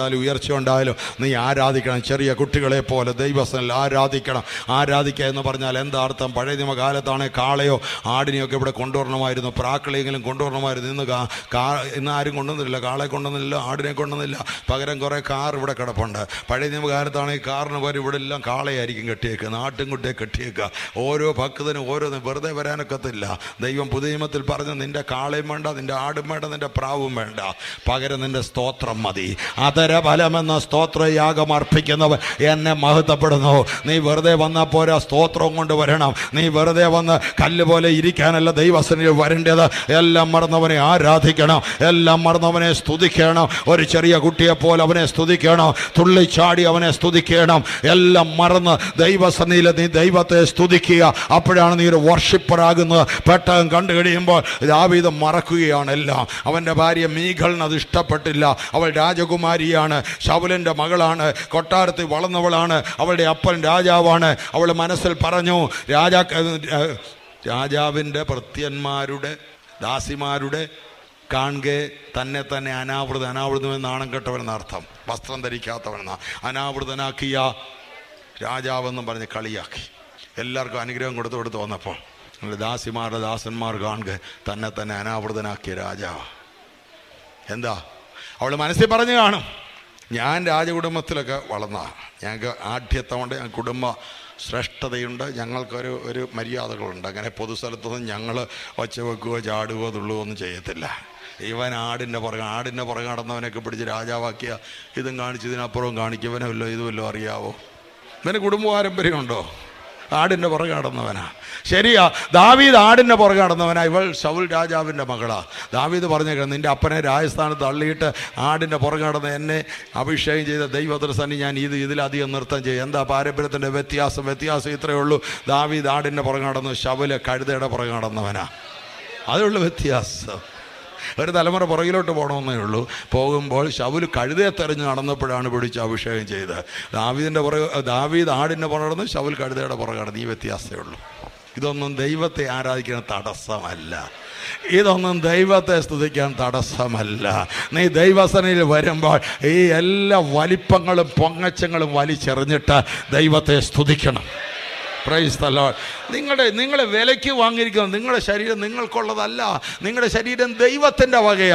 ഉണ്ടായാലും ഉയർച്ച ഉണ്ടായാലും നീ ആരാധിക്കണം ചെറിയ കുട്ടികളെ പോലെ ദൈവസ്ഥനിൽ ആരാധിക്കണം ആരാധിക്കുക എന്ന് പറഞ്ഞാൽ എന്താ അർത്ഥം പഴയ നിയമകാലത്താണെ കാളയോ ആടിനെയൊക്കെ ഇവിടെ കൊണ്ടുവരണമായിരുന്നു പ്രാക്കളെങ്കിലും കൊണ്ടുവരണമായിരുന്നു ഇന്ന് കാ കാ ഇന്ന് ആരും കൊണ്ടുവന്നില്ല കാളെ കൊണ്ടുവന്നില്ല ആടിനെ കൊണ്ടുവന്നില്ല പകരം കുറേ കാർ ഇവിടെ കിടപ്പുണ്ട് പഴയ നിയമകാലത്താണെങ്കിൽ കാറിന് പകരം ഇവിടെ എല്ലാം കാളയായിരിക്കും കെട്ടിയേക്കുക നാട്ടുംകുട്ടിയെ കെട്ടിയേക്കുക ഓരോ ഭക്തനും ഓരോന്ന് വെറുതെ വരാനൊക്കത്തില്ല ദൈവം പുതിയ നിയമത്തിൽ പറഞ്ഞു നിന്റെ കാളയും വേണ്ട നിന്റെ ആടും വേണ്ട നിന്റെ പ്രാവും വേണ്ട പകരം നിന്റെ സ്തോത്രം മതി അതര ഫലമെന്ന സ്തോത്രയാഗം അർപ്പിക്കുന്നവർ എന്നെ മഹത്വപ്പെടുന്നു നീ വെറുതെ വന്നാൽ പോരാ സ്തോത്രം കൊണ്ട് വരണം നീ വെറുതെ വന്ന് കല്ല് പോലെ ഇരിക്കാനല്ല ദൈവസനിൽ വരേണ്ടത് എല്ലാം മറന്നവനെ ആരാധിക്കണം എല്ലാം മറന്നവനെ സ്തുതിക്കണം ഒരു ചെറിയ കുട്ടിയെ പോലെ അവനെ സ്തുതിക്കണം തുള്ളിച്ചാടി അവനെ സ്തുതിക്കണം എല്ലാം മറന്ന് ദൈവസന്നിധിയിൽ നീ ദൈവത്തെ സ്തുതിക്കുക അപ്പോഴാണ് നീ ഒരു വർഷിപ്പറാകുന്നത് പെട്ടകം കണ്ടു കഴിയുമ്പോൾ ദാവീദ് മറക്കുകയാണ് എല്ലാം അവൻ്റെ ഭാര്യ മീഖളിന് അത് ഇഷ്ടപ്പെട്ടില്ല അവൾ രാജകുമാരിയാണ് ശൗലൻ്റെ മകളാണ് കൊട്ടാരത്തിൽ വളർന്നവളാണ് അവളുടെ അപ്പൻ രാജാവാണ് അവൾ മനസ്സിൽ പറഞ്ഞു രാജാ രാജാവിൻ്റെ ഭൃത്യന്മാരുടെ ദാസിമാരുടെ കാണുകെ തന്നെ തന്നെ അനാവൃത അനാവൃതമെന്ന് നാണം കെട്ടവനെന്നർത്ഥം വസ്ത്രം ധരിക്കാത്തവനെന്ന അനാവൃതനാക്കിയ രാജാവെന്നും പറഞ്ഞ് കളിയാക്കി എല്ലാവർക്കും അനുഗ്രഹം കൊടുത്തു കൊടുത്ത് വന്നപ്പോൾ നിങ്ങൾ ദാസിമാരുടെ ദാസന്മാർ കാണുക തന്നെ തന്നെ അനാവൃതനാക്കിയ രാജാവ് എന്താ അവൾ മനസ്സിൽ പറഞ്ഞു കാണും ഞാൻ രാജകുടുംബത്തിലൊക്കെ വളർന്ന ഞങ്ങൾക്ക് ആഢ്യത്തമുണ്ട് ഞങ്ങൾ കുടുംബ ശ്രേഷ്ഠതയുണ്ട് ഞങ്ങൾക്കൊരു ഒരു മര്യാദകളുണ്ട് അങ്ങനെ പൊതുസ്ഥലത്തൊന്നും ഞങ്ങൾ ഒച്ച വെക്കുകയോ ചാടുകയോ തുള്ളുകയോ ഒന്നും ചെയ്യത്തില്ല ഇവൻ ആടിൻ്റെ പുറകെ ആടിൻ്റെ പുറകെ നടന്നവനൊക്കെ പിടിച്ച് രാജാവാക്കിയ ഇതും കാണിച്ച് ഇതിനപ്പുറവും കാണിക്കും വല്ലോ ഇതുമല്ലോ അറിയാവോ ഇവന് കുടുംബ പാരമ്പര്യമുണ്ടോ ആടിൻ്റെ പുറകെ നടന്നവനാ ശരിയാ ദാവീദ് ആടിൻ്റെ പുറകെ നടന്നവനാ ഇവൾ ശൗൽ രാജാവിൻ്റെ മകളാ ദാവീദ് പറഞ്ഞേക്കണം നിൻ്റെ അപ്പനെ രാജസ്ഥാനത്ത് തള്ളിയിട്ട് ആടിൻ്റെ പുറകെ നടന്ന് എന്നെ അഭിഷേകം ചെയ്ത ദൈവദർശനി ഞാൻ ഇത് ഇതിലധികം നൃത്തം ചെയ്യും എന്താ പാരമ്പര്യത്തിൻ്റെ വ്യത്യാസം വ്യത്യാസം ഇത്രയേ ഉള്ളൂ ദാവീദ് ആടിൻ്റെ പുറകെ നടന്നു ശവല് കഴുതയുടെ പുറകെ നടന്നവനാ അതുള്ള വ്യത്യാസം ഒരു തലമുറ പുറകിലോട്ട് പോകണമെന്നേ ഉള്ളൂ പോകുമ്പോൾ ശൗല് കഴുതയെ തെരഞ്ഞ് നടന്നപ്പോഴാണ് പിടിച്ച് അഭിഷേകം ചെയ്തത് ദാവീദിൻ്റെ പുറകെ ദാവീദ് ആടിൻ്റെ പുറകെ നടന്ന് ശൗൽ കഴുതയുടെ പുറകെ നടന്നു ഈ വ്യത്യാസമേ ഉള്ളൂ ഇതൊന്നും ദൈവത്തെ ആരാധിക്കുന്ന തടസ്സമല്ല ഇതൊന്നും ദൈവത്തെ സ്തുതിക്കാൻ തടസ്സമല്ല നീ ദൈവസനയിൽ വരുമ്പോൾ ഈ എല്ലാ വലിപ്പങ്ങളും പൊങ്ങച്ചങ്ങളും വലിച്ചെറിഞ്ഞിട്ട് ദൈവത്തെ സ്തുതിക്കണം പ്രൈസ് the Lord. നിങ്ങളുടെ നിങ്ങളെ വിലയ്ക്ക് വാങ്ങിയിരിക്കുന്നത് നിങ്ങളുടെ ശരീരം നിങ്ങൾക്കുള്ളതല്ല നിങ്ങളുടെ ശരീരം ദൈവത്തിൻ്റെ വകയാ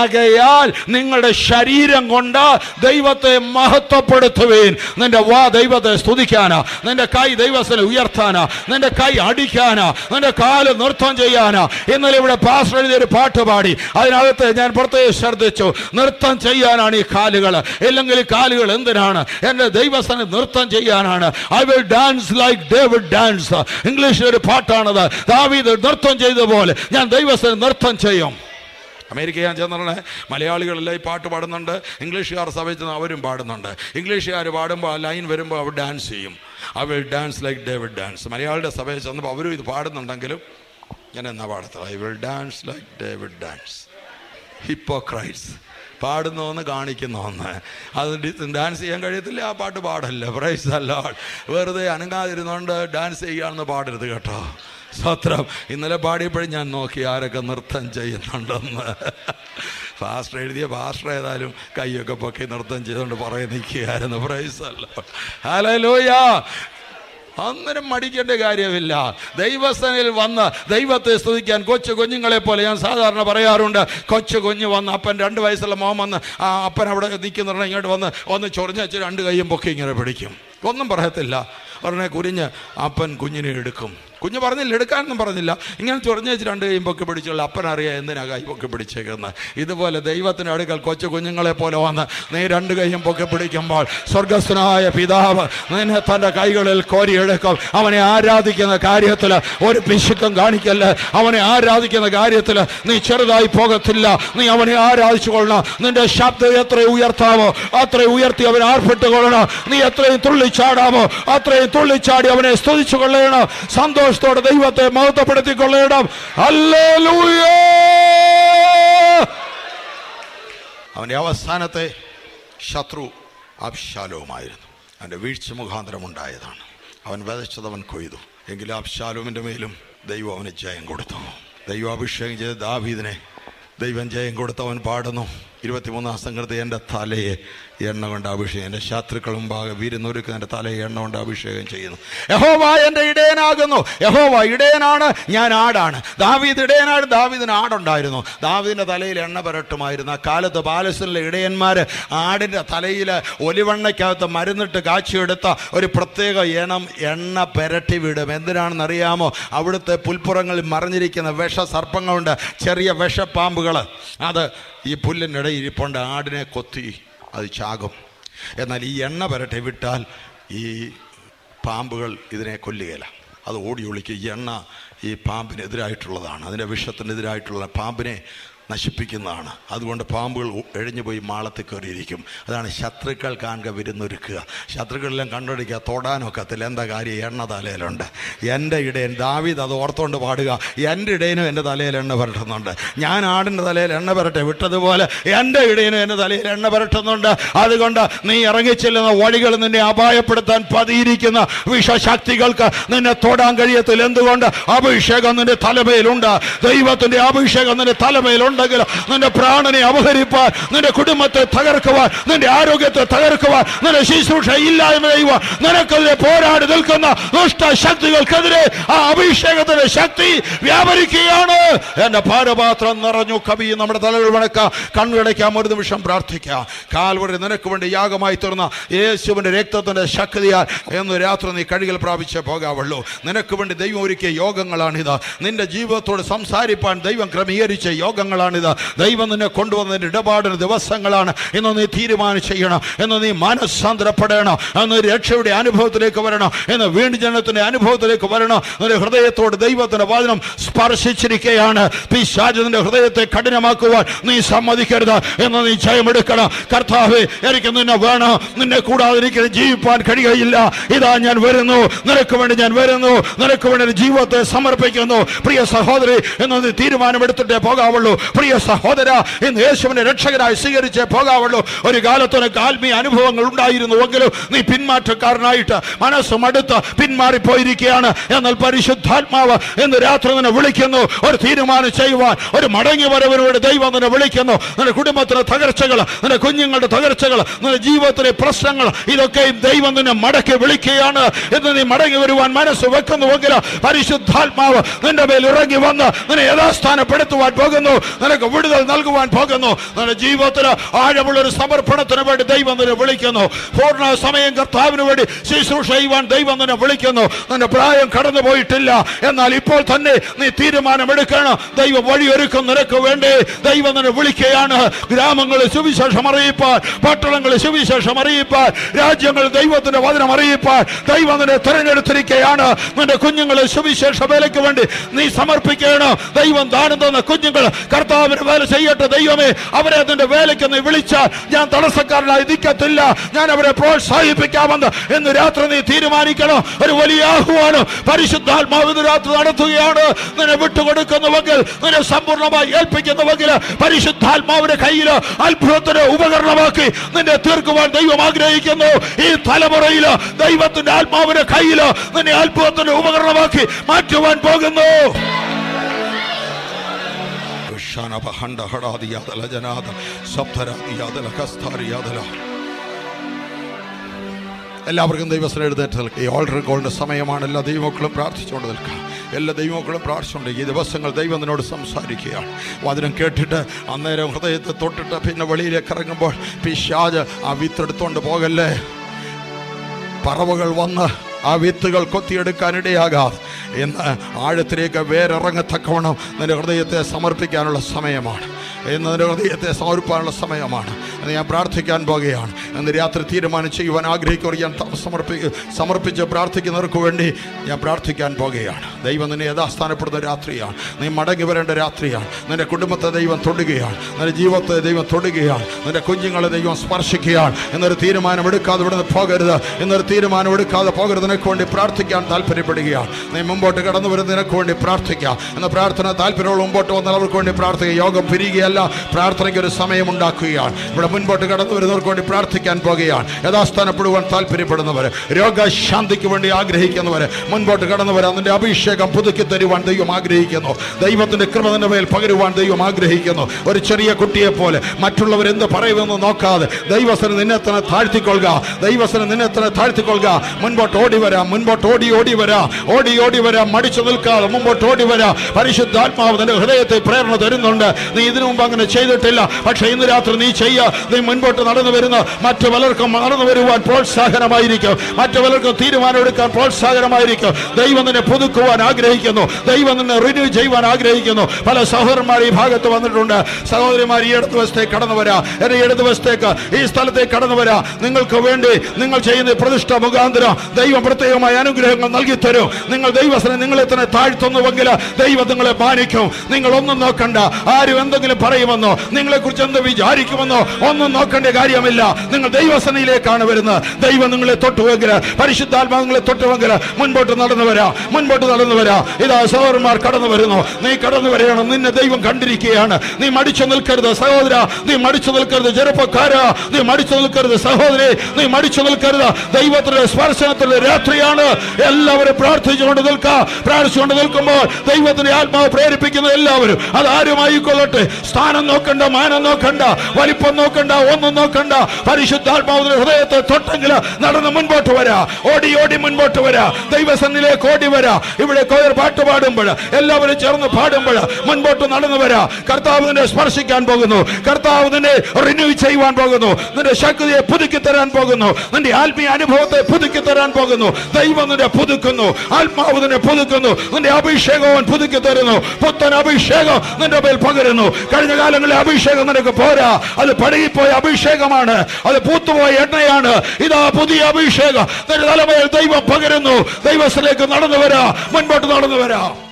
ആകയാൽ നിങ്ങളുടെ ശരീരം കൊണ്ട് ദൈവത്തെ മഹത്വപ്പെടുത്തുകയും നിന്റെ വാ ദൈവത്തെ സ്തുതിക്കാനാ നിന്റെ കൈ ദൈവസ്ഥനെ ഉയർത്താനാ നിന്റെ കൈ അടിക്കാനാ നിന്റെ കാല് നൃത്തം ചെയ്യാനാ ഇന്നലെ ഇവിടെ പാസ്റ്റർ എഴുതിയ ഒരു പാട്ട് പാടി അതിനകത്ത് ഞാൻ പ്രത്യേകം ശ്രദ്ധിച്ചു നൃത്തം ചെയ്യാനാണ് ഈ കാലുകൾ ഇല്ലെങ്കിൽ ഈ കാലുകൾ എന്തിനാണ് എൻ്റെ ദൈവസ്ഥനെ നൃത്തം ചെയ്യാനാണ് I will dance like David dance ഇംഗ്ലീഷിൽ ഒരു പാട്ടാണത് ദാവീദ് നൃത്തം ചെയ്ത പോലെ ഞാൻ ദൈവസ്ഥനെ നൃത്തം ചെയ്യും അമേരിക്ക ഞാൻ ചെന്നിട്ടുള്ള മലയാളികളെല്ലാം ഈ പാട്ട് പാടുന്നുണ്ട് ഇംഗ്ലീഷുകാർ സഭയിൽ ചെന്ന് അവരും പാടുന്നുണ്ട് ഇംഗ്ലീഷുകാർ പാടുമ്പോൾ ആ ലൈൻ വരുമ്പോൾ അവർ ഡാൻസ് ചെയ്യും I will dance like David dance മലയാളിയുടെ സഭയിൽ ചെന്നപ്പോൾ അവരും ഇത് പാടുന്നുണ്ടെങ്കിലും ഞാൻ എന്നാ പാടത്തത് I will dance like David dance hypocrites പാടുന്ന ഒന്ന് കാണിക്കുന്ന ഒന്ന് അത് ഡി- ഡാൻസ് ചെയ്യാൻ കഴിയത്തില്ല ആ പാട്ട് പാടല്ല പ്രൈസ് അല്ല വെറുതെ അനങ്ങാതിരുന്നുകൊണ്ട് ഡാൻസ് ചെയ്യാണെന്ന് പാടരുത് കേട്ടോ സ്വത്രം ഇന്നലെ പാടിയപ്പോഴും ഞാൻ നോക്കി ആരൊക്കെ നൃത്തം ചെയ്യുന്നുണ്ടെന്ന് ഫാസ്റ്റർ എഴുതിയ ഫാസ്റ്റർ ഏതായാലും കൈയൊക്കെ പൊക്കി നൃത്തം ചെയ്തുകൊണ്ട് പറയെ നിൽക്കുകയായിരുന്നു പ്രൈസ് അല്ല ഹലോ അന്നേരം മടിക്കേണ്ട കാര്യമില്ല ദൈവസ്ഥനിൽ വന്ന് ദൈവത്തെ സ്തുതിക്കാൻ കൊച്ചു കുഞ്ഞുങ്ങളെ പോലെ ഞാൻ സാധാരണ പറയാറുണ്ട് കൊച്ചു കുഞ്ഞ് വന്ന് അപ്പൻ രണ്ട് വയസ്സുള്ള മോൻ വന്ന് ആ അപ്പൻ അവിടെ നിൽക്കുന്നുണ്ട് ഇങ്ങോട്ട് വന്ന് ഒന്ന് ചൊറിഞ്ഞ് വെച്ച് രണ്ട് കൈയും പൊക്കി ഇങ്ങനെ പിടിക്കും ഒന്നും പറയത്തില്ല ഉടനെ കുരിഞ്ഞ് അപ്പൻ കുഞ്ഞിനെ എടുക്കും കുഞ്ഞ് പറഞ്ഞില്ല എടുക്കാനൊന്നും പറഞ്ഞില്ല ഇങ്ങനെ ചൊറിഞ്ഞ് വെച്ച് രണ്ട് കൈയും പൊക്കി പിടിച്ചുള്ള അപ്പനറിയാം എന്തിനാ കൈ പൊക്കി പിടിച്ചേക്കുന്നത് ഇതുപോലെ ദൈവത്തിൻ്റെ അടുക്കൽ കൊച്ചു കുഞ്ഞുങ്ങളെ പോലെ വന്ന് നീ രണ്ട് കൈയും പൊക്കി പിടിക്കുമ്പോൾ സ്വർഗസ്വനായ പിതാവ് നിന്നെ തൻ്റെ കൈകളിൽ കോരിയെടുക്കും അവനെ ആരാധിക്കുന്ന കാര്യത്തിൽ ഒരു പിശുക്കം കാണിക്കല്ല അവനെ ആരാധിക്കുന്ന കാര്യത്തിൽ നീ ചെറുതായി പോകത്തില്ല നീ അവനെ ആരാധിച്ചു കൊള്ളണം നിന്റെ ശബ്ദം എത്ര ഉയർത്താമോ അത്ര ഉയർത്തി അവൻ ആർപ്പിട്ട് കൊള്ളണം നീ എത്രയും തുള്ളിച്ചാടാമോ അത്രയും തുള്ളിച്ചാടി അവനെ സ്തുതിച്ചു കൊള്ളണം സന്തോഷത്തോടെ ദൈവത്തെ മഹത്വപ്പെടുത്തി കൊള്ളണം ഹല്ലേലൂയ അവൻ്റെ അവസാനത്തെ ശത്രു അബ്ശാലോമായിരുന്നു അവൻ്റെ വീഴ്ച മുഖാന്തരം ഉണ്ടായതാണ് അവൻ വിതച്ചത് അവൻ കൊയ്തു എങ്കിലും അബ്ശാലോമിൻ്റെ മേലും ദൈവം അവന് ജയം കൊടുത്തു ദൈവം അഭിഷേകം ചെയ്ത ദാവീദിനെ ദൈവം ജയം കൊടുത്തവൻ പാടുന്നു ഇരുപത്തിമൂന്നാം സംഘത്തെ എൻ്റെ തലയെ എണ്ണ കൊണ്ട് അഭിഷേകം എൻ്റെ ശത്രുക്കൾ മുമ്പാകെ വീരുന്നൊരുക്ക് എൻ്റെ തലയെ എണ്ണ കൊണ്ട് അഭിഷേകം ചെയ്യുന്നു യഹോവ എൻ്റെ ഇടയനാകുന്നു യഹോവ ഇടയനാണ് ഞാൻ ആടാണ് ദാവീദ് ഇടയനാണ് ദാവീദിന് ആടുണ്ടായിരുന്നു ദാവീദിൻ്റെ തലയിൽ എണ്ണ പുരട്ടുമായിരുന്നു ആ കാലത്ത് പാലസ്തീനിലെ ഇടയന്മാർ ആടിൻ്റെ തലയിൽ ഒലിവെണ്ണയ്ക്കകത്ത് മരുന്നിട്ട് കാച്ചിയെടുത്ത ഒരു പ്രത്യേക ഇനം എണ്ണ പുരട്ടി വിടും എന്തിനാണെന്നറിയാമോ അവിടുത്തെ പുൽപ്പുറങ്ങളിൽ മറിഞ്ഞിരിക്കുന്ന വിഷസർപ്പങ്ങളുണ്ട് ചെറിയ വിഷപ്പാമ്പുകൾ അത് ഈ പുല്ലിനിടയിൽ ഇരിപ്പുണ്ട് ആടിനെ കൊത്തി അത് ചാകും എന്നാൽ ഈ എണ്ണ പുരട്ടി വിട്ടാൽ ഈ പാമ്പുകൾ ഇതിനെ കൊല്ലുകയില്ല അത് ഓടി ഒളിക്കും ഈ എണ്ണ ഈ പാമ്പിനെതിരായിട്ടുള്ളതാണ് അതിൻ്റെ വിഷത്തിനെതിരായിട്ടുള്ള പാമ്പിനെ നശിപ്പിക്കുന്നതാണ് അതുകൊണ്ട് പാമ്പുകൾ ഉ- എഴഞ്ഞു പോയി മാളത്തിൽ കയറിയിരിക്കും അതാണ് ശത്രുക്കൾ കാണുക വിരുന്നൊരുക്കുക ശത്രുക്കളെല്ലാം കണ്ടുപിടിക്കുക തൊടാനൊക്കത്തില്ല എന്താ കാര്യം എണ്ണ തലയിലുണ്ട് എൻ്റെ ഇടയൻ ദാവീദ് അത് ഓർത്തുകൊണ്ട് പാടുക എൻ്റെ ഇടയനും എൻ്റെ തലയിൽ എണ്ണ പുരട്ടുന്നുണ്ട് ഞാൻ ആടിൻ്റെ തലയിൽ എണ്ണ പുരട്ടെ വിട്ടതുപോലെ എൻ്റെ ഇടയനും എൻ്റെ തലയിൽ എണ്ണ പുരട്ടുന്നുണ്ട് അതുകൊണ്ട് നീ ഇറങ്ങിച്ചെല്ലുന്ന വഴികൾ നിന്നെ അപായപ്പെടുത്താൻ പതിയിരിക്കുന്ന വിഷശക്തികൾക്ക് നിന്നെ തൊടാൻ കഴിയത്തില്ല എന്തുകൊണ്ട് അഭിഷേകം നിന്റെ തലമേലുണ്ട് ദൈവത്തിന്റെ അഭിഷേകം നിന്റെ തലമേലുണ്ടെങ്കിൽ നിന്റെ പ്രാണനെ അപഹരിപ്പാൻ നിന്റെ കുടുംബത്തെ തകർക്കുവാൻ നിന്റെ ആരോഗ്യത്തെ തകർക്കുവാൻ നിന്റെ ശുശ്രൂഷ ഇല്ലായ്മ ചെയ്യുവാൻ നിനക്കെതിരെ പോരാടി നിൽക്കുന്ന ദുഷ്ട ശക്തികൾക്കെതിരെ ആ അഭിഷേകത്തിന്റെ ശക്തി വ്യാപരിക്കുകയാണ് എന്റെ പാരപാത്രം നിറഞ്ഞു കവി നമ്മുടെ തലകൾ വണക്കാം കണ്ണുടയ്ക്കാം ഒരു നിമിഷം പ്രാർത്ഥിക്കാം കാൽവഴി നിനക്ക് വേണ്ടി യാഗമായി തീർന്ന യേശുവിന്റെ രക്തത്തിന്റെ ശക്തിയാൽ എന്ന് രാത്രി നീ കഴുകൽ പ്രാപിച്ചേ പോകാവുള്ളൂ നിനക്ക് വേണ്ടി ദൈവം ഒരുക്കിയ യോഗങ്ങളാണിത് നിന്റെ ജീവിതത്തോട് സംസാരിപ്പാൻ ദൈവം ക്രമീകരിച്ച യോഗങ്ങളാണിത് ദൈവം നിന്നെ കൊണ്ടുവന്നതിന്റെ ഇടപാടിന് ദിവസങ്ങളാണ് എന്ന് നീ തീരുമാനം ചെയ്യണം എന്ന് നീ മനസ്സാന്തരപ്പെടണം എന്ന് രക്ഷയുടെ അനുഭവത്തിലേക്ക് വരണം എന്ന് വീണ്ടും ജനത്തിന്റെ അനുഭവത്തിലേക്ക് വരണം നിന്റെ ഹൃദയത്തോട് ദൈവത്തിന്റെ വാചനം സ്പർശിച്ചിരിക്കുകയാണ് പിശാച് നിന്റെ ഹൃദയത്തെ കഠിനമാക്കുവാൻ നീ സമ്മതിക്കരുത് എന്ന് നീ ജയമെടുക്കണം കർത്താവേ എനിക്ക് നിന്നെ വേണം നിന്നെ കൂടാതെ എനിക്ക് ജീവിപ്പാൻ കഴിയുകയില്ല ഇതാ ഞാൻ വരുന്നു നിനക്ക് വേണ്ടി ഞാൻ വരുന്നു നിനക്ക് വേണ്ടി എൻ്റെ ജീവിതത്തെ സമർപ്പിക്കുന്നു പ്രിയ സഹോദരി എന്ന് നീ തീരുമാനമെടുത്തിട്ടേ പോകാവുള്ളൂ പ്രിയ സഹോദര ഇന്ന് യേശുവിനെ രക്ഷകനായി സ്വീകരിച്ചേ പോകാവുള്ളൂ ഒരു കാലത്ത് നിനക്ക് ആത്മീയ അനുഭവങ്ങൾ ഉണ്ടായിരുന്നുവെങ്കിലും നീ പിന്മാറ്റക്കാരനായിട്ട് മനസ്സ് മടുത്ത് പിന്മാറിപ്പോയിരിക്കുകയാണ് എന്നാൽ പരിശുദ്ധാത്മാവ് എന്ന് രാത്രി നിന്നെ വിളിക്കുന്നു ഒരു തീരുമാനം ചെയ്യുവാൻ ഒരു മടങ്ങി വരവിനോട് ദൈവം നിന്നെ വിളിക്കുന്നു നിന്റെ കുടുംബത്തിലെ തകർച്ചകൾ നിന്റെ കുഞ്ഞുങ്ങളുടെ തകർച്ചകൾ നിന്റെ ജീവിതത്തിലെ പ്രശ്നങ്ങൾ ഇതൊക്കെയും ദൈവം നിന്നെ മടക്കി വിളിക്കുകയാണ് എന്ന് നീ മടങ്ങി വരുവാൻ മനസ്സ് വെക്കുന്നുവെങ്കിൽ പരിശുദ്ധാത്മാവ് നിന്റെ മേൽ ഇറങ്ങി വന്ന് നിന്നെ യഥാസ്ഥാനപ്പെടുത്തുവാൻ പോകുന്നു നിനക്ക് വിടുതൽ നൽകുവാൻ പോകുന്നു നിന്റെ ജീവിതത്തിന് ആഴമുള്ള ഒരു സമർപ്പണത്തിന് വേണ്ടി ദൈവം നിന്നെ വിളിക്കുന്നു പൂർണ്ണ സമയം കർത്താവിന് വേണ്ടി ശുശ്രൂഷ ചെയ്യുവാൻ ദൈവം നിന്നെ വിളിക്കുന്നു നിന്റെ പ്രായം കടന്നു പോയിട്ടില്ല എന്നാൽ ഇപ്പോൾ തന്നെ നീ തീരുമാനമെടുക്കണം ദൈവം വഴിയൊരുക്കും നിനക്ക് വേണ്ടി ദൈവം നിന്നെ വിളിക്കുകയാണ് ഗ്രാമങ്ങളിൽ സുവിശേഷം അറിയിപ്പാൻ പട്ടണങ്ങളിൽ സുവിശേഷം അറിയിപ്പാൻ രാജ്യങ്ങളിൽ ദൈവത്തിന്റെ വചനം അറിയിപ്പാൻ ദൈവം നിന്നെ തിരഞ്ഞെടുത്തിരിക്കുകയാണ് നിന്റെ കുഞ്ഞുങ്ങളെ സുവിശേഷ വേലയ്ക്ക് വേണ്ടി നീ സമർപ്പിക്കുകയാണ് ദൈവം ദാനം തന്ന കുഞ്ഞുങ്ങൾ കർത്താവിന് വേല ചെയ്യട്ടെ ദൈവമേ അവരെ നിന്റെ വേലയ്ക്ക് നീ വിളിച്ചാൽ ഞാൻ തടസ്സക്കാരനായി നിൽക്കത്തില്ല ഞാൻ അവരെ പ്രോത്സാഹിപ്പിക്കാമെന്ന് എന്ന് രാത്രി നീ തീരുമാനിക്കണം ഒരു വലിയ ആഹ്വാനം പരിശുദ്ധാത്മാവ് ഇന്ന് രാത്രി നടത്തുകയാണ് നിന്നെ വിട്ടുകൊടുക്കുന്നുവെങ്കിൽ നിന്നെ സമ്പൂർണ്ണമായി ഏൽപ്പിക്കുന്നുവെങ്കിൽ പരിശുദ്ധാത്മാവിന്റെ കയ്യിൽ അത്ഭുതത്തിന് ഉപകരണമാക്കി നിന്നെ തീർക്കുവാൻ ദൈവം ആഗ്രഹിക്കുന്നു ഈ തലമുറയിൽ ദൈവത്തിന്റെ ആത്മാവിന്റെ കയ്യിൽ നിന്നെ അത്ഭുതത്തിന്റെ ഉപകരണമാക്കി മാറ്റുവാൻ പോകുന്നു എല്ലാവർക്കും ദൈവസ്ഥ എഴുന്നേറ്റ് നിൽക്കുക ഈ ഓൾഡർ കോളിന്റെ സമയമാണ് എല്ലാ ദൈവമക്കളും പ്രാർത്ഥിച്ചുകൊണ്ട് നിൽക്കുക എല്ലാ ദൈവമക്കളും പ്രാർത്ഥിച്ചുകൊണ്ട് ഈ ദിവസങ്ങൾ ദൈവം നിന്നോട് സംസാരിക്കുകയാണ് വചനം കേട്ടിട്ട് അന്നേരം ഹൃദയത്തെ തൊട്ടിട്ട് പിന്നെ വെളിയിലേക്ക് ഇറങ്ങുമ്പോൾ പിശാജ് ആ വിത്തെടുത്തോണ്ട് പോകല്ലേ പറവകൾ വന്ന് ആ വിത്തുകൾ കൊത്തിയെടുക്കാനിടയാകാതെ ഇന്ന് ആഴത്തിലേക്ക് വേരിറങ്ങത്തക്കവണ്ണം നിന്റെ ഹൃദയത്തെ സമർപ്പിക്കാനുള്ള സമയമാണ് ഇന്ന് നിന്റെ ഹൃദയത്തെ സമർപ്പിക്കാനുള്ള സമയമാണ് എന്ന് ഞാൻ പ്രാർത്ഥിക്കാൻ പോകുകയാണ് എന്ന് രാത്രി തീരുമാനം ചെയ്യുവാൻ ആഗ്രഹിക്കുക ഞാൻ ത- സമർപ്പിക്ക സമർപ്പിച്ച് പ്രാർത്ഥിക്കുന്നവർക്ക് വേണ്ടി ഞാൻ പ്രാർത്ഥിക്കാൻ പോകുകയാണ് ദൈവം നിന്നെ യഥാസ്ഥാനപ്പെടുന്ന രാത്രിയാണ് നീ മടങ്ങി വരേണ്ട രാത്രിയാണ് നിന്റെ കുടുംബത്തെ ദൈവം തൊടുകയാണ് നിന്റെ ജീവിതത്തെ ദൈവം തൊടുകയാണ് നിന്റെ കുഞ്ഞുങ്ങളെ ദൈവം സ്പർശിക്കുകയാണ് എന്നൊരു തീരുമാനം എടുക്കാതെ ഇവിടുന്ന് പോകരുത് എന്നൊരു തീരുമാനം എടുക്കാതെ പോകരുത് നിനക്ക് വേണ്ടി പ്രാർത്ഥിക്കാൻ താല്പര്യപ്പെടുകയാണ് നീ മുമ്പോട്ട് കടന്നു വരുന്ന നിനക്ക് വേണ്ടി പ്രാർത്ഥിക്കാം എന്ന പ്രാർത്ഥന താല്പര്യമുള്ള മുമ്പോട്ട് വന്നാൽ അവർക്ക് വേണ്ടി പ്രാർത്ഥിക്കുക യോഗം പിരിയുകയല്ല സമയമല്ല പ്രാർത്ഥനയ്ക്ക് ഒരു സമയം ഉണ്ടാക്കുകയാണ് ഇവിടെ മുൻപോട്ട് കടന്നു വരുന്നവർക്ക് വേണ്ടി പ്രാർത്ഥിക്കാൻ പോകുകയാണ് യഥാസ്ഥാനപ്പെടുവാൻ താല്പര്യപ്പെടുന്നവർ രോഗശാന്തിക്ക് വേണ്ടി ആഗ്രഹിക്കുന്നവർ മുൻപോട്ട് കടന്നവർ അതിന്റെ അഭിഷേകം പുതുക്കി തരുവാൻ ദൈവം ആഗ്രഹിക്കുന്നു ദൈവത്തിന്റെ കൃപ നിന്റെ മേൽ പകരുവാൻ ദൈവം ആഗ്രഹിക്കുന്നു ഒരു ചെറിയ കുട്ടിയെ പോലെ മറ്റുള്ളവർ എന്ത് പറയുമെന്ന് നോക്കാതെ ദൈവസ്ഥന് നിന്നെ തന്നെ താഴ്ത്തിക്കൊള്ളുക ദൈവസ്ഥന് നിന്നെ തന്നെ താഴ്ത്തിക്കൊള്ളുക മുൻപോട്ട് ഓടി വരാം മുൻപോട്ട് ഓടി ഓടി വരാം ഓടി ഓടി വരാം മടിച്ചു നിൽക്കാതെ മുമ്പോട്ട് ഓടി വരാം പരിശുദ്ധാത്മാവ് നിന്റെ ഹൃദയത്തെ പ്രേരണ തരുന്നുണ്ട് നീ ഇതിനു മുമ്പ് അങ്ങനെ ചെയ്തിട്ടില്ല പക്ഷേ ഇന്ന് രാത്രി നീ ചെയ്യ നീ മുൻപോട്ട് നടന്നു വരുന്ന മറ്റു പലർക്കും നടന്നു വരുവാൻ പ്രോത്സാഹനമായിരിക്കും മറ്റു പലർക്കും തീരുമാനം എടുക്കാൻ പ്രോത്സാഹനമായിരിക്കും ദൈവം നിന്നെ പുതുക്കുവാൻ ആഗ്രഹിക്കുന്നു ദൈവം നിന്നെ റിന്യൂ ചെയ്യുവാൻ ആഗ്രഹിക്കുന്നു പല സഹോദരന്മാർ ഈ ഭാഗത്ത് വന്നിട്ടുണ്ട് സഹോദരിമാർ ഈ ഇടത് വശത്തേക്ക് കടന്നു വരാ എന്റെ ഇടത് വശത്തേക്ക് ഈ സ്ഥലത്തേക്ക് കടന്നു വരാ നിങ്ങൾക്ക് വേണ്ടി നിങ്ങൾ ചെയ്യുന്ന ഈ പ്രതിഷ്ഠ മുഖാന്തരം ദൈവം പ്രത്യേകമായ അനുഗ്രഹങ്ങൾ നൽകി തരും നിങ്ങൾ ദൈവസനെ നിങ്ങളെ തന്നെ താഴ്ത്തുന്നുവെങ്കിൽ ദൈവം നിങ്ങളെ മാനിക്കും നിങ്ങൾ ഒന്നും നോക്കണ്ട ആരും എന്തെങ്കിലും പറയുമെന്നോ നിങ്ങളെ കുറിച്ച് എന്ത് വിചാരിക്കുമെന്നോ ഒന്നും നോക്കേണ്ട കാര്യമില്ല നിങ്ങൾ ദൈവസനയിലേക്കാണ് വരുന്നത് ദൈവം നിങ്ങളെ തൊട്ടുവെങ്കിൽ പരിശുദ്ധാത്മാ നിങ്ങളെ തൊട്ടുവെങ്കിൽ മുൻപോട്ട് നടന്നു വരാ മുൻപോട്ട് നടന്നു വരാ ഇതാ സഹോദരന്മാർ കടന്നു വരുന്നു നീ കടന്നു വരികയാണ് നിന്നെ ദൈവം കണ്ടിരിക്കുകയാണ് നീ മടിച്ചു നിൽക്കരുത് സഹോദര നീ മടിച്ചു നിൽക്കരുത് ചെറുപ്പക്കാരാ നീ മടിച്ചു നിൽക്കരുത് സഹോദരി നീ മടിച്ചു നിൽക്കരുത് ദൈവത്തിന്റെ സ്പർശനത്തിന്റെ രാത്രിയാണ് എല്ലാവരും പ്രാർത്ഥിച്ചുകൊണ്ട് നിൽക്കുക പ്രാർത്ഥിച്ചുകൊണ്ട് നിൽക്കുമ്പോൾ ദൈവത്തിന്റെ ആത്മാവ് പ്രേരിപ്പിക്കുന്ന എല്ലാവരും അത് ആരുമായിക്കൊള്ളട്ടെ സ്ഥാനം നോക്കണ്ട മാനം നോക്കണ്ട വലിപ്പം നോക്കണ്ട ഒന്നും നോക്കണ്ട പരിശുദ്ധാത്മാവിന്റെ ഹൃദയത്തെ തൊട്ടെങ്കിൽ നടന്ന് മുൻപോട്ട് വരാ ഓടി ഓടി മുൻപോട്ട് വരാ ദൈവസന്നിലേക്ക് ഓടി വരാ ഇവിടെ കോയർ പാട്ട് പാടുമ്പോൾ എല്ലാവരും ചേർന്ന് പാടുമ്പോൾ മുൻപോട്ട് നടന്നു വരാ കർത്താവ് നിന്നെ സ്പർശിക്കാൻ പോകുന്നു കർത്താവ് നിന്നെ റിന്യൂ ചെയ്യുവാൻ പോകുന്നു നിന്റെ ശക്തിയെ പുതുക്കി തരാൻ പോകുന്നു നിന്റെ ആത്മീയ അനുഭവത്തെ പുതുക്കി തരാൻ പോകുന്നു ദൈവം നിന്നെ പുതുക്കുന്നു ആത്മാവ് നിന്നെ പുതുക്കുന്നു നിന്റെ അഭിഷേകവും പുതുക്കി തരുന്നു പുത്തൻ അഭിഷേകം നിന്റെ മേൽ പകരുന്നു കഴിഞ്ഞ കാലങ്ങളിലെ അഭിഷേകം നിനക്ക് പോരാ അത് പഴകിപ്പോയ അഭിഷേകമാണ് അത് പൂത്തുപോയ എണ്ണയാണ് ഇതാ പുതിയ അഭിഷേകം നിന്റെ തലമേൽ ദൈവം പകരുന്നു ദൈവത്തിലേക്ക് നടന്നു വരാ മുൻപോട്ട് നടന്നു വരാം